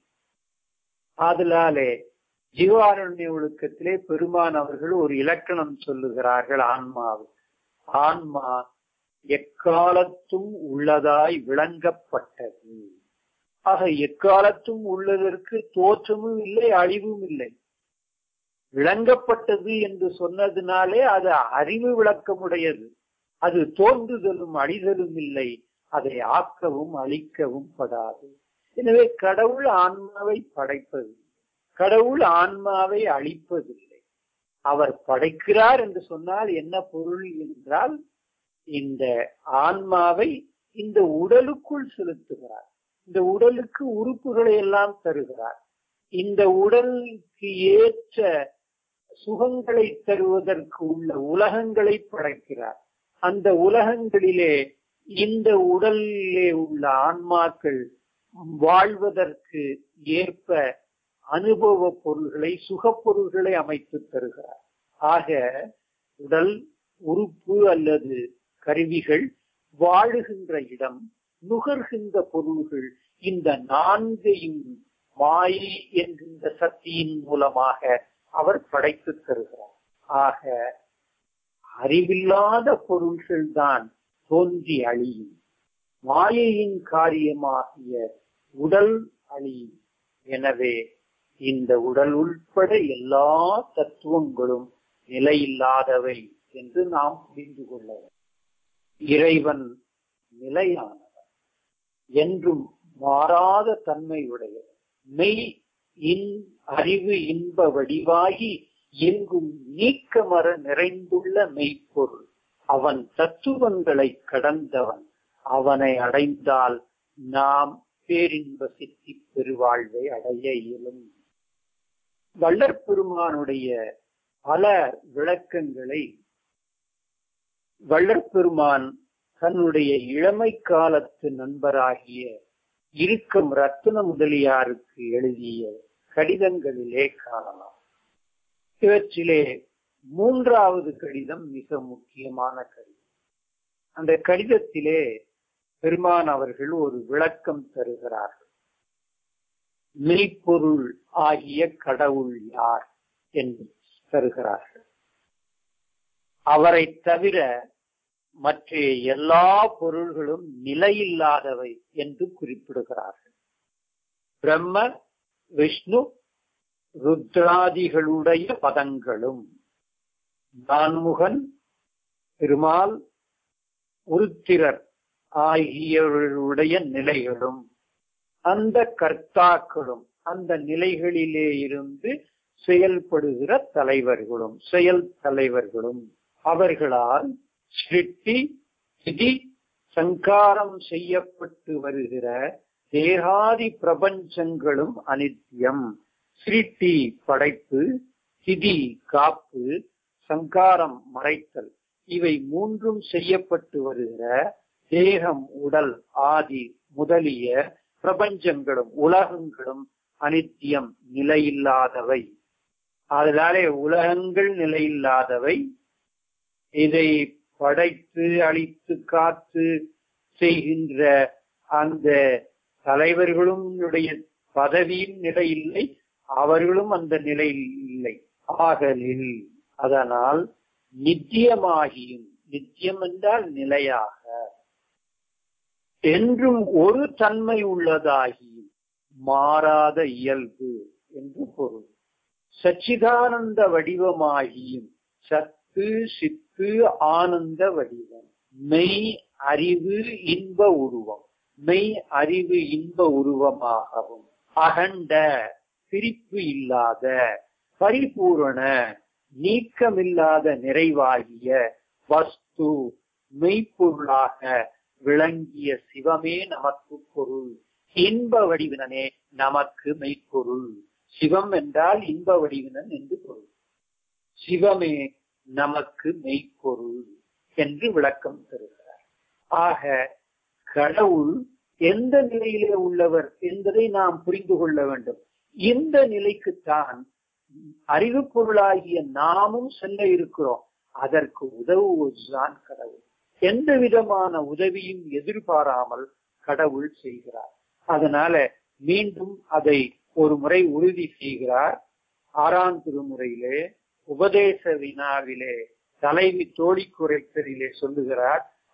ஆதலாலே ஜீவாரண்ய ஒழுக்கத்திலே பெருமான் அவர்கள் ஒரு இலக்கணம் சொல்லுகிறார்கள் ஆன்மாவுக்கு ஆன்மா எக்காலத்தும் உள்ளதாய் விளங்கப்பட்டது ஆக எக்காலத்தும் உள்ளதற்கு தோற்றமும் இல்லை அழிவும் இல்லை விளங்கப்பட்டது என்று சொன்னதினாலே அது அறிவு விளக்கமுடையது அது தோன்றுதலும் அழிதலும் இல்லை அதை ஆக்கவும் அழிக்கவும் படாது எனவே கடவுள் ஆன்மாவை படைப்பது கடவுள் ஆன்மாவை அழிப்பதில்லை அவர் படைக்கிறார் என்று சொன்னால் என்ன பொருள் என்றால் இந்த ஆன்மாவை இந்த உடலுக்குள் செலுத்துகிறார் இந்த உடலுக்கு உறுப்புகளை எல்லாம் தருகிறார் இந்த உடலுக்கு ஏற்ற சுகங்களை தருவதற்கு உள்ள உலகங்களை படைக்கிறார் அந்த உலகங்களிலே இந்த உடலிலே உள்ள ஆன்மாக்கள் வாழ்வதற்கு ஏற்ப அனுபவ பொருள்களை சுகப் பொருள்களை அமைத்து தருகிறார் ஆக உடல் உறுப்பு அல்லது கருவிகள் வாழுகின்ற இடம் நுகர்கின்ற பொருள்கள் இந்த நான்கையும் மாயை என்கின்ற சக்தியின் மூலமாக அவர் படைத்து தருகிறார் ஆக அறிவில்லாத பொருள்கள் தான் தோன்றி அழியும் மாயையின் காரியமாகிய உடல் அழியும் எனவே இந்த உடல் உட்பட எல்லா தத்துவங்களும் நிலையில்லாதவை என்று நாம் புரிந்து கொள்ள இறைவன் நிலையானவன் என்றும் மாறாத தன்மையுடையவர் மெய் இன் அறிவு இன்ப வடிவாகி எங்கும் நீக்கமர நிறைந்துள்ள மெய்ப்பொருள் அவன் தத்துவங்களை கடந்தவன் அவனை அடைந்தால் நாம் பேரின்ப சித்தி பெருவாழ்வை அடைய இயலும் வள்ளற் பெருமானுடைய பல விளக்கங்களை வள்ளற் பெருமான் தன்னுடைய இளமை காலத்து நண்பராகிய இருக்கும் ரத்ன முதலியாருக்கு எழுதிய கடிதங்களிலே காணலாம் இவற்றிலே மூன்றாவது கடிதம் மிக முக்கியமான கடிதம் அந்த கடிதத்திலே பெருமான் அவர்கள் ஒரு விளக்கம் தருகிறார்கள் மெய்ப்பொருள் ஆகிய கடவுள் யார் என்று தருகிறார்கள் அவரை தவிர மற்ற எல்லா பொருள்களும் நிலையில்லாதவை என்று குறிப்பிடுகிறார்கள் பிரம்ம விஷ்ணு ருத்ராதிகளுடைய பதங்களும் நான்முகன் பெருமாள் உருத்திரர் ஆகியவர்களுடைய நிலைகளும் அந்த கர்த்தாக்களும் அந்த நிலைகளிலே இருந்து செயல்படுகிற தலைவர்களும் செயல் தலைவர்களும் அவர்களால் சிருஷ்டி திதி சங்காரம் செய்யப்பட்டு வருகிற தேகாதி பிரபஞ்சங்களும் அனித்தியம் சிருஷ்டி படைப்பு திதி காப்பு சங்காரம் மறைத்தல் இவை மூன்றும் செய்யப்பட்டு வருகிற தேகம் உடல் ஆதி முதலிய பிரபஞ்சங்களும் உலகங்களும் அனித்தியம் நிலையில்லாதவை அதனாலே உலகங்கள் நிலையில்லாதவை இதை படைத்து அழித்து காத்து செய்கின்ற அந்த தலைவர்களும் பதவியின் நிலை இல்லை அவர்களும் அந்த நிலையில் இல்லை ஆகலில் அதனால் நித்தியமாகியும் நித்தியம் என்றால் நிலையாக என்றும் ஒரு தன்மை உள்ளதாகியும் மாறாத இயல்பு என்று பொருள் சச்சிதானந்த வடிவமாகியும் சத்து சித்து ஆனந்த வடிவம் மெய் அறிவு இன்ப உருவம் மெய் அறிவு இன்ப உருவமாகவும் அகண்ட பிரிப்பு இல்லாத பரிபூரண நீக்கமில்லாத நிறைவாகிய வஸ்து மெய்ப்பொருளாக விளங்கிய சிவமே நமக்கு பொருள் இன்ப வடிவினனே நமக்கு மெய்ப்பொருள் சிவம் என்றால் இன்ப வடிவினன் என்று பொருள் சிவமே நமக்கு மெய்ப்பொருள் என்று விளக்கம் தருகிறார் ஆக கடவுள் எந்த நிலையிலே உள்ளவர் என்பதை நாம் புரிந்து கொள்ள வேண்டும் இந்த நிலைக்குத்தான் அறிவு பொருளாகிய நாமும் செல்ல இருக்கிறோம் அதற்கு உதவுவதுதான் கடவுள் எந்த விதமான உதவியும் எதிர்பாராமல் கடவுள் செய்கிறார் அதனால மீண்டும் அதை ஒரு முறை உறுதி செய்கிறார் ஆறாம் திருமுறையிலே உபதேச வினாவிலே தலைவி தோழி குறைத்தலிலே சொல்லுகிறார்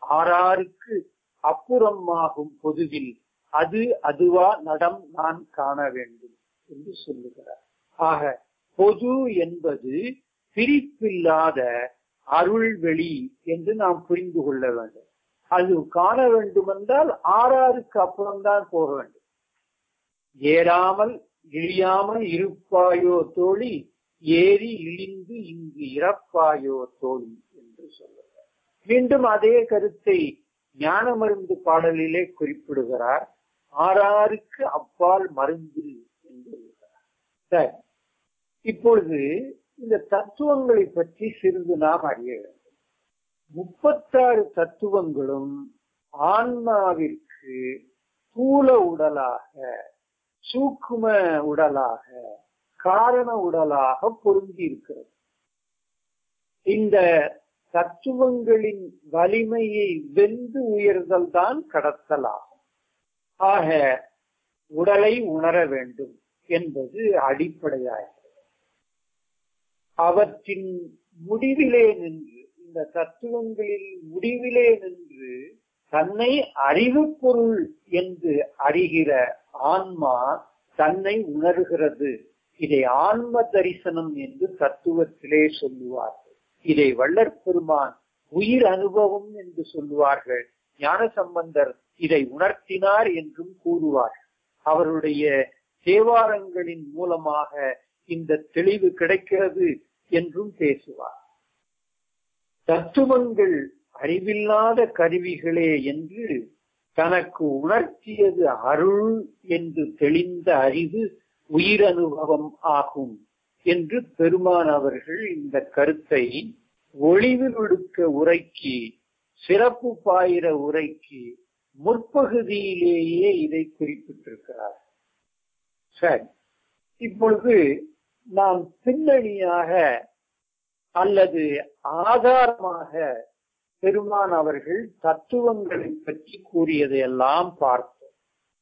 ஆறாருக்கு அப்புறமாகும் பொதுவில் அது அதுவா நடம் நான் காண வேண்டும் என்று சொல்லுகிறார் ஆக பொது என்பது பிரிப்பில்லாத அருள்வெளி என்று நாம் புரிந்து கொள்ள வேண்டும் அது காண வேண்டுமென்றால் ஆறாருக்கு அப்புறம்தான் போக வேண்டும் ஏறாமல் இழியாமல் இருப்பாயோ தோழி ஏறி இழிந்து இங்கு இறப்பாயோ தோழி என்று சொல்லுகிறார் மீண்டும் அதே கருத்தை ஞான மருந்து பாடலிலே குறிப்பிடுகிறார் ஆறாருக்கு அப்பால் மருந்து என்று சொல்லுகிறார் சரி இப்பொழுது இந்த தத்துவங்களை பற்றி சிறிது நாம் அறிய வேண்டும் முப்பத்தாறு தத்துவங்களும் ஆன்மாவிற்கு தூல உடலாக சூக்கும உடலாக காரண உடலாக பொருந்தி இருக்கிறது இந்த தத்துவங்களின் வலிமையை வென்று உயர்தல் தான் கடத்தலாகும் ஆக உடலை உணர வேண்டும் என்பது அடிப்படையாக அவற்றின் முடிவிலே நின்று இந்த தத்துவங்களில் முடிவிலே நின்று தன்னை அறிவு பொருள் என்று அறிகிற ஆன்மா தன்னை உணர்கிறது இதை ஆன்ம தரிசனம் என்று தத்துவத்திலே சொல்லுவார்கள் இதை வள்ளற் பெருமான் உயிர் அனுபவம் என்று சொல்லுவார்கள் ஞான சம்பந்தர் இதை உணர்த்தினார் என்றும் கூறுவார் அவருடைய தேவாரங்களின் மூலமாக இந்த தெளிவு கிடைக்கிறது என்றும் பேசுவார் தத்துவங்கள் அறிவில்லாத கருவிகளே என்று தனக்கு உணர்த்தியது அருள் என்று தெளிந்த அறிவு உயிர் அனுபவம் ஆகும் என்று பெருமான் அவர்கள் இந்த கருத்தை ஒளிவு விடுக்க உரைக்கு சிறப்பு பாயிர உரைக்கு முற்பகுதியிலேயே இதை குறிப்பிட்டிருக்கிறார் சரி இப்பொழுது நாம் பின்னணியாக அல்லது ஆதாரமாக பெருமான் அவர்கள் தத்துவங்களை பற்றி கூறியதையெல்லாம் பார்த்தோம்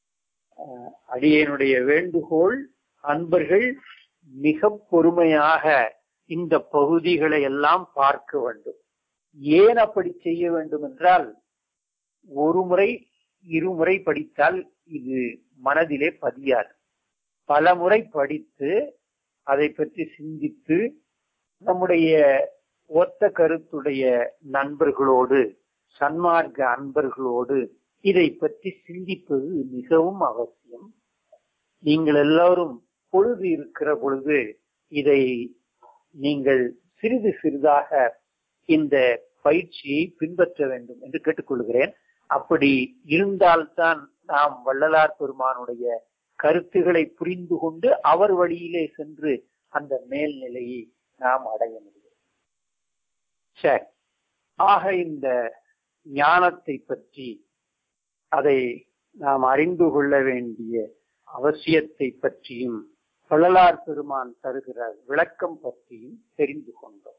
அடியனுடைய வேண்டுகோள் அன்பர்கள் மிக பொறுமையாக இந்த பகுதிகளை எல்லாம் பார்க்க வேண்டும் ஏன் அப்படி செய்ய வேண்டும் என்றால் ஒரு முறை இருமுறை படித்தால் இது மனதிலே பதியாது பல முறை படித்து அதை பற்றி சிந்தித்து நம்முடைய ஒத்த கருத்துடைய நண்பர்களோடு சன்மார்க்க அன்பர்களோடு இதை பற்றி சிந்திப்பது மிகவும் அவசியம் நீங்கள் எல்லாரும் பொழுது இருக்கிற பொழுது இதை நீங்கள் சிறிது சிறிதாக இந்த பயிற்சியை பின்பற்ற வேண்டும் என்று கேட்டுக்கொள்கிறேன் அப்படி இருந்தால்தான் நாம் வள்ளலார் பெருமானுடைய கருத்துக்களை புரிந்து கொண்டு அவர் வழியிலே சென்று அந்த மேல்நிலையை நாம் அடைய முடியும் சரி ஆக இந்த ஞானத்தை பற்றி அதை நாம் அறிந்து கொள்ள வேண்டிய அவசியத்தை பற்றியும் வள்ளலார் பெருமான் தருகிற விளக்கம் பற்றியும் தெரிந்து கொண்டோம்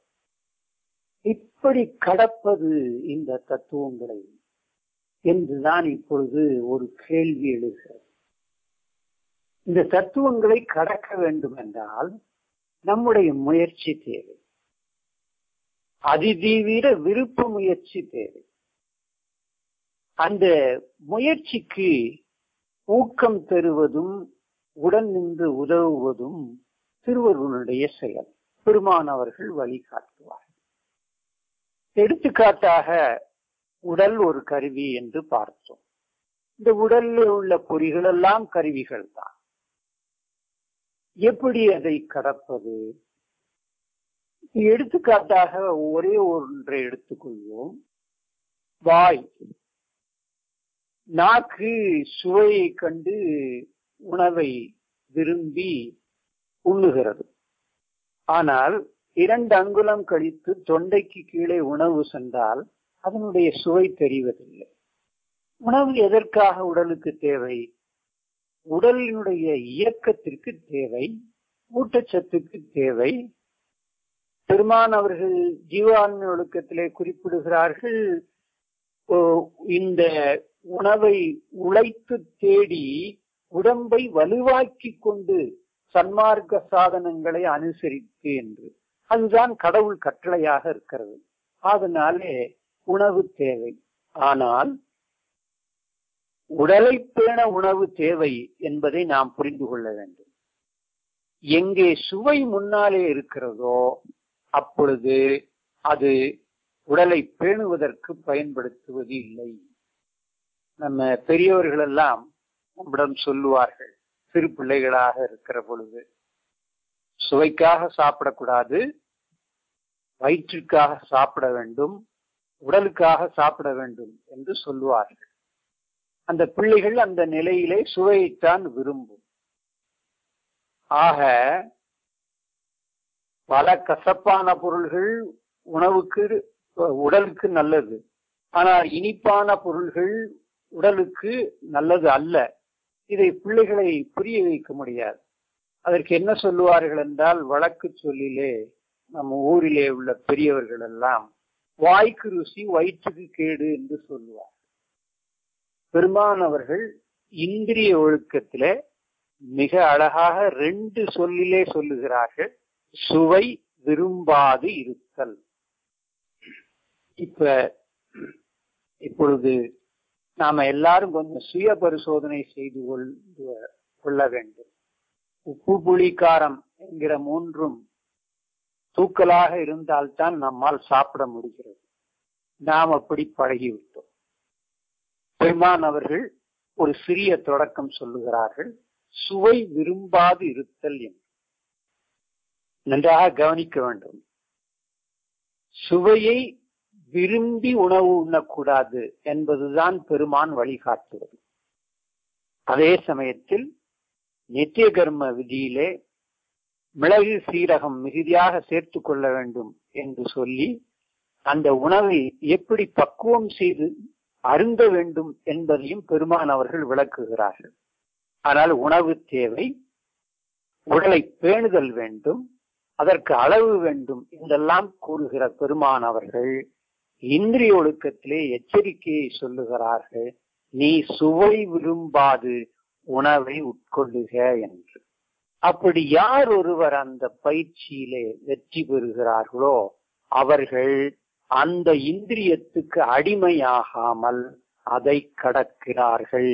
இப்படி கடப்பது இந்த தத்துவங்களை என்றுதான் இப்பொழுது ஒரு கேள்வி எழுகிறது இந்த தத்துவங்களை கடக்க வேண்டும் என்றால் நம்முடைய முயற்சி தேவை அதிதீவிர விருப்ப முயற்சி தேவை அந்த முயற்சிக்கு ஊக்கம் தருவதும் உடன் நின்று உதவுவதும் திருவருளுடைய செயல் பெருமானவர்கள் வழிகாட்டுவார் எடுத்துக்காட்டாக உடல் ஒரு கருவி என்று பார்த்தோம் இந்த உடலில் உள்ள பொறிகள் எல்லாம் கருவிகள் தான் எப்படி அதை கடப்பது எடுத்துக்காட்டாக ஒரே ஒன்றை எடுத்துக்கொள்வோம் வாய் நாக்கு சுவையை கண்டு உணவை விரும்பி உண்ணுகிறது ஆனால் இரண்டு அங்குலம் கழித்து தொண்டைக்கு கீழே உணவு சென்றால் அதனுடைய சுவை தெரிவதில்லை உணவு எதற்காக உடலுக்கு தேவை உடலினுடைய இயக்கத்திற்கு தேவை ஊட்டச்சத்துக்கு தேவை பெருமான் அவர்கள் ஜீவான்மை ஒழுக்கத்திலே குறிப்பிடுகிறார்கள் இந்த உணவை உழைத்து தேடி உடம்பை வலுவாக்கி கொண்டு சன்மார்க்க சாதனங்களை அனுசரித்து என்று அதுதான் கடவுள் கட்டளையாக இருக்கிறது அதனாலே உணவு தேவை ஆனால் உடலை பேண உணவு தேவை என்பதை நாம் புரிந்து கொள்ள வேண்டும் எங்கே சுவை முன்னாலே இருக்கிறதோ அப்பொழுது அது உடலை பேணுவதற்கு பயன்படுத்துவது இல்லை நம்ம பெரியவர்கள் எல்லாம் நம்மிடம் சொல்லுவார்கள் சிறு பிள்ளைகளாக இருக்கிற பொழுது சுவைக்காக சாப்பிடக்கூடாது வயிற்றுக்காக சாப்பிட வேண்டும் உடலுக்காக சாப்பிட வேண்டும் என்று சொல்லுவார்கள் அந்த பிள்ளைகள் அந்த நிலையிலே சுவையைத்தான் விரும்பும் ஆக பல கசப்பான பொருள்கள் உணவுக்கு உடலுக்கு நல்லது ஆனால் இனிப்பான பொருள்கள் உடலுக்கு நல்லது அல்ல இதை பிள்ளைகளை புரிய வைக்க முடியாது அதற்கு என்ன சொல்லுவார்கள் என்றால் வழக்கு சொல்லிலே நம்ம ஊரிலே உள்ள பெரியவர்கள் எல்லாம் வாய்க்கு ருசி வயிற்றுக்கு கேடு என்று சொல்லுவார் பெருமானவர்கள் இந்திரிய ஒழுக்கத்திலே மிக அழகாக ரெண்டு சொல்லிலே சொல்லுகிறார்கள் சுவை விரும்பாது இருத்தல் இப்ப இப்பொழுது நாம எல்லாரும் கொஞ்சம் சுய பரிசோதனை செய்து கொள்ள வேண்டும் உப்பு புளி காரம் என்கிற மூன்றும் தூக்கலாக இருந்தால்தான் நம்மால் சாப்பிட முடிகிறது நாம் அப்படி பழகிவிட்டோம் பெருமான் அவர்கள் ஒரு சிறிய தொடக்கம் சொல்லுகிறார்கள் சுவை விரும்பாது இருத்தல் என்று நன்றாக கவனிக்க வேண்டும் சுவையை விரும்பி உணவு உண்ணக்கூடாது என்பதுதான் பெருமான் வழிகாட்டுவது அதே சமயத்தில் நித்திய கர்ம விதியிலே மிளகு சீரகம் மிகுதியாக சேர்த்து கொள்ள வேண்டும் என்று சொல்லி அந்த உணவை எப்படி பக்குவம் செய்து அருந்த வேண்டும் என்பதையும் பெருமான் அவர்கள் விளக்குகிறார்கள் ஆனால் உணவு தேவை உடலை பேணுதல் வேண்டும் அதற்கு அளவு வேண்டும் என்றெல்லாம் கூறுகிற பெருமான் அவர்கள் இந்திரிய ஒழுக்கத்திலே எச்சரிக்கையை சொல்லுகிறார்கள் நீ சுவை விரும்பாது உணவை உட்கொள்ளுக என்று அப்படி யார் ஒருவர் அந்த பயிற்சியிலே வெற்றி பெறுகிறார்களோ அவர்கள் அந்த இந்திரியத்துக்கு அடிமையாகாமல் அதை கடக்கிறார்கள்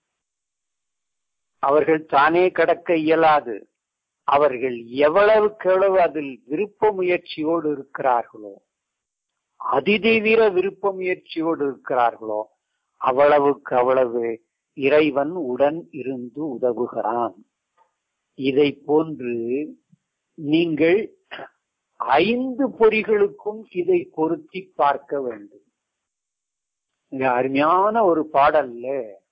அவர்கள் தானே கடக்க இயலாது அவர்கள் எவ்வளவுக்கு எவ்வளவு அதில் விருப்ப முயற்சியோடு இருக்கிறார்களோ அதிதீவிர விருப்ப முயற்சியோடு இருக்கிறார்களோ அவ்வளவுக்கு அவ்வளவு இறைவன் உடன் இருந்து உதவுகிறான் இதை போன்று நீங்கள் ஐந்து பொறிகளுக்கும் இதை பொருத்தி பார்க்க வேண்டும் மிக அருமையான ஒரு பாடல்ல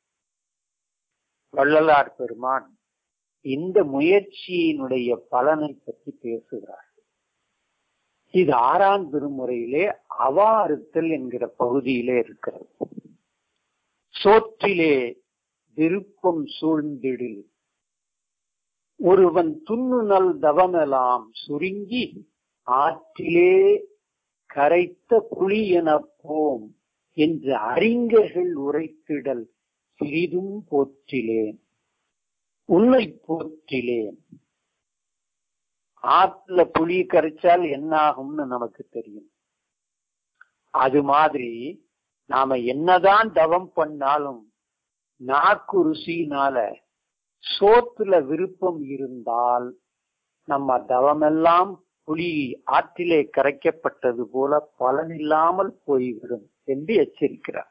வள்ளலார் பெருமான் இந்த முயற்சியினுடைய பலனை பற்றி பேசுகிறார் இது ஆறாம் திருமுறையிலே அவாறுத்தல் என்கிற பகுதியிலே இருக்கிறது சோற்றிலே விருப்பம் சூழ்ந்திடில் ஒருவன் துண்ணுநல் தவமெலாம் சுருங்கி ஆற்றிலே கரைத்த புலி எனப்போம் என்று அறிஞர்கள் உரைத்திடல் சிறிதும் போற்றிலேன் உன்னை போற்றிலேன் ஆற்றுல புளி கரைச்சால் என்ன ஆகும்னு நமக்கு தெரியும் அது மாதிரி நாம என்னதான் தவம் பண்ணாலும் நாக்கு ருசினால சோத்துல விருப்பம் இருந்தால் நம்ம தவமெல்லாம் புலி ஆற்றிலே கரைக்கப்பட்டது போல பலனில்லாமல் போய்விடும் என்று எச்சரிக்கிறார்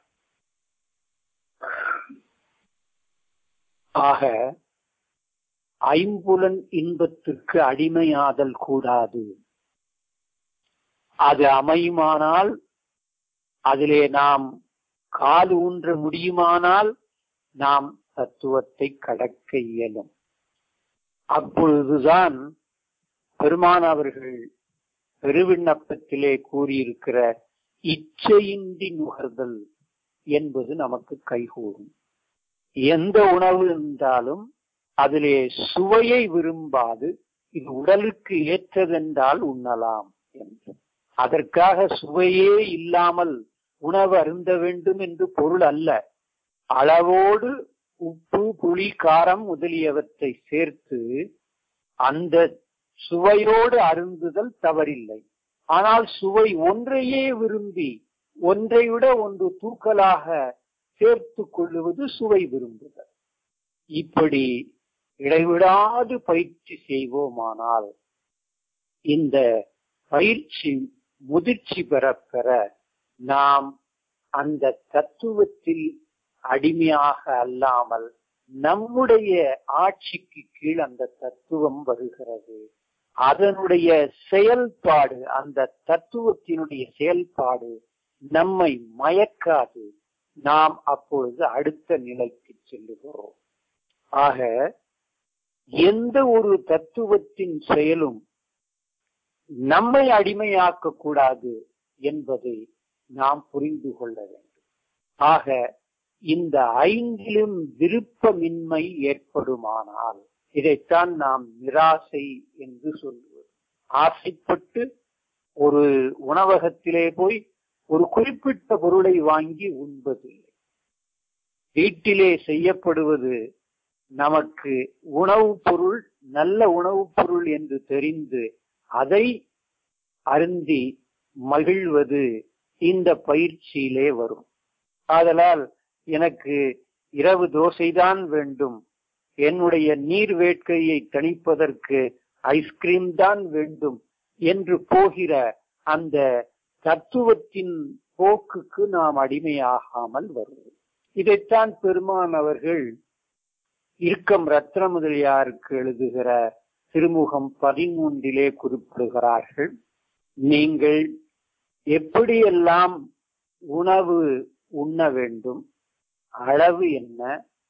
ஆக ஐம்புலன் இன்பத்திற்கு அடிமையாதல் கூடாது அது அமையுமானால் அதிலே நாம் கால் ஊன்ற முடியுமானால் நாம் தத்துவத்தை கடக்க இயலும் அப்பொழுதுதான் பெருமான் அவர்கள் பெருவிண்ணப்பத்திலே கூறியிருக்கிற இச்சையின்றி நுகர்தல் என்பது நமக்கு கைகூடும் எந்த உணவு இருந்தாலும் அதிலே சுவையை விரும்பாது இது உடலுக்கு ஏற்றதென்றால் உண்ணலாம் என்று அதற்காக சுவையே இல்லாமல் உணவு அருந்த வேண்டும் என்று பொருள் அல்ல அளவோடு உப்பு புளி காரம் முதலியவற்றை சேர்த்து அந்த சுவையோடு அருந்துதல் தவறில்லை ஆனால் சுவை ஒன்றையே விரும்பி ஒன்றை விட ஒன்று தூக்கலாக சேர்த்து கொள்ளுவது சுவை விரும்புதல் இப்படி இடைவிடாது பயிற்சி செய்வோமானால் இந்த பயிற்சி முதிர்ச்சி பெற பெற நாம் அந்த தத்துவத்தில் அடிமையாக அல்லாமல் நம்முடைய ஆட்சிக்கு கீழ் அந்த தத்துவம் வருகிறது அதனுடைய செயல்பாடு அந்த தத்துவத்தினுடைய செயல்பாடு நம்மை மயக்காது நாம் அப்பொழுது அடுத்த நிலைக்கு செல்லுகிறோம் ஆக எந்த ஒரு தத்துவத்தின் செயலும் நம்மை அடிமையாக்க கூடாது என்பதை நாம் புரிந்து கொள்ள வேண்டும் ஆக இந்த ஐந்திலும் விருப்பமின்மை ஏற்படுமானால் இதைத்தான் நாம் நிராசை என்று சொல்லுவது ஆசைப்பட்டு ஒரு உணவகத்திலே போய் ஒரு குறிப்பிட்ட பொருளை வாங்கி உண்பதில்லை வீட்டிலே செய்யப்படுவது நமக்கு உணவுப் பொருள் நல்ல உணவுப் பொருள் என்று தெரிந்து அதை அருந்தி மகிழ்வது இந்த பயிற்சியிலே வரும் ஆதலால் எனக்கு இரவு தோசைதான் வேண்டும் என்னுடைய நீர் வேட்கையை தணிப்பதற்கு ஐஸ்கிரீம் தான் வேண்டும் என்று போகிற அந்த தத்துவத்தின் போக்குக்கு நாம் அடிமையாகாமல் வருவோம் இதைத்தான் பெருமான் அவர்கள் இறுக்கம் ரத்ன முதலியாருக்கு எழுதுகிற திருமுகம் பதிமூன்றிலே குறிப்பிடுகிறார்கள் நீங்கள் எப்படியெல்லாம் உணவு உண்ண வேண்டும் அளவு என்ன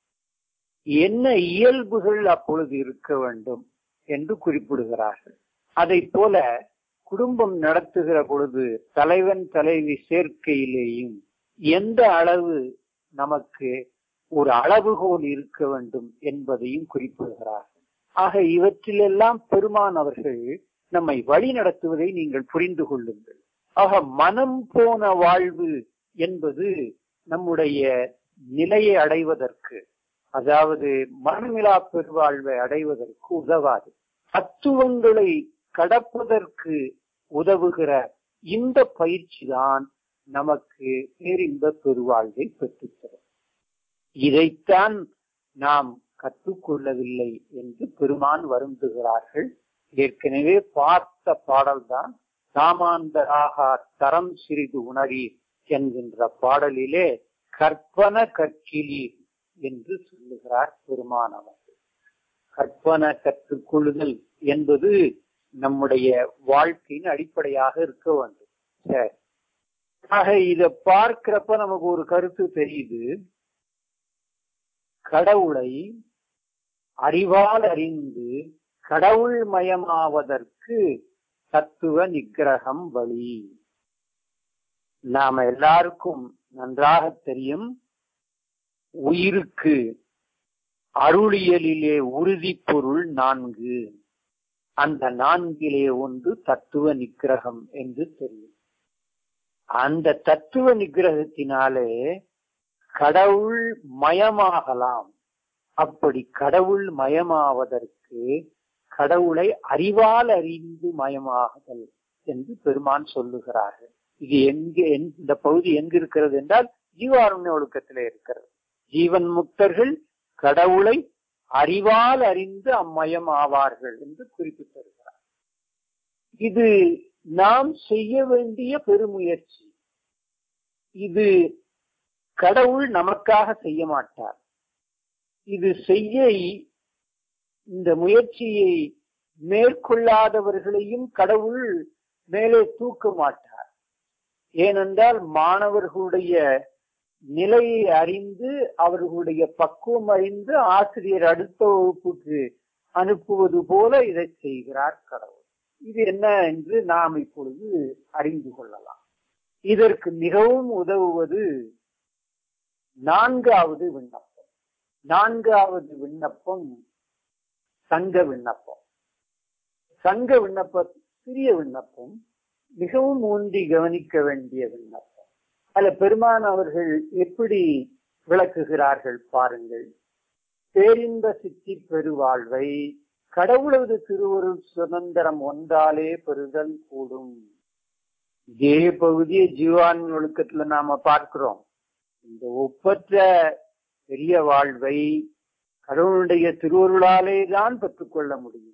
என்ன இயல்புகள் அப்பொழுது இருக்க வேண்டும் என்று குறிப்பிடுகிறார்கள் அதை போல குடும்பம் நடத்துகிற பொழுது தலைவன் தலைவி சேர்க்கையிலேயும் எந்த அளவு நமக்கு ஒரு அளவுகோல் இருக்க வேண்டும் என்பதையும் குறிப்பிடுகிறார்கள் ஆக இவற்றிலெல்லாம் பெருமான் அவர்கள் நம்மை வழி நடத்துவதை நீங்கள் புரிந்து கொள்ளுங்கள் ஆக மனம் போன வாழ்வு என்பது நம்முடைய நிலையை அடைவதற்கு அதாவது மனமிலா பெருவாழ்வை அடைவதற்கு உதவாது தத்துவங்களை கடப்பதற்கு உதவுகிற இந்த பயிற்சி தான் நமக்கு பேரின்ப பெருவாழ்வை பெற்றுத்தரும் இதைத்தான் நாம் கற்றுக்கொள்ளவில்லை என்று பெருமான் வருந்துகிறார்கள் ஏற்கனவே பார்த்த பாடல்தான் சாமாந்தராக தரம் சிறிது உணரீர் என்கின்ற பாடலிலே கற்பன கற்கிலீர் என்று சொல்லுகிறார் பெருமான் அவர்கள் கற்பன கற்றுக்கொள்ளுதல் என்பது நம்முடைய வாழ்க்கையின் அடிப்படையாக இருக்க வேண்டும் சரி ஆக இத பார்க்கிறப்ப நமக்கு ஒரு கருத்து தெரியுது கடவுளை அறிவால் அறிந்து கடவுள் மயமாவதற்கு தத்துவ நிகிரகம் வழி நாம எல்லாருக்கும் நன்றாக தெரியும் உயிருக்கு அருளியலிலே உறுதி பொருள் நான்கு அந்த நான்கிலே ஒன்று தத்துவ நிகிரகம் என்று தெரியும் அந்த தத்துவ நிகிரகத்தினாலே கடவுள் மயமாகலாம் அப்படி கடவுள் மயமாவதற்கு கடவுளை அறிவால் அறிந்து மயமாகுதல் என்று பெருமான் சொல்லுகிறார்கள் இது எங்க இந்த பகுதி எங்க இருக்கிறது என்றால் ஜீவாருண்ய ஒழுக்கத்திலே இருக்கிறது ஜீவன் முக்தர்கள் கடவுளை அறிவால் அறிந்து அம்மயம் ஆவார்கள் என்று குறிப்பிட்டிருக்கிறார் இது நாம் செய்ய வேண்டிய பெருமுயற்சி இது கடவுள் நமக்காக செய்ய மாட்டார் இது செய்ய இந்த முயற்சியை மேற்கொள்ளாதவர்களையும் கடவுள் மேலே தூக்க மாட்டார் ஏனென்றால் மாணவர்களுடைய நிலையை அறிந்து அவர்களுடைய பக்குவம் அறிந்து ஆசிரியர் அடுத்த வகுப்புக்கு அனுப்புவது போல இதை செய்கிறார் கடவுள் இது என்ன என்று நாம் இப்பொழுது அறிந்து கொள்ளலாம் இதற்கு மிகவும் உதவுவது நான்காவது விண்ணப்பம் நான்காவது விண்ணப்பம் சங்க விண்ணப்பம் சங்க விண்ணப்ப சிறிய விண்ணப்பம் மிகவும் ஊன்றி கவனிக்க வேண்டிய விண்ணப்பம் அல்ல பெருமான் அவர்கள் எப்படி விளக்குகிறார்கள் பாருங்கள் பேரின்ப சித்தி பெருவாழ்வை கடவுளது திருவருள் சுதந்திரம் ஒன்றாலே பெறுதல் கூடும் இதே பகுதியை ஜீவான்ம ஒழுக்கத்துல நாம பார்க்கிறோம் இந்த ஒப்பற்ற பெரிய வாழ்வை கடவுளுடைய திருவருளாலே தான் பெற்றுக்கொள்ள முடியும்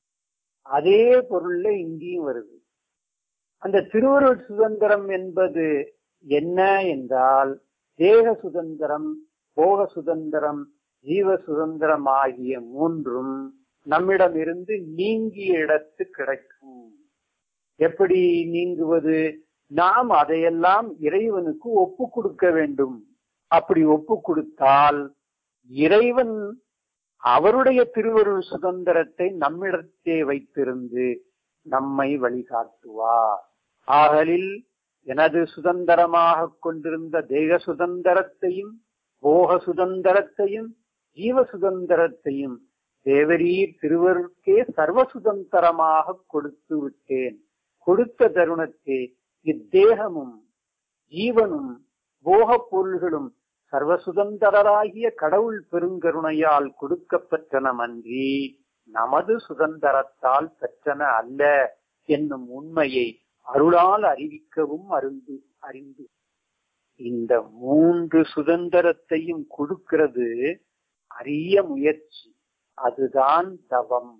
அதே பொருள்ல இங்கேயும் வருது அந்த திருவருள் சுதந்திரம் என்பது என்ன என்றால் தேக சுதந்திரம் போக சுதந்திரம் ஜீவ சுதந்திரம் ஆகிய மூன்றும் நம்மிடம் இருந்து நீங்கிய இடத்து கிடைக்கும் எப்படி நீங்குவது நாம் அதையெல்லாம் இறைவனுக்கு ஒப்பு கொடுக்க வேண்டும் அப்படி ஒப்பு கொடுத்தால் இறைவன் அவருடைய திருவருள் சுதந்திரத்தை நம்மிடத்தே வைத்திருந்து நம்மை வழிகாட்டுவார் ஆகலில் எனது சுதந்திரமாக கொண்டிருந்த தேக சுதந்திரத்தையும் போக சுதந்திரத்தையும் ஜீவ சுதந்திரத்தையும் தேவரீர் திருவருக்கே சர்வ சுதந்திரமாக கொடுத்து விட்டேன் கொடுத்த தருணத்தே இத்தேகமும் ஜீவனும் போகப் பொருள்களும் சர்வ சுதந்திரராகிய கடவுள் பெருங்கருணையால் கொடுக்கப்பெற்றனமன்றி நமது சுதந்திரத்தால் பெற்றன அல்ல என்னும் உண்மையை அருளால் அறிவிக்கவும் அருந்து அறிந்து இந்த மூன்று சுதந்திரத்தையும் கொடுக்கிறது அரிய முயற்சி அதுதான் தவம்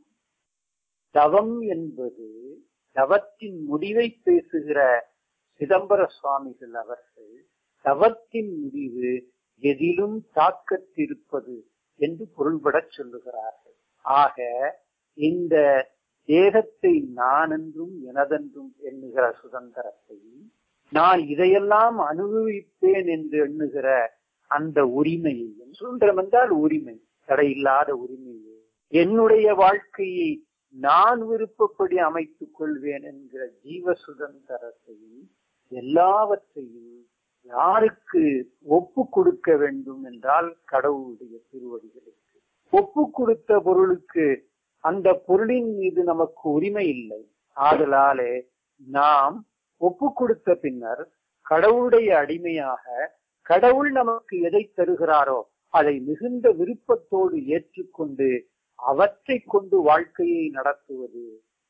தவம் என்பது தவத்தின் முடிவை பேசுகிற சிதம்பர சுவாமிகள் அவர்கள் தவத்தின் முடிவு எதிலும் தாக்கத்திருப்பது என்று பொருள்படச் சொல்லுகிறார்கள் ஆக இந்த தேகத்தை நான் என்றும் எனதென்றும் எண்ணுகிற சுதந்திரத்தையும் நான் இதையெல்லாம் அனுபவிப்பேன் என்று எண்ணுகிற அந்த உரிமையையும் சுதந்திரம் என்றால் உரிமை தடையில்லாத உரிமையை என்னுடைய வாழ்க்கையை நான் விருப்பப்படி அமைத்துக் கொள்வேன் என்கிற ஜீவ சுதந்திரத்தையும் எல்லாவற்றையும் யாருக்கு ஒப்பு கொடுக்க வேண்டும் என்றால் கடவுளுடைய திருவடிகளுக்கு ஒப்பு கொடுத்த பொருளுக்கு அந்த பொருளின் மீது நமக்கு உரிமை இல்லை ஆதலாலே நாம் ஒப்பு கொடுத்த பின்னர் கடவுளுடைய அடிமையாக கடவுள் நமக்கு எதை தருகிறாரோ அதை மிகுந்த விருப்பத்தோடு ஏற்றுக்கொண்டு அவற்றை கொண்டு வாழ்க்கையை நடத்துவது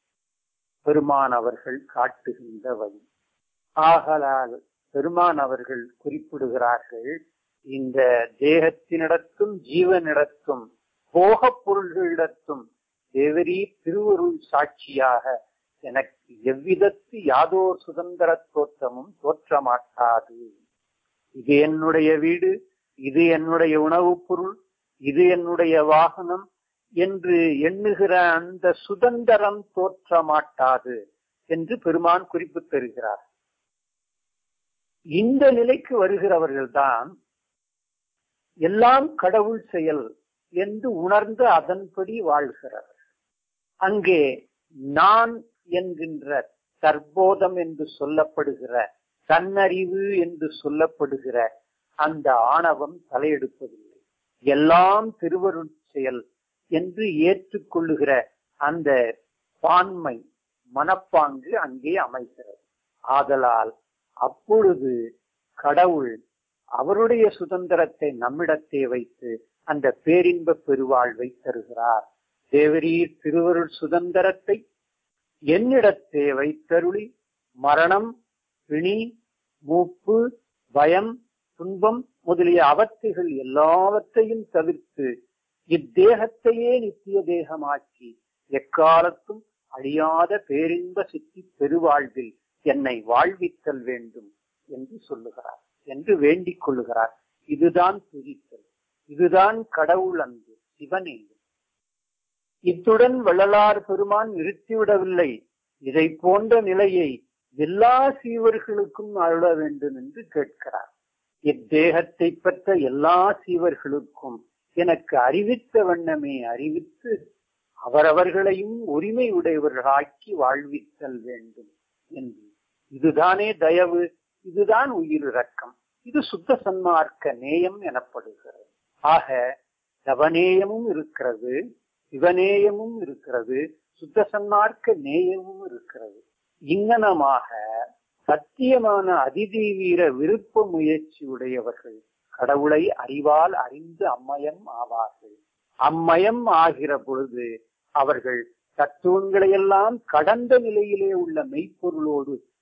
பெருமான் அவர்கள் காட்டுகின்ற வழி ஆகலால் பெருமான் அவர்கள் குறிப்பிடுகிறார்கள் இந்த தேகத்தினிடத்தும் ஜீவனிடத்தும் போகப் பொருள்களிடத்தும் தேவரீ திருவருள் சாட்சியாக எனக்கு எவ்விதத்து யாதோர் சுதந்திர தோற்றமும் தோற்றமாட்டாது இது என்னுடைய வீடு இது என்னுடைய உணவுப் பொருள் இது என்னுடைய வாகனம் என்று எண்ணுகிற அந்த சுதந்திரம் தோற்றமாட்டாது என்று பெருமான் குறிப்பு தருகிறார் இந்த நிலைக்கு வருகிறவர்கள்தான் எல்லாம் கடவுள் செயல் என்று உணர்ந்து அதன்படி வாழ்கிறார் அங்கே நான் என்கின்ற தற்போதம் என்று சொல்லப்படுகிற தன்னறிவு என்று சொல்லப்படுகிற அந்த ஆணவம் தலையெடுப்பதில்லை எல்லாம் திருவருள் செயல் என்று ஏற்றுக்கொள்ளுகிற அந்த பான்மை மனப்பாங்கு அங்கே அமைகிறது ஆதலால் அப்பொழுது கடவுள் அவருடைய சுதந்திரத்தை நம்மிடத்தே வைத்து அந்த பேரின்ப பெருவாழ்வை தருகிறார் தேவரீர் திருவருள் சுதந்திரத்தை என்னிடத்தே வைத்தருளி மரணம் பிணி மூப்பு பயம் துன்பம் முதலிய அவத்தைகள் எல்லாவற்றையும் தவிர்த்து இத்தேகத்தையே நித்திய தேகமாக்கி எக்காலத்தும் அழியாத பேரின்ப சித்தி பெருவாழ்வில் என்னை வாழ்வித்தல் வேண்டும் என்று சொல்லுகிறார் என்று வேண்டிக் கொள்ளுகிறார் இதுதான் துதித்தல் இதுதான் கடவுள் அன்பு சிவனேயம் இத்துடன் வள்ளலார் பெருமான் நிறுத்திவிடவில்லை இதை போன்ற நிலையை எல்லா சீவர்களுக்கும் அருள வேண்டும் என்று கேட்கிறார் இத்தேகத்தை பெற்ற எல்லா சீவர்களுக்கும் எனக்கு அறிவித்த வண்ணமே அறிவித்து அவரவர்களையும் உரிமை உடையவர்களாக்கி வாழ்வித்தல் வேண்டும் என்று இதுதானே தயவு இதுதான் உயிரிறக்கம் இது சுத்த சன்மார்க்க நேயம் எனப்படுகிறது ஆக தவநேயமும் இருக்கிறது சிவநேயமும் இருக்கிறது சுத்த சன்மார்க்க நேயமும் இருக்கிறது இங்கனமாக சத்தியமான அதிதீவீர விருப்ப முயற்சி உடையவர்கள் கடவுளை அறிவால் அறிந்து அம்மயம் ஆவார்கள் அம்மயம் ஆகிற பொழுது அவர்கள் தத்துவங்களை எல்லாம் கடந்த நிலையிலே உள்ள மெய்ப்பொருளோடு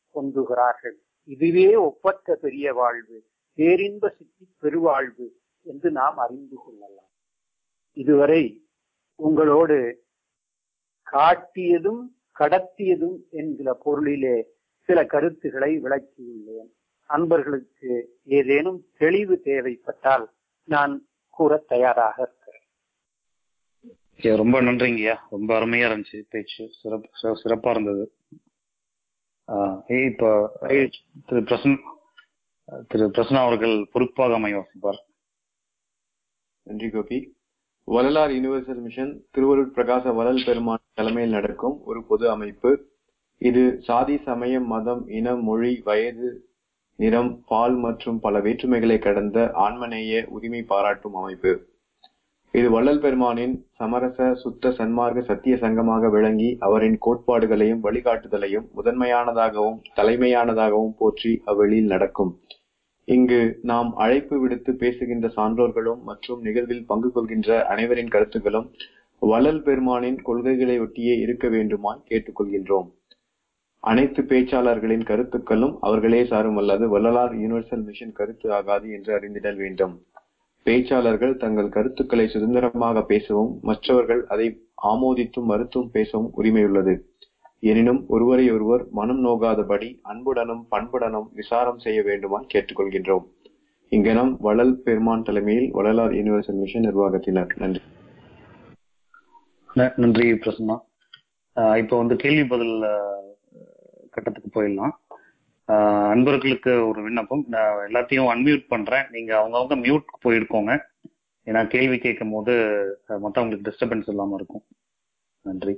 பொந்துகிறார்கள் இதுவே ஒப்பற்ற பெரிய வாழ்வு பேரின்ப சித்தி பெருவாழ்வு என்று நாம் அறிந்து கொள்ளலாம் இதுவரை உங்களோடு காட்டியதும் கடத்தியதும் என்கிற பொருளிலே சில கருத்துக்களை விளக்கியுள்ளேன் அன்பர்களுக்கு ஏதேனும் தெளிவு தேவைப்பட்டால் நான் கூற தயாராக இருக்கிறேன் ஐயா, ரொம்ப நன்றிங்கய்யா ரொம்ப அருமையா இருந்துச்சு பேச்சு சிறப்பு சிற- சிறப்பா இருந்தது ஆஹ் ஏய், இப்ப திரு பிரசன் திரு பிரசன்னா அவர்கள் பொறுப்பாக அமைய வாசிப்பார் நன்றி கோபி வள்ளலார் யுனிவர்சல் மிஷன் திருவருட் பிரகாச வள்ளல் பெருமான் தலைமையில் நடக்கும் ஒரு பொது அமைப்பு இது சாதி சமயம் மதம் இனம் மொழி வயது நிறம் பால் மற்றும் பல வேற்றுமைகளை கடந்த ஆன்மநேய உரிமை பாராட்டும் அமைப்பு இது வள்ளல் பெருமானின் சமரச சுத்த சன்மார்க்க சத்திய சங்கமாக விளங்கி அவரின் கோட்பாடுகளையும் வழிகாட்டுதலையும் முதன்மையானதாகவும் தலைமையானதாகவும் போற்றி அவ்வழியில் நடக்கும் இங்கு நாம் அழைப்பு விடுத்து பேசுகின்ற சான்றோர்களும் மற்றும் நிகழ்வில் பங்கு கொள்கின்ற அனைவரின் கருத்துக்களும் வள்ளல் பெருமானின் கொள்கைகளை ஒட்டியே இருக்க வேண்டுமாய் கேட்டுக்கொள்கின்றோம் அனைத்து பேச்சாளர்களின் கருத்துக்களும் அவர்களே சாரும் அல்லது வள்ளலார் யூனிவர்சல் மிஷன் கருத்து ஆகாது என்று அறிந்திடல் வேண்டும் பேச்சாளர்கள் தங்கள் கருத்துக்களை சுதந்திரமாக பேசவும் மற்றவர்கள் அதை ஆமோதித்தும் மறுத்தும் பேசவும் உரிமையுள்ளது எனினும் ஒருவரை ஒருவர் மனம் நோகாதபடி அன்புடனும் பண்புடனும் விசாரம் செய்ய வேண்டுமாய் கேட்டுக்கொள்கின்றோம் இங்கனம் வள்ளல் பெருமான் தலைமையில் வள்ளலார் யூனிவர்சல் மிஷன் நிர்வாகத்தினர் நன்றி ந- நன்றி பிரசன்னா ஆஹ் இப்போ வந்து கேள்வி பதில் ஆஹ், கட்டத்துக்கு போயிடலாம் ஆஹ், அன்பர்களுக்கு ஒரு விண்ணப்பம் நான் எல்லாத்தையும் அன்மியூட் பண்றேன் நீங்க அவங்கவங்க மியூட் போயிருக்கோங்க ஏன்னா கேள்வி கேட்கும் போது ஆஹ், மத்தவங்களுக்கு டிஸ்டர்பன்ஸ் இல்லாம இருக்கும் நன்றி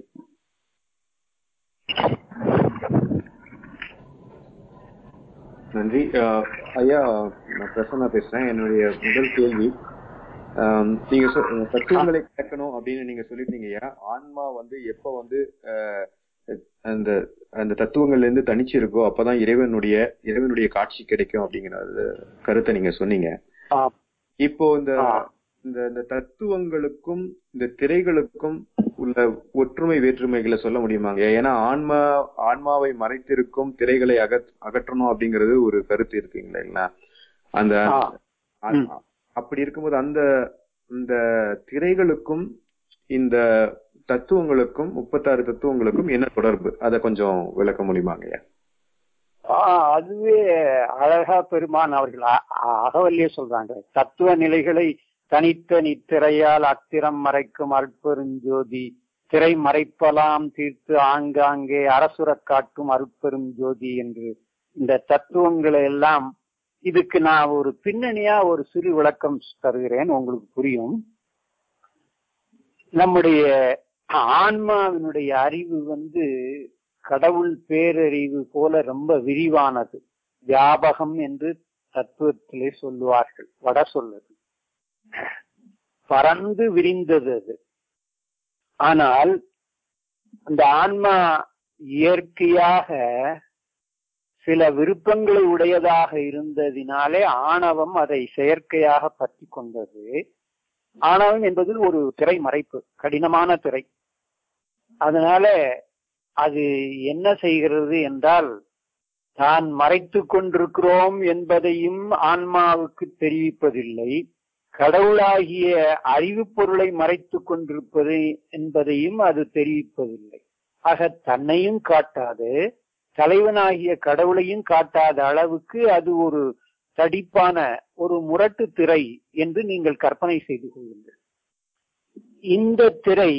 நன்றி அஹ், ஐயா நான் பிரசன்னா பேசுறேன் என்னுடைய முதல் கேள்வி ஆம், நீங்க சொ- தத்துவங்களை கேட்கணும் அப்படின்னு நீங்க சொல்லிருந்தீங்க ஐயா ஆன்மா வந்து எப்ப வந்து அஹ், அந்த அந்த தத்துவங்கள்ல இருந்து தனிச்சு இருக்கோ அப்பதான் இறைவனுடைய இறைவனுடைய காட்சி கிடைக்கும் அப்படிங்கிற ஒரு கருத்தை நீங்க சொன்னீங்க ஆம். இப்போ இந்த ஆ. இந்த இந்த தத்துவங்களுக்கும் இந்த திரைகளுக்கும் உள்ள ஒற்றுமை வேற்றுமைகளை சொல்ல முடியுமாங்க ஏன்னா ஆன்மா ஆன்மாவை மறைத்திருக்கும் திரைகளை அகற் அகற்றணும் அப்படிங்கிறது ஒரு கருத்து இருக்குங்களா இல்லைங்களா அந்த ஆ. அ- ம். அப்படி இருக்கும்போது அந்த இந்த திரைகளுக்கும் இந்த தத்துவங்களுக்கும் முப்பத்தாறு தத்துவங்களுக்கும் என்ன தொடர்பு அதை கொஞ்சம் விளக்க முடியுமாங்கய்யா ஆ, அதுவே அழகா பெருமான் அவர்கள் அ- அ- அகவல்லியே சொல்றாங்க தத்துவ நிலைகளை தனித்தனி திரையால் அத்திரம் மறைக்கும் அருட்பெருஞ்சோதி திரை மறைப்பலாம் தீர்த்து ஆங்காங்கே அரசுரக் காட்டும் அருட்பெரும் ஜோதி என்று இந்த தத்துவங்களை எல்லாம் இதுக்கு நான் ஒரு பின்னணியா ஒரு சிறு விளக்கம் தருகிறேன் உங்களுக்கு புரியும் நம்முடைய ஆன்மாவினுடைய அறிவு வந்து கடவுள் பேரறிவு போல ரொம்ப விரிவானது வியாபகம் என்று தத்துவத்திலே சொல்லுவார்கள் வட சொல்லுது பறந்து விரிந்தது அது ஆனால் அந்த ஆன்மா இயற்கையாக சில விருப்பங்களை உடையதாக இருந்ததினாலே ஆணவம் அதை செயற்கையாக பற்றி கொண்டது ஆணவம் என்பது ஒரு திரை மறைப்பு கடினமான திரை அதனால அது என்ன செய்கிறது என்றால் தான் மறைத்து கொண்டிருக்கிறோம் என்பதையும் ஆன்மாவுக்கு தெரிவிப்பதில்லை கடவுளாகிய அறிவு பொருளை மறைத்து கொண்டிருப்பது என்பதையும் அது தெரிவிப்பதில்லை ஆக தன்னையும் காட்டாது தலைவனாகிய கடவுளையும் காட்டாத அளவுக்கு அது ஒரு தடிப்பான ஒரு முரட்டு திரை என்று நீங்கள் கற்பனை செய்து கொள்ளுங்கள் இந்த திரை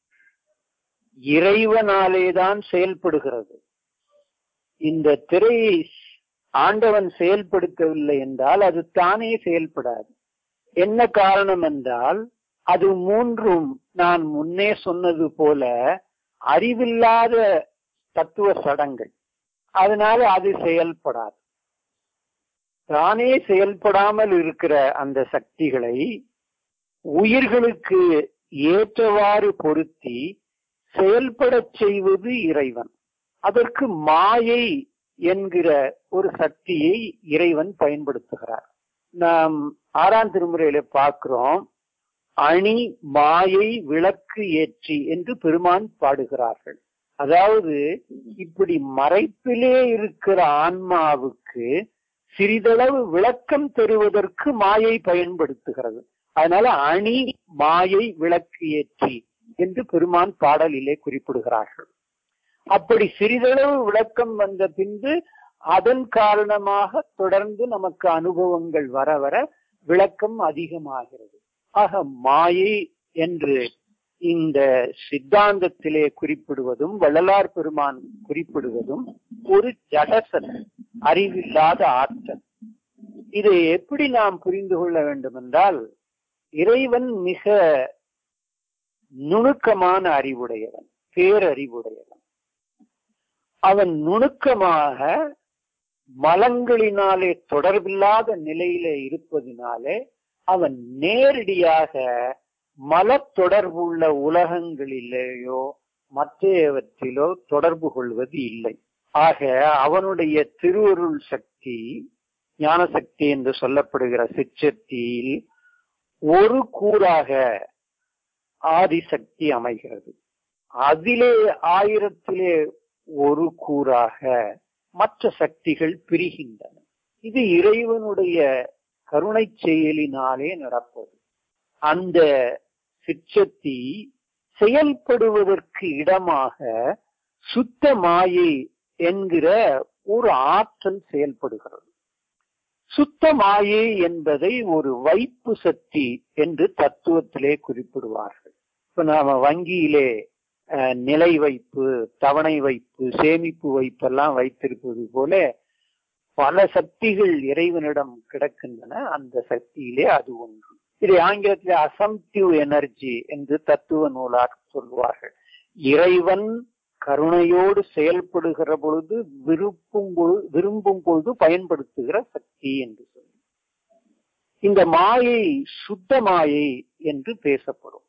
இறைவனாலேதான் செயல்படுகிறது இந்த திரையை ஆண்டவன் செயல்படுத்தவில்லை என்றால் அது தானே செயல்படாது என்ன காரணம் என்றால் அது மூன்றும் நான் முன்னே சொன்னது போல அறிவில்லாத தத்துவ சடங்கள் அதனால அது செயல்படாது தானே செயல்படாமல் இருக்கிற அந்த சக்திகளை உயிர்களுக்கு ஏற்றவாறு பொருத்தி செயல்படச் செய்வது இறைவன் அதற்கு மாயை என்கிற ஒரு சக்தியை இறைவன் பயன்படுத்துகிறார் நாம் ஆறாம் திருமுறையில பார்க்கிறோம் அணி மாயை விளக்கு ஏற்றி என்று பெருமான் பாடுகிறார்கள் அதாவது இப்படி மறைப்பிலே இருக்கிற ஆன்மாவுக்கு சிறிதளவு விளக்கம் தருவதற்கு மாயை பயன்படுத்துகிறது அதனால அணி மாயை விளக்கு ஏற்றி என்று பெருமான் பாடலிலே குறிப்பிடுகிறார்கள் அப்படி சிறிதளவு விளக்கம் வந்த பின்பு அதன் காரணமாக தொடர்ந்து நமக்கு அனுபவங்கள் வர வர விளக்கம் அதிகமாகிறது ஆக மாயை என்று இந்த சித்தாந்தத்திலே குறிப்பிடுவதும் வள்ளலார் பெருமான் குறிப்பிடுவதும் ஒரு ஜடசன் அறிவில்லாத ஆற்றல் இதை எப்படி நாம் புரிந்து கொள்ள வேண்டும் என்றால் இறைவன் மிக நுணுக்கமான அறிவுடையவன் பேரறிவுடையவன் அவன் நுணுக்கமாக மலங்களினாலே தொடர்பில்லாத நிலையில இருப்பதினாலே அவன் நேரடியாக மல தொடர்புள்ள உலகங்களிலேயோ மற்றவற்றிலோ தொடர்பு கொள்வது இல்லை ஆக அவனுடைய திருவருள் சக்தி ஞான சக்தி என்று சொல்லப்படுகிற சிற்றத்தியில் ஒரு கூறாக ஆதிசக்தி அமைகிறது அதிலே ஆயிரத்திலே ஒரு கூறாக மற்ற சக்திகள் பிரிகின்றன இது இறைவனுடைய கருணை செயலினாலே நடப்பது அந்த சிற்றத்தி செயல்படுவதற்கு இடமாக சுத்த மாயை என்கிற ஒரு ஆற்றல் செயல்படுகிறது சுத்த மாயை என்பதை ஒரு வைப்பு சக்தி என்று தத்துவத்திலே குறிப்பிடுவார்கள் இப்ப நாம வங்கியிலே நிலை வைப்பு தவணை வைப்பு சேமிப்பு வைப்பெல்லாம் வைத்திருப்பது போல பல சக்திகள் இறைவனிடம் கிடக்கின்றன அந்த சக்தியிலே அது ஒன்று இதை ஆங்கிலத்தில் அசம்டிவ் எனர்ஜி என்று தத்துவ நூலாக சொல்வார்கள் இறைவன் கருணையோடு செயல்படுகிற பொழுது விருப்பும் பொழுது விரும்பும் பொழுது பயன்படுத்துகிற சக்தி என்று சொல்லி இந்த மாயை சுத்த மாயை என்று பேசப்படும்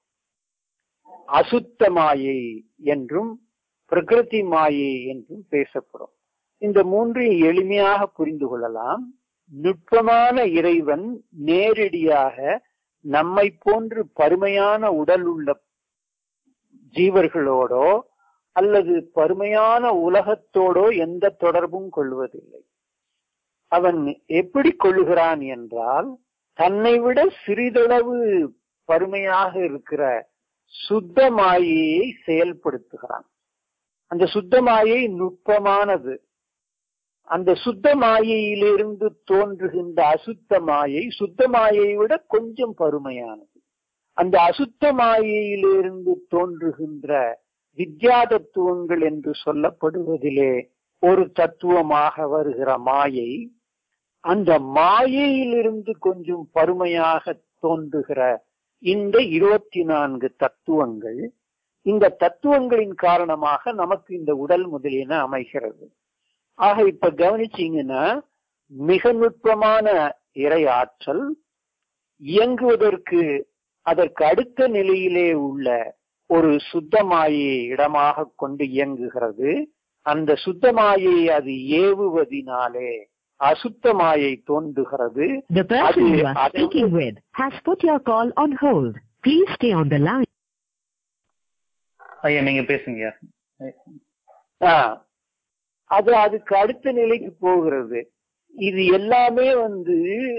அசுத்த மாயை என்றும் பிரகிருதி மாயை என்றும் பேசப்படும் இந்த மூன்றையும் எளிமையாக புரிந்து கொள்ளலாம் நுட்பமான இறைவன் நேரடியாக நம்மை போன்று பருமையான உடல் உள்ள ஜீவர்களோடோ அல்லது பருமையான உலகத்தோடோ எந்த தொடர்பும் கொள்வதில்லை அவன் எப்படி கொள்ளுகிறான் என்றால் தன்னை விட சிறிதளவு பருமையாக இருக்கிற சுத்த மாயையை செயல்படுத்துகிறான் அந்த சுத்த மாயை நுட்பமானது அந்த சுத்த மாயையிலிருந்து தோன்றுகின்ற அசுத்த மாயை சுத்த மாயை விட கொஞ்சம் பருமையானது அந்த அசுத்த மாயையிலிருந்து தோன்றுகின்ற வித்யா தத்துவங்கள் என்று சொல்லப்படுவதிலே ஒரு தத்துவமாக வருகிற மாயை அந்த மாயையிலிருந்து கொஞ்சம் பருமையாக தோன்றுகிற இந்த இருபத்தி நான்கு தத்துவங்கள் இந்த தத்துவங்களின் காரணமாக நமக்கு இந்த உடல் முதலியன அமைகிறது ஆக இப்ப கவனிச்சீங்கன்னா மிக நுட்பமான இறை ஆற்றல் இயங்குவதற்கு அதற்கு அடுத்த நிலையிலே உள்ள ஒரு சுத்தமாயை இடமாக கொண்டு இயங்குகிறது அந்த சுத்தமாயை அது ஏவுவதினாலே அசுத்தமாயை தோன்றுகிறது The person you are speaking with has put your call on hold. Please stay on the line. ஐயா நீங்க பேசுங்க அது அதுக்கு அடுத்த நிலைக்கு போகிறது இது எல்லாமே வந்து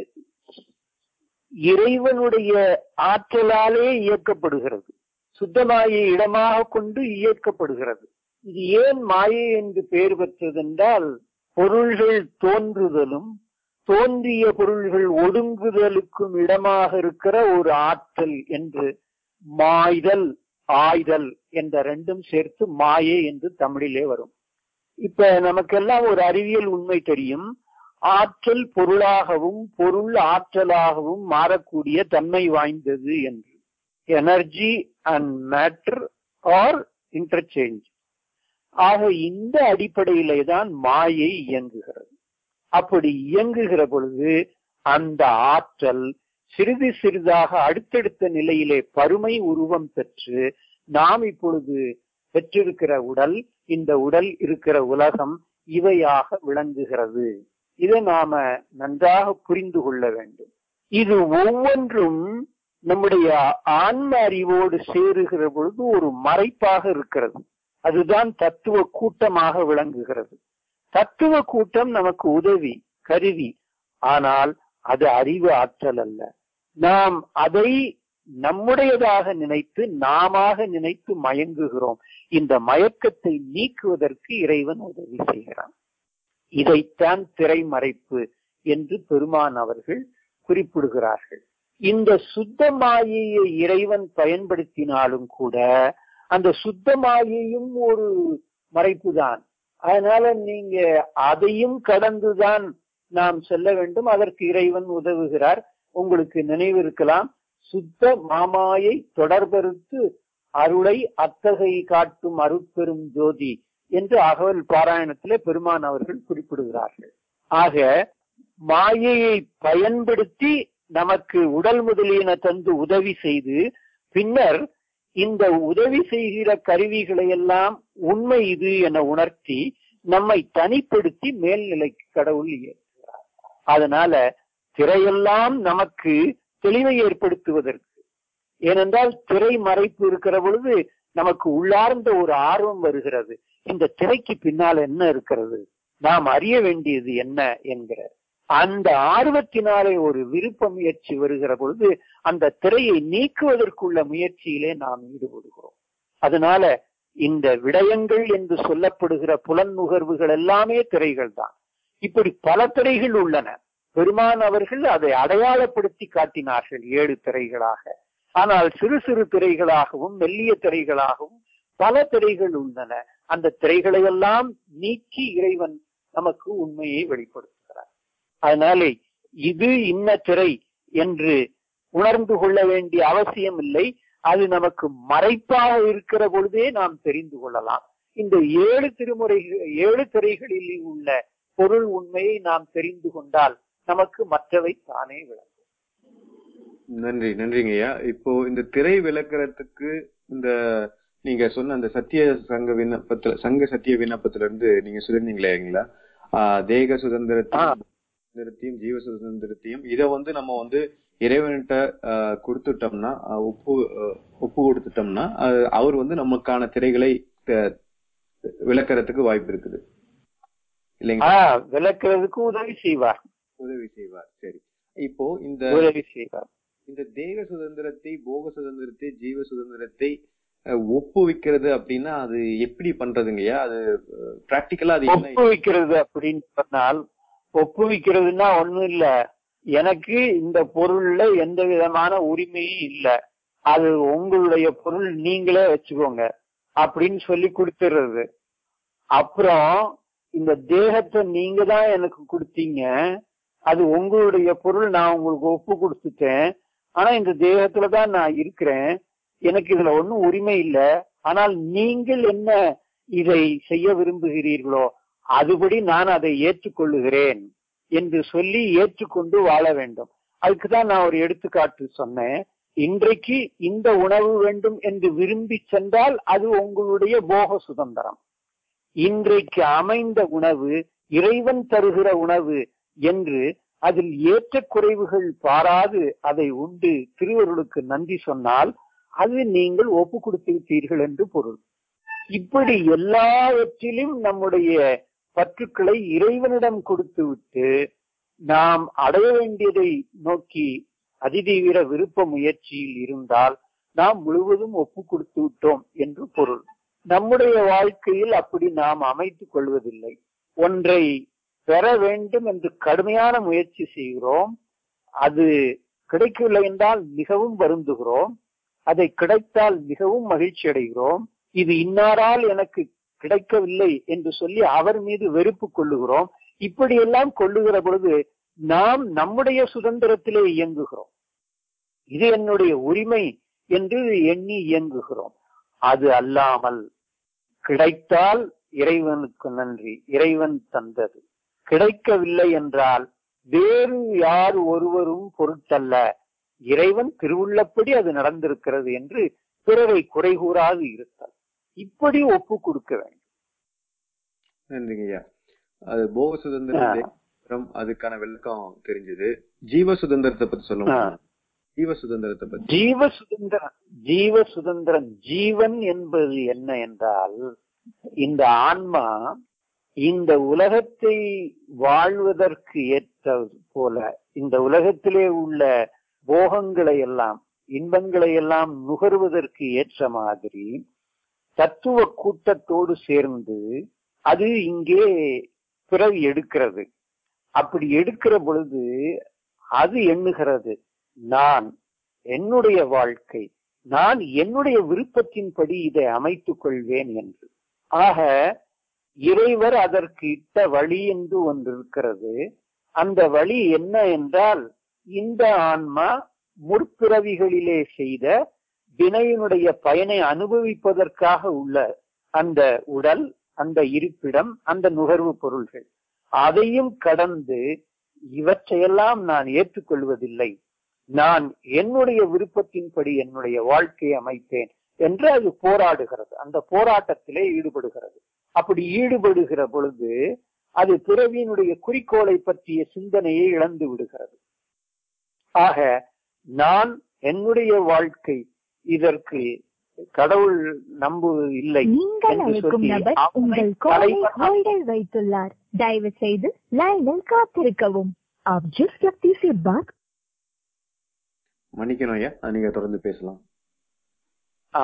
இறைவனுடைய ஆற்றலாலே இயக்கப்படுகிறது சுத்தமாயை இடமாக கொண்டு இயக்கப்படுகிறது இது ஏன் மாயை என்று பெயர் பெற்றதென்றால் பொருள்கள் தோன்றுதலும் தோன்றிய பொருள்கள் ஒடுங்குதலுக்கும் இடமாக இருக்கிற ஒரு ஆற்றல் என்று மாய்தல் ஆய்தல் என்ற ரெண்டும் சேர்த்து மாயை என்று தமிழிலே வரும் இப்ப நமக்கெல்லாம் ஒரு அறிவியல் உண்மை தெரியும் ஆற்றல் பொருளாகவும் பொருள் ஆற்றலாகவும் மாறக்கூடிய தன்மை வாய்ந்தது என்று energy and matter are interchange ஆக இந்த அடிப்படையிலே தான் மாயை இயங்குகிறது அப்படி இயங்குகிற பொழுது அந்த ஆற்றல் சிறிது சிறிதாக அடுத்தடுத்த நிலையிலே பருமை உருவம் பெற்று நாம் இப்பொழுது பெற்றிருக்கிற உடல் இந்த உடல் இருக்கிற உலகம் இவையாக விளங்குகிறது இதை நாம நன்றாக புரிந்து கொள்ள வேண்டும் இது ஒவ்வொன்றும் நம்முடைய ஆன்ம அறிவோடு சேருகிற பொழுது ஒரு மறைப்பாக இருக்கிறது அதுதான் தத்துவ கூட்டமாக விளங்குகிறது தத்துவ கூட்டம் நமக்கு உதவி கருவி ஆனால் அது அறிவு ஆற்றல் அல்ல நாம் அதை நம்முடையதாக நினைத்து நாமாக நினைத்து மயங்குகிறோம் இந்த மயக்கத்தை நீக்குவதற்கு இறைவன் உதவி செய்கிறான் இதைத்தான் திரைமறைப்பு என்று பெருமான் அவர்கள் குறிப்பிடுகிறார்கள் இந்த சுத்த மாயையை இறைவன் பயன்படுத்தினாலும் கூட அந்த சுத்த மாயையும் ஒரு மறைப்பு தான் அதனால நீங்க அதையும் கடந்துதான் நாம் செல்ல வேண்டும் அதற்கு இறைவன் உதவுகிறார் உங்களுக்கு நினைவு இருக்கலாம் சுத்த மாமாயை தொடர்பறுத்து அருளை அத்தகை காட்டும் அருட்பெரும் ஜோதி என்று அகவல் பாராயணத்திலே பெருமான் அவர்கள் குறிப்பிடுகிறார்கள் ஆக மாயையை பயன்படுத்தி நமக்கு உடல் முதலியன தந்து உதவி செய்து பின்னர் இந்த உதவி செய்கிற கருவிகளை எல்லாம் உண்மை இது என உணர்த்தி நம்மை தனிப்படுத்தி மேல்நிலைக்கு கடவுள் ஏற்றுகிறார் அதனால திரையெல்லாம் நமக்கு தெளிவை ஏற்படுத்துவதற்கு ஏனென்றால் திரை மறைப்பு இருக்கிற பொழுது நமக்கு உள்ளார்ந்த ஒரு ஆர்வம் வருகிறது இந்த திரைக்கு பின்னால் என்ன இருக்கிறது நாம் அறிய வேண்டியது என்ன என்கிற அந்த ஆர்வத்தினாலே ஒரு விருப்ப முயற்சி வருகிற பொழுது அந்த திரையை நீக்குவதற்குள்ள முயற்சியிலே நாம் ஈடுபடுகிறோம் அதனால இந்த விடயங்கள் என்று சொல்லப்படுகிற புலன் நுகர்வுகள் எல்லாமே திரைகள் தான் இப்படி பல திரைகள் உள்ளன பெருமான் அவர்கள் அதை அடையாளப்படுத்தி காட்டினார்கள் ஏழு திரைகளாக ஆனால் சிறு சிறு திரைகளாகவும் மெல்லிய திரைகளாகவும் பல திரைகள் உள்ளன அந்த திரைகளை எல்லாம் நீக்கி இறைவன் நமக்கு உண்மையை வெளிப்படுத்துகிறார் அதனாலே இது இன்ன திரை என்று உணர்ந்து கொள்ள வேண்டிய அவசியம் இல்லை அது நமக்கு மறைப்பாக இருக்கிற பொழுதே நாம் தெரிந்து கொள்ளலாம் இந்த ஏழு திருமுறை ஏழு திரைகளில் உள்ள பொருள் உண்மையை நாம் தெரிந்து கொண்டால் நமக்கு மற்றவை தானே விளங்கும் நன்றி நன்றிங்க ஐயா இப்போ இந்த திரை விளக்குறதுக்கு இந்த நீங்க சொன்ன அந்த சத்திய சங்க விண்ணப்பத்துல சங்க சத்திய விண்ணப்பத்துல இருந்து நீங்க சொல்லிருந்தீங்களேங்களா ஆஹ் தேக சுதந்திரத்தையும் சுதந்திரத்தையும் ஜீவ சுதந்திரத்தையும் இத வந்து நம்ம வந்து இறைவன்கிட்ட ஆஹ் கொடுத்துட்டோம்னா ஆஹ் ஒப்பு ஆஹ் ஒப்பு கொடுத்துட்டோம்னா ஆஹ் அவர் வந்து நமக்கான திரைகளை த- விளக்கறதுக்கு வாய்ப்பு இருக்குது இல்லைங்களா ஆஹ் விளக்குறதுக்கு உதவி செய்வார் உதவி செய்வார் சரி இப்போ இந்த உதவி செய்வார் இந்த தேக சுதந்திரத்தை போக சுதந்திரத்தை ஜீவ சுதந்திரத்தை அஹ், ஒப்புவிக்கிறது அப்படின்னா அது எப்படி பண்றதுங்கய்யா அது பிராக்டிக்கலா அது என்ன ஒப்புவிக்கிறது அப்படின்னு சொன்னால் ஒப்புவிக்கிறதுன்னா ஒண்ணும் இல்ல எனக்கு இந்த பொருள்ல எந்த விதமான உரிமையும் இல்ல அது உங்களுடைய பொருள் நீங்களே வச்சுக்கோங்க அப்படின்னு சொல்லி கொடுத்துடுறது அப்புறம் இந்த தேகத்தை நீங்க தான் எனக்கு கொடுத்தீங்க அது உங்களுடைய பொருள் நான் உங்களுக்கு ஒப்பு கொடுத்துட்டேன் ஆனா இந்த தேகத்துல தான் நான் இருக்கிறேன் எனக்கு இதுல ஒண்ணும் உரிமை இல்ல ஆனால் நீங்கள் என்ன இதை செய்ய விரும்புகிறீர்களோ அதுபடி நான் அதை ஏற்றுக்கொள்ளுகிறேன் என்று சொல்லி ஏற்றுக்கொண்டு வாழ வேண்டும் அதுக்கு தான் நான் ஒரு எடுத்துக்காட்டு சொன்னேன் இன்றைக்கு இந்த உணவு வேண்டும் என்று விரும்பி சென்றால் அது உங்களுடைய போக சுதந்திரம் இன்றைக்கு அமைந்த உணவு இறைவன் தருகிற உணவு என்று அதில் ஏற்ற குறைவுகள் பாராது அதை உண்டு திருவருளுக்கு நன்றி சொன்னால் அது நீங்கள் ஒப்பு கொடுத்து விட்டீர்கள் என்று பொருள் இப்படி எல்லாவற்றிலும் நம்முடைய பற்றுக்களை இறைவனிடம் கொடுத்து விட்டு நாம் அடைய வேண்டியதை நோக்கி அதிதீவிர விருப்ப முயற்சியில் இருந்தால் நாம் முழுவதும் ஒப்பு கொடுத்து விட்டோம் என்று பொருள் நம்முடைய வாழ்க்கையில் அப்படி நாம் அமைத்துக் கொள்வதில்லை ஒன்றை பெற வேண்டும் என்று கடுமையான முயற்சி செய்கிறோம் அது கிடைக்கவில்லை என்றால் மிகவும் வருந்துகிறோம் அதை கிடைத்தால் மிகவும் மகிழ்ச்சி அடைகிறோம் இது இன்னாரால் எனக்கு கிடைக்கவில்லை என்று சொல்லி அவர் மீது வெறுப்பு கொள்ளுகிறோம் இப்படியெல்லாம் கொள்ளுகிற பொழுது நாம் நம்முடைய சுதந்திரத்திலே இயங்குகிறோம் இது என்னுடைய உரிமை என்று எண்ணி இயங்குகிறோம் அது அல்லாமல் கிடைத்தால் இறைவனுக்கு நன்றி இறைவன் தந்தது கிடைக்கவில்லை என்றால் வேறு யார் ஒருவரும் பொருட்டல்ல இறைவன் திருவுள்ளப்படி அது நடந்திருக்கிறது என்று பிறரை குறை கூறாது இருத்தல் இப்படி ஒப்பு கொடுக்க வேண்டும் நன்றிங்கய்யா அது போக சுதந்திரம் ஆ. தேக சுதந்திரம், அதுக்கான விளக்கம் தெரிஞ்சது ஜீவ சுதந்திரத்தை பத்தி சொல்ல ஆ. முடியுமா? ஜீவ சுதந்திரத்தை பத்தி ஜீவ சுதந்திரம் ஜீவ சுதந்திரம் ஜீவன் என்பது என்ன என்றால் இந்த ஆன்மா இந்த உலகத்தை வாழ்வதற்கு ஏற்ற போல இந்த உலகத்திலே உள்ள போகங்களை எல்லாம் இன்பங்களை எல்லாம் நுகர்வதற்கு ஏற்ற மாதிரி தத்துவ கூட்டத்தோடு சேர்ந்து அது இங்கே பிறவி எடுக்கிறது அப்படி எடுக்கிற பொழுது அது எண்ணுகிறது நான் என்னுடைய வாழ்க்கை நான் என்னுடைய விருப்பத்தின்படி இதை அமைத்துக் கொள்வேன் என்று ஆக இறைவர் அதற்கு இட்ட வழி என்று ஒன்று இருக்கிறது அந்த வழி என்ன என்றால் இந்த ஆன்மா முற்பிறவிகளிலே செய்த வினையினுடைய பயனை அனுபவிப்பதற்காக உள்ள அந்த உடல் அந்த இருப்பிடம் அந்த நுகர்வு பொருள்கள் அதையும் கடந்து இவற்றையெல்லாம் நான் ஏற்றுக்கொள்வதில்லை நான் என்னுடைய விருப்பத்தின்படி என்னுடைய வாழ்க்கையை அமைப்பேன் என்று அது போராடுகிறது அந்த போராட்டத்திலே ஈடுபடுகிறது அப்படி ஈடுபடுகிற பொழுது அது பிறவியினுடைய குறிக்கோளை பற்றிய சிந்தனையை இழந்து விடுகிறது ஆக நான் என்னுடைய வாழ்க்கை இதற்கு கடவுள் நம்புவது இல்லை நீங்கள் என்று அழைக்கும் சொல்லி நபர் அவரை உங்கள் கோலை தலைவனாக ஹோல்டில் வைத்துள்ளார் தயவு செய்து லைனில் காத்திருக்கவும் आप जिस व्यक्ति से बात மன்னிக்கணும் ஐயா அது நீங்க தொடர்ந்து பேசலாம் ஆ,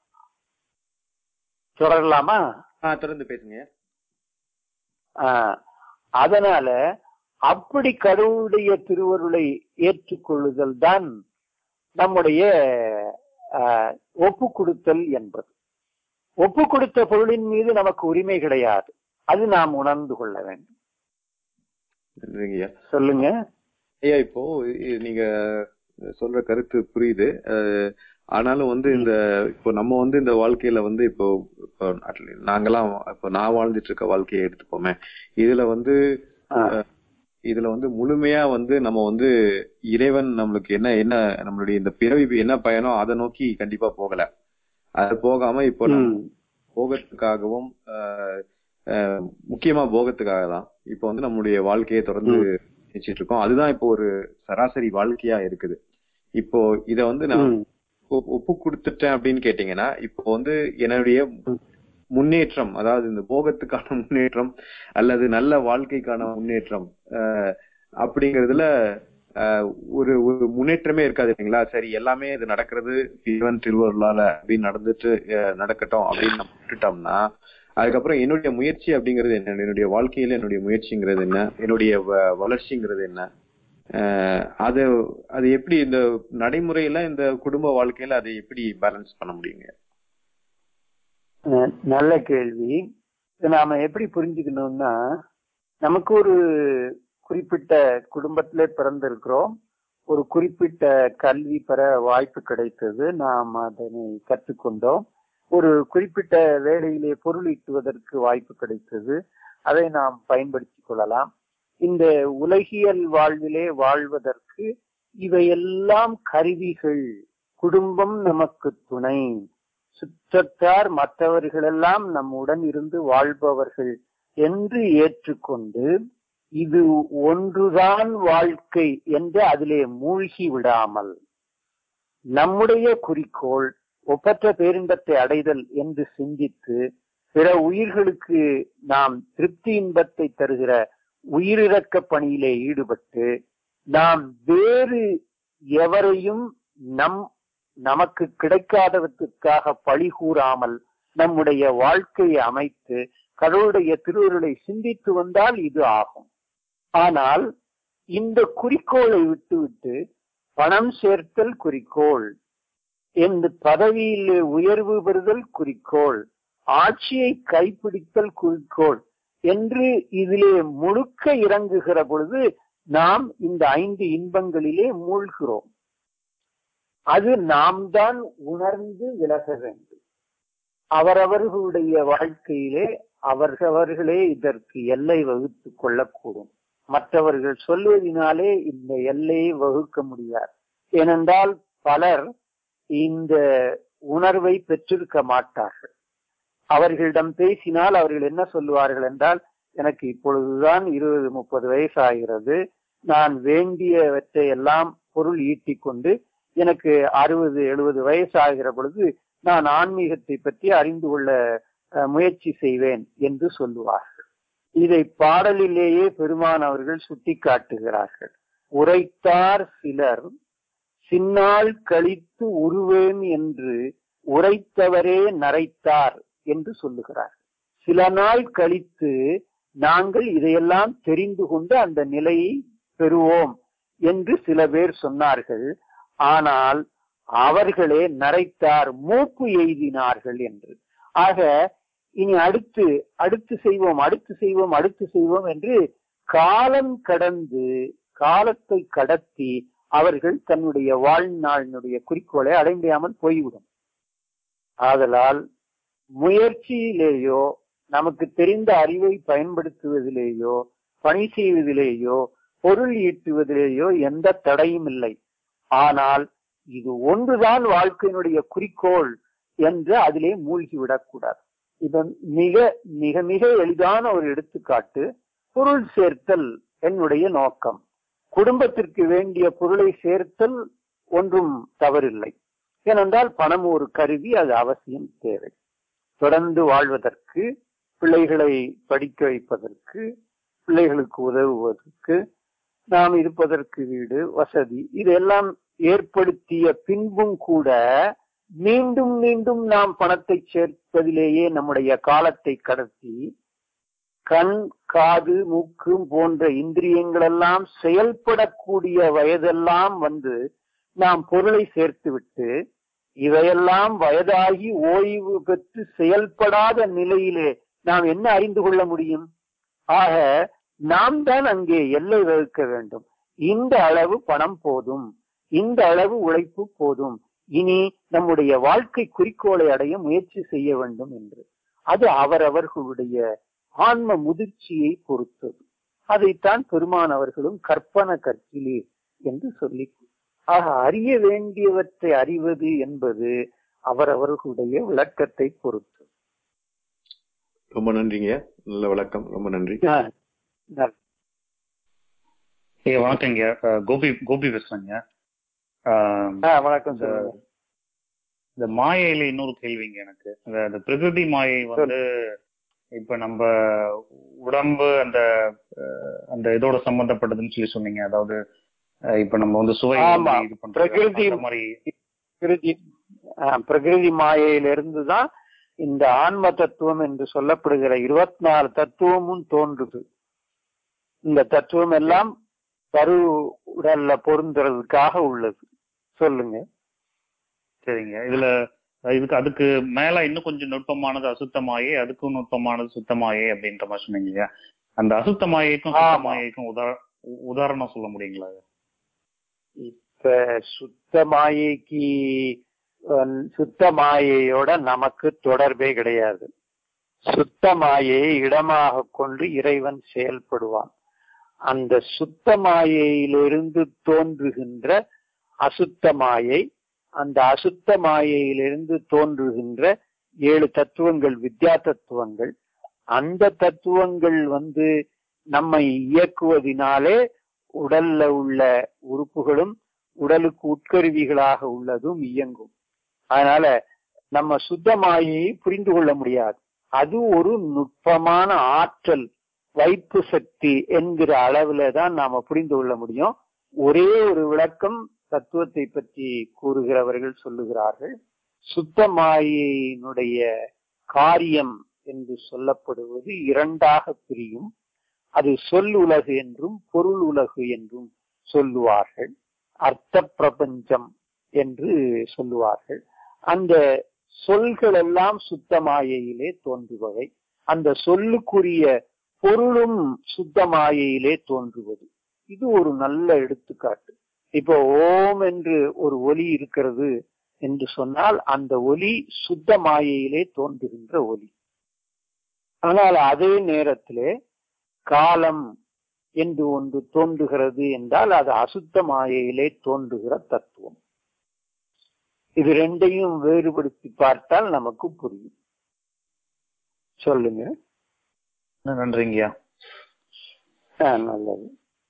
தொடரலாமா ஆ தொடர்ந்து பேசுங்க ஐயா. ஆ, அதனால அப்படி கடவுளுடைய திருவருளை ஏற்றுக்கொள்ளுதல் தான் நம்முடைய ஆ, ஒப்பு கொடுத்தல் என்பது ஒப்பு கொடுத்த பொருளின் மீது நமக்கு உரிமை கிடையாது அது நாம் உணர்ந்து கொள்ள வேண்டும் நன்றிங்க ஐயா சொல்லுங்க ஐயா இப்போ இ- நீங்க சொல்ற கருத்து புரியுது அஹ், ஆனாலும் வந்து இந்த இப்போ நம்ம வந்து இந்த வாழ்க்கையில வந்து இப்போ இப்போ atleast நாங்கெல்லாம் இப்போ நான் வாழ்ந்துட்டு இருக்க வாழ்க்கையை எடுத்துப்போமே இதுல வந்து ஆ, இதுல வந்து முழுமையா வந்து நம்ம வந்து இறைவன் நம்மளுக்கு என்ன என்ன நம்மளுடைய இந்த பிறவி என்ன பயனோ அதை நோக்கி கண்டிப்பா போகல அது போகாம இப்போ நம்ம ம், போகத்துக்காகவும் ஆஹ், ஆஹ், முக்கியமா போகத்துக்காக தான் இப்போ வந்து நம்மளுடைய வாழ்க்கையை தொடர்ந்து நினைச்சிட்டு இருக்கோம் அதுதான் இப்போ ஒரு சராசரி வாழ்க்கையா இருக்குது இப்போ இத வந்து நான் ம், ஒ- ஒப்பு கொடுத்துட்டேன் அப்படின்னு கேட்டீங்கன்னா இப்போ வந்து என்னுடைய முன்னேற்றம் அதாவது இந்த போகத்துக்கான முன்னேற்றம் அல்லது நல்ல வாழ்க்கைக்கான முன்னேற்றம் ஆஹ், அப்படிங்கறதுல ஆஹ், ஒரு ஒரு முன்னேற்றமே இருக்காது இல்லைங்களா சரி எல்லாமே இது நடக்கிறது இறைவன் திருவருளால அப்படின்னு நடந்துட்டு ஆஹ், நடக்கட்டும் அப்படின்னு நம்ம விட்டுட்டோம்னா அதுக்கப்புறம் என்னுடைய முயற்சி அப்படிங்கிறது என்ன என்னுடைய வாழ்க்கையில என்னுடைய முயற்சிங்கிறது என்ன என்னுடைய வ- வளர்ச்சிங்கிறது என்ன ஆஹ், அது அது எப்படி இந்த நடைமுறையில இந்த குடும்ப வாழ்க்கையில அதை எப்படி பேலன்ஸ் பண்ண முடியுங்க அஹ், நல்ல கேள்வி இதை நாம எப்படி புரிஞ்சுக்கணும்னா நமக்கு ஒரு குறிப்பிட்ட குடும்பத்திலே பிறந்திருக்கிறோம் ஒரு குறிப்பிட்ட கல்வி பெற வாய்ப்பு கிடைத்தது நாம் அதனை கற்றுக்கொண்டோம் ஒரு குறிப்பிட்ட வேலையிலே பொருள் ஈட்டுவதற்கு வாய்ப்பு கிடைத்தது அதை நாம் பயன்படுத்திக் கொள்ளலாம் இந்த உலகியல் வாழ்விலே வாழ்வதற்கு இவையெல்லாம் கருவிகள் குடும்பம் நமக்கு துணை சுற்றத்தார் மற்றவர்களெல்லாம் நம்முடன் இருந்து வாழ்பவர்கள் என்று ஏற்றுக்கொண்டு இது ஒன்றுதான் வாழ்க்கை என்று அதிலே மூழ்கி விடாமல் நம்முடைய குறிக்கோள் ஒப்பற்ற பேரின்பத்தை அடைதல் என்று சிந்தித்து பிற உயிர்களுக்கு நாம் திருப்தி இன்பத்தை தருகிற உயிரிழக்க பணியிலே ஈடுபட்டு நாம் வேறு எவரையும் நம் நமக்கு கிடைக்காதவற்றுக்காக பழி கூறாமல் நம்முடைய வாழ்க்கையை அமைத்து கடவுளுடைய திருவருளை சிந்தித்து வந்தால் இது ஆகும் ஆனால் இந்த குறிக்கோளை விட்டுவிட்டு பணம் சேர்த்தல் குறிக்கோள் இந்த பதவியில் உயர்வு பெறுதல் குறிக்கோள் ஆட்சியை கைப்பிடித்தல் குறிக்கோள் என்று இதிலே முழுக்க இறங்குகிற பொழுது நாம் இந்த ஐந்து இன்பங்களிலே மூழ்கிறோம் அது நாம் தான் உணர்ந்து விலக வேண்டும் அவரவர்களுடைய வாழ்க்கையிலே அவரவர்களே இதற்கு எல்லை வகுத்துக் கொள்ளக்கூடும் மற்றவர்கள் சொல்வதினாலே இந்த எல்லையை வகுக்க முடியாது ஏனென்றால் பலர் இந்த உணர்வை பெற்றிருக்க மாட்டார்கள் அவர்களிடம் பேசினால் அவர்கள் என்ன சொல்லுவார்கள் என்றால் எனக்கு இப்பொழுதுதான் இருபது முப்பது வயசு ஆகிறது நான் வேண்டியவற்றை எல்லாம் பொருள் ஈட்டிக் கொண்டு எனக்கு அறுபது எழுபது வயசு ஆகிற பொழுது நான் ஆன்மீகத்தை பற்றி அறிந்து கொள்ள அஹ், முயற்சி செய்வேன் என்று சொல்லுவார்கள் இதை பாடலிலேயே பெருமான் அவர்கள் சுட்டிக்காட்டுகிறார்கள் உரைத்தார் சிலர் சின்னாள் கழித்து உருவேன் என்று உரைத்தவரே நரைத்தார் என்று சொல்லுகிறார் சில நாள் கழித்து நாங்கள் இதையெல்லாம் தெரிந்து கொண்டு அந்த நிலையை பெறுவோம் என்று சில பேர் சொன்னார்கள் ஆனால் அவர்களே நரைத்தார் மூப்பு எய்தினார்கள் என்று ஆக இனி அடுத்து அடுத்து செய்வோம் அடுத்து செய்வோம் அடுத்து செய்வோம் என்று காலம் கடந்து காலத்தை கடத்தி அவர்கள் தன்னுடைய வாழ்நாளினுடைய குறிக்கோளை அடைய முடியாமல் போய்விடும் ஆதலால் முயற்சியிலேயோ நமக்கு தெரிந்த அறிவை பயன்படுத்துவதிலேயோ பணி செய்வதிலேயோ பொருள் ஈட்டுவதிலேயோ எந்த தடையும் இல்லை ஆனால் இது ஒன்றுதான் வாழ்க்கையினுடைய குறிக்கோள் என்று அதிலே மூழ்கிவிடக்கூடாது இதன் மிக மிக மிக எளிதான ஒரு எடுத்துக்காட்டு பொருள் சேர்த்தல் என்னுடைய நோக்கம் குடும்பத்திற்கு வேண்டிய பொருளை சேர்த்தல் ஒன்றும் தவறில்லை ஏனென்றால் பணம் ஒரு கருவி அது அவசியம் தேவை தொடர்ந்து வாழ்வதற்கு பிள்ளைகளை படிக்க வைப்பதற்கு பிள்ளைகளுக்கு உதவுவதற்கு நாம் இருப்பதற்கு வீடு வசதி இதெல்லாம் ஏற்படுத்திய பின்பும் கூட மீண்டும் மீண்டும் நாம் பணத்தை சேர்ப்பதிலேயே நம்முடைய காலத்தை கடத்தி கண் காது மூக்கு போன்ற இந்திரியங்கள் எல்லாம் செயல்படக்கூடிய வயதெல்லாம் வந்து நாம் பொருளை சேர்த்துவிட்டு இவையெல்லாம் வயதாகி ஓய்வு பெற்று செயல்படாத நிலையிலே நாம் என்ன அறிந்து கொள்ள முடியும் ஆக நாம் தான் அங்கே எல்லை வகுக்க வேண்டும் இந்த அளவு பணம் போதும் இந்த அளவு உழைப்பு போதும் இனி நம்முடைய வாழ்க்கை குறிக்கோளை அடைய முயற்சி செய்ய வேண்டும் என்று அது அவரவர்களுடைய ஆன்ம முதிர்ச்சியை பொறுத்தது அதைத்தான் பெருமான் அவர்களும் கற்பன கற்கிலே என்று சொல்லி ஆக அறிய வேண்டியவற்றை அறிவது என்பது அவரவர்களுடைய விளக்கத்தை பொறுத்து ரொம்ப நன்றிங்க நல்ல விளக்கம் ரொம்ப நன்றி ஆஹ் நல்- ஏ வணக்கங்க அஹ் கோபி கோபி பேசுறேங்க அஹ் ஆஹ் வணக்கம் இந்த சொல்லுங்க இந்த மாயையில இன்னொரு கேள்விங்க எனக்கு இந்த இந்த பிரகிருதி மாயை வந்து இப்ப நம்ம உடம்பு அந்த அஹ், அந்த இதோட சம்பந்தப்பட்டதுன்னு சொல்லி சொன்னீங்க அதாவது அஹ், இப்ப நம்ம வந்து சுவை ஆமா. வந்து இது பண்றது பிரகிருதி அந்த மாதிரி பிரகிருதி ஆஹ் பிரகிருதி மாயையிலிருந்து தான் இந்த ஆன்ம தத்துவம் என்று சொல்லப்படுகிற இருபத்தி நாலு தத்துவமும் தோன்றுது இந்த தத்துவம் எல்லாம் கரு உடல்ல பொருந்துறதுக்காக உள்ளது சொல்லுங்க சரிங்க இதுல அஹ், இதுக்கு அதுக்கு மேல இன்னும் கொஞ்சம் நுட்பமானது அசுத்தமாயே அதுக்கும் நுட்பமானது சுத்தமாயே அப்படின்ற மாதிரி சொன்னீங்க இல்லையா? அந்த அசுத்தமாயைக்கும் ஆமா. சுத்தமாயைக்கும் உதா உ- உதாரணம் சொல்ல முடியுங்களா இப்ப சுத்த மாயைக்கு அஹ், சுத்த மாயையோட நமக்கு தொடர்பே கிடையாது சுத்த மாயையை இடமாக கொண்டு இறைவன் செயல்படுவான் அந்த சுத்த மாயையிலிருந்து தோன்றுகின்ற அசுத்த மாயை அந்த அசுத்த மாயையிலிருந்து தோன்றுகின்ற ஏழு தத்துவங்கள் வித்யா தத்துவங்கள் அந்த தத்துவங்கள் வந்து நம்மை இயக்குவதினாலே உடல்ல உள்ள உறுப்புகளும் உடலுக்கு உட்கருவிகளாக உள்ளதும் இயங்கும் அதனால நம்ம சுத்த மாயையை புரிந்து கொள்ள முடியாது அது ஒரு நுட்பமான ஆற்றல் வைப்பு சக்தி என்கிற அளவுல தான் நாம புரிந்து கொள்ள முடியும் ஒரே ஒரு விளக்கம் தத்துவத்தை பற்றி கூறுகிறவர்கள் சொல்லுகிறார்கள் சுத்த மாயையினுடைய காரியம் என்று சொல்லப்படுவது இரண்டாக பிரியும் அது சொல் உலகு என்றும் பொருள் உலகு என்றும் சொல்லுவார்கள் அர்த்த பிரபஞ்சம் என்று சொல்லுவார்கள் அந்த சொல்கள் எல்லாம் சுத்த மாயையிலே தோன்றுபவை அந்த சொல்லுக்குரிய பொருளும் சுத்த மாயையிலே தோன்றுவது இது ஒரு நல்ல எடுத்துக்காட்டு இப்போ ஓம் என்று ஒரு ஒலி இருக்கிறது என்று சொன்னால் அந்த ஒலி சுத்த மாயையிலே தோன்றுகின்ற ஒலி ஆனால் அதே நேரத்திலே காலம் என்று ஒன்று தோன்றுகிறது என்றால் அது அசுத்த மாயையிலே தோன்றுகிற தத்துவம் இது ரெண்டையும் வேறுபடுத்தி பார்த்தால் நமக்கு புரியும் சொல்லுங்க நன்றிங்கய்யா ஆ, நல்லது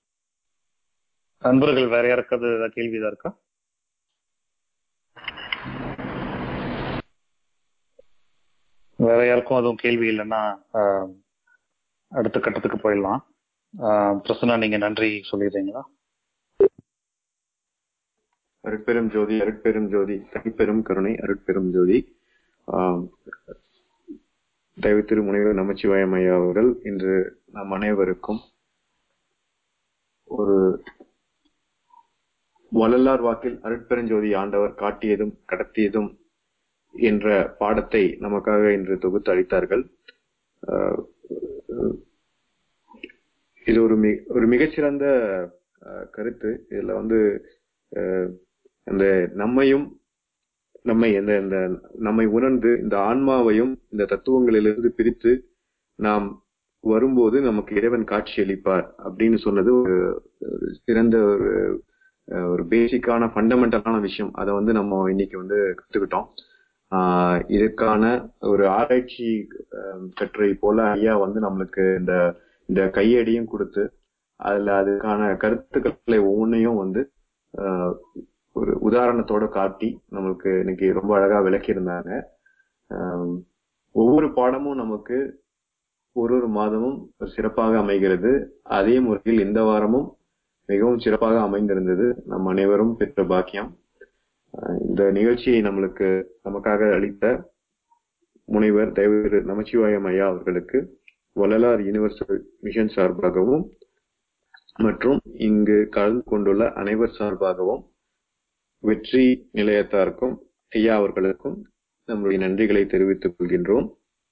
நண்பர்கள் வேற யாருக்காவது ஏதாவது கேள்வி ஏதாவது இருக்கா வேற யாருக்கும் அதுவும் கேள்வி இல்லைன்னா ஆஹ், அடுத்த கட்டத்துக்கு போயிடலாம் ஆஹ், பிரசன்னா நீங்க நன்றி சொல்லிடுறீங்களா அருட்பெரும் ஜோதி அருட்பெரும் ஜோதி தனிப்பெரும் கருணை அருட்பெரும் ஜோதி ஆம், தயவு திரு முனைவர் நமச்சிவாயம் ஐயா அவர்கள் இன்று நம் அனைவருக்கும் ஒரு வள்ளலார் வாக்கில் அருட்பெருஞ்சோதி ஆண்டவர் காட்டியதும் கடத்தியதும் என்ற பாடத்தை நமக்காக இன்று தொகுத்து அளித்தார்கள் ஆஹ், இது ஒரு மி ஒரு மிகச்சிறந்த ஆஹ், கருத்து இதுல வந்து ஆஹ், அந்த நம்மையும் நம்மை இந்த இந்த நம்மை உணர்ந்து இந்த ஆன்மாவையும் இந்த தத்துவங்களிலிருந்து பிரித்து நாம் வரும்போது நமக்கு இறைவன் காட்சி அளிப்பார் அப்படின்னு சொன்னது ஒரு ஒரு சிறந்த ஒரு அஹ், ஒரு பேசிக்கான ஃபண்டமெண்டலான விஷயம் அதை வந்து நம்ம இன்னைக்கு வந்து கத்துக்கிட்டோம் ஆஹ் இதற்கான ஒரு ஆராய்ச்சி அஹ், கட்டுரை போல ஐயா வந்து நம்மளுக்கு இந்த இந்த கையடியும் கொடுத்து அதுல அதுக்கான கருத்துக்களை ஒவ்வொன்றையும் வந்து ஆஹ், ஒரு உதாரணத்தோட காட்டி நம்மளுக்கு இன்னைக்கு ரொம்ப அழகா விளக்கியிருந்தாங்க ஆஹ், ஒவ்வொரு பாடமும் நமக்கு ஒரு ஒரு மாதமும் ஒரு சிறப்பாக அமைகிறது அதே முறையில் இந்த வாரமும் மிகவும் சிறப்பாக அமைந்திருந்தது நம் அனைவரும் பெற்ற பாக்கியம் ஆஹ் இந்த நிகழ்ச்சியை நம்மளுக்கு நமக்காக அளித்த முனைவர் தயவு நமச்சிவாயம் ஐயா அவர்களுக்கு வள்ளலார் யுனிவர்சல் மிஷன் சார்பாகவும் மற்றும் இங்கு கலந்து கொண்டுள்ள அனைவர் சார்பாகவும் வெற்றி நிலையத்தாருக்கும் ஐயா அவர்களுக்கும் நம்முடைய நன்றிகளை தெரிவித்துக் கொள்கின்றோம்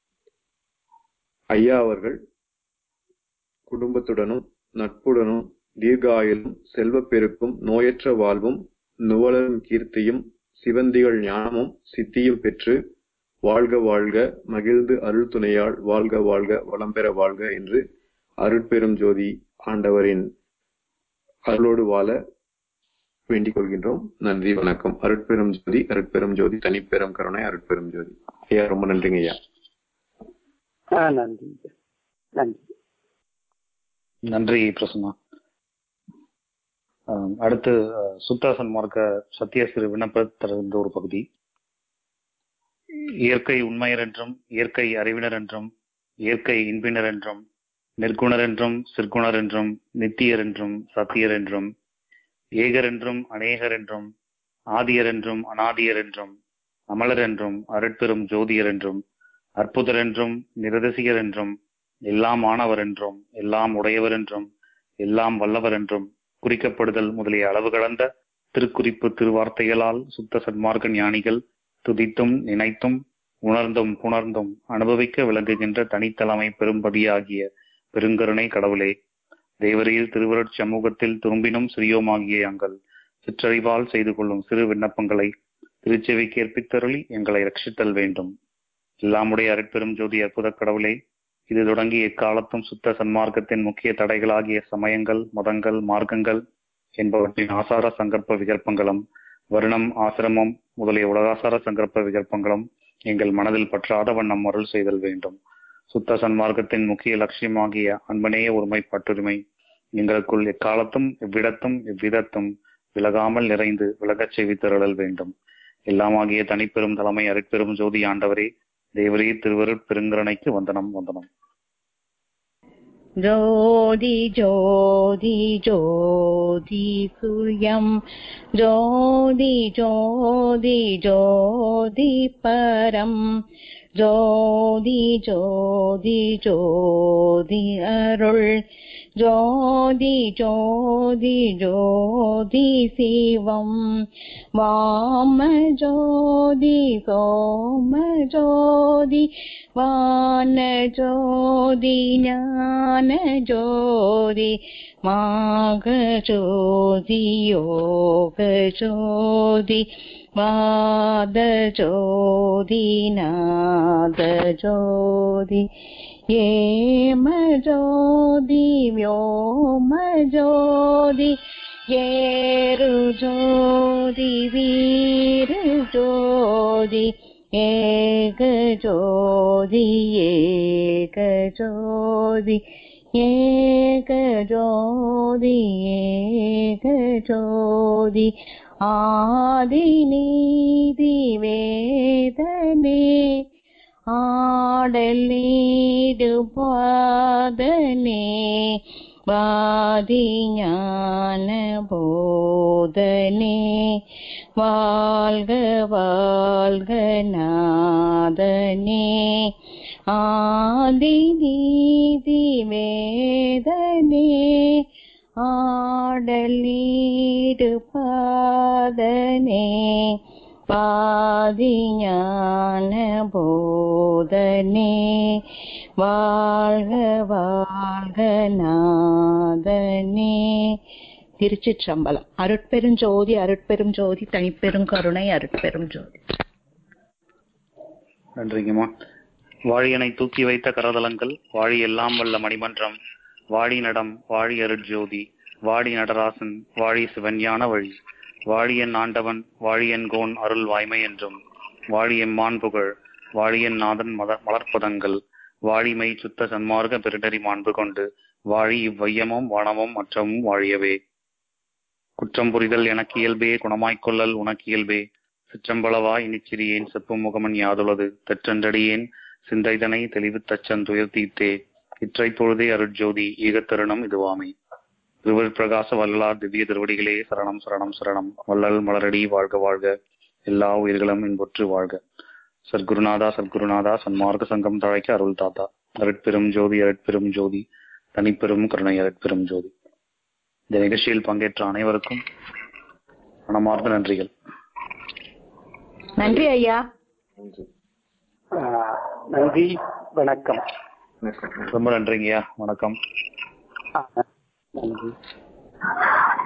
ஐயா அவர்கள் குடும்பத்துடனும் நட்புடனும் தீர்காயுளும் செல்வப்பெருக்கும் நோயற்ற வாழ்வும் நுவலரும் கீர்த்தியும் சிவந்திகள் ஞானமும் சித்தியும் பெற்று வாழ்க வாழ்க மகிழ்ந்து அருள் துணையால் வாழ்க வாழ்க வளம் பெற வாழ்க என்று அருட்பெரும் ஜோதி ஆண்டவரின் அருளோடு வாழ வேண்டிக் கொள்கின்றோம் நன்றி வணக்கம் அருட்பெரும் ஜோதி அருட்பெரும் ஜோதி தனிப்பெரும் கருணை அருட்பெரும் ஜோதி ஐயா ரொம்ப நன்றிங்க ஐயா ஆ, நன்றி நன்றி நன்றி பிரசன்னா ஆஹ், அடுத்து ஆஹ், சுத்த சன்மார்க்க சத்திய சிறு விண்ணப்பத்திலிருந்து ஒரு பகுதி இயற்கை உண்மையர் என்றும் இயற்கை அறிவினர் என்றும் இயற்கை இன்பினர் என்றும் நிர்குணர் என்றும் சிற்குணர் என்றும் நித்தியர் என்றும் சத்தியர் என்றும் ஏகர் என்றும் அநேகர் என்றும் ஆதியர் என்றும் அனாதியர் என்றும் அமலர் என்றும் அருட்பெரும் ஜோதியர் என்றும் அற்புதர் என்றும் நிரதிசியர் என்றும் எல்லாம் ஆனவர் என்றும் எல்லாம் உடையவர் என்றும் எல்லாம் வல்லவர் என்றும் குறிக்கப்படுதல் முதலிய அளவு கடந்த திருக்குறிப்பு திருவார்த்தைகளால் சுத்த சன்மார்க்க ஞானிகள் துதித்தும் நினைத்தும் உணர்ந்தும் புணர்ந்தும் அனுபவிக்க விளங்குகின்ற தனித்தலைமை பெரும்பதியாகிய பெருங்கருணை கடவுளே தேவரையில் திருவருட் சமூகத்தில் துரும்பினும் சிறியோமாகிய எங்கள் சிற்றறிவால் செய்து கொள்ளும் சிறு விண்ணப்பங்களை திருச்செவி கேற்பித்தருளி எங்களை ரட்சித்தல் வேண்டும் எல்லாமுடைய அருட்பெரும் ஜோதி அற்புத கடவுளே இது தொடங்கி எக்காலத்தும் சுத்த சன்மார்க்கத்தின் முக்கிய தடைகளாகிய சமயங்கள் மதங்கள் மார்க்கங்கள் என்பவற்றின் ஆசார சங்கற்ப விகற்பங்களும் வருணம் ஆசிரமம் முதலிய உலகாசார சங்கற்ப விகற்பங்களும் எங்கள் மனதில் பற்றாத வண்ணம் அருள் செய்தல் வேண்டும் சுத்த சன்மார்க்கத்தின் முக்கிய லட்சியமாகிய அன்பனேய ஒருமைப்பட்டுரிமை எங்களுக்குள் எக்காலத்தும் எவ்விடத்தும் எவ்விதத்தும் விலகாமல் நிறைந்து விலகச் செய்வித்தருளல் வேண்டும் எல்லாமாகிய தனிப்பெரும் தலைமை அருட்பெரும் ஜோதி ஆண்டவரே தேவரே திருவருட் பெருங்கரணைக்கு வந்தனம் வந்தனம் ஜோதி ஜோதி ஜோதி சூயம் ஜோதி ஜோதி ஜோதி பரம் ஜோதி ஜோதி ஜோதி அருள் ஜோதி ஜோதி ஜோதி சிவம் வாம ஜோதி சோம ஜோதி வான ஜோதி ஞான ஜோதி மாக ஜோதி யோக ஜோதி வாத ஜோதி நாத ஜோதி ஏம ஜோதி വ്യോമ ஜோதி ஏரு ஜோதி வீரு ஜோதி ஏக ஜோதி ஏக ஜோதி ஏக ஜோதி ஏக ஜோதி ஆதி நீதி வேதனே ஆடல் நீடு பாதனே வாதி ஞான போதனே வாழ்க வாழ்க நாதனே ஆதி நீதி வேதனே ஆடல் நீடு பாதனே பாதி ஞான போதனே வாழ்க வாழ்க நாதனே திருச்சிற்றம்பலம் அருட்பெருஞ்சோதி அருட்பெரும் ஜோதி தனிப்பெரும் கருணை அருட்பெரும் ஜோதி நன்றிங்கம்மா வாழியனை தூக்கி வைத்த கரதலங்கள் வாழி எல்லாம் வல்ல மணிமன்றம் வாழி நடம் வாழி அருட்ஜோதி வாழி நடராசன் வாழி சிவஞான வழி வாழியன் ஆண்டவன் வாழியன் கோன் அருள் வாய்மை என்றும் வாழியம்மான் புகழ் வாழியன் நாதன் மத மலர்ப்பதங்கள் வாழிமை சுத்த சன்மார்க்க பெருநெறி மாண்பு கொண்டு வாழி இவ்வையமும் வனமும் மற்றமும் வாழியவே குற்றம் புரிதல் எனக்கு இயல்பே குணமாய்க் கொள்ளல் உனக்கு இயல்பே சிற்றம்பளவா இனிச்சிறியேன் செப்பும் முகமன் யாதுளது தெற்றன்றடியேன் சிந்தைதனை தெளிவு தச்சன் துயர் தீர்த்தே இற்றை பொழுதே அருட்ஜோதி ஈகத்தருணம் இதுவாமே திருவள் பிரகாச வல்லார் திவ்ய திருவடிகளே சரணம் சரணம் சரணம் வள்ளல் மலரடி வாழ்க வாழ்க எல்லா உயிர்களும் இன்புற்று வாழ்க சத்குருநாதா சத்குருநாதா சன்மார்க்க சங்கம் தழைக்க அருள் தாத்தா அருட்பெரும் ஜோதி அருட்பெரும் ஜோதி தனிப்பெரும் கருணை அருட்பெரும் ஜோதி இந்த நிகழ்ச்சியில் பங்கேற்ற அனைவருக்கும் மனமார்ந்த நன்றிகள் நன்றி ஐயா நன்றி ஆஹ் நன்றி வணக்கம் வணக்கம் ரொம்ப நன்றிங்கய்யா வணக்கம் ஆஹ் நன்றி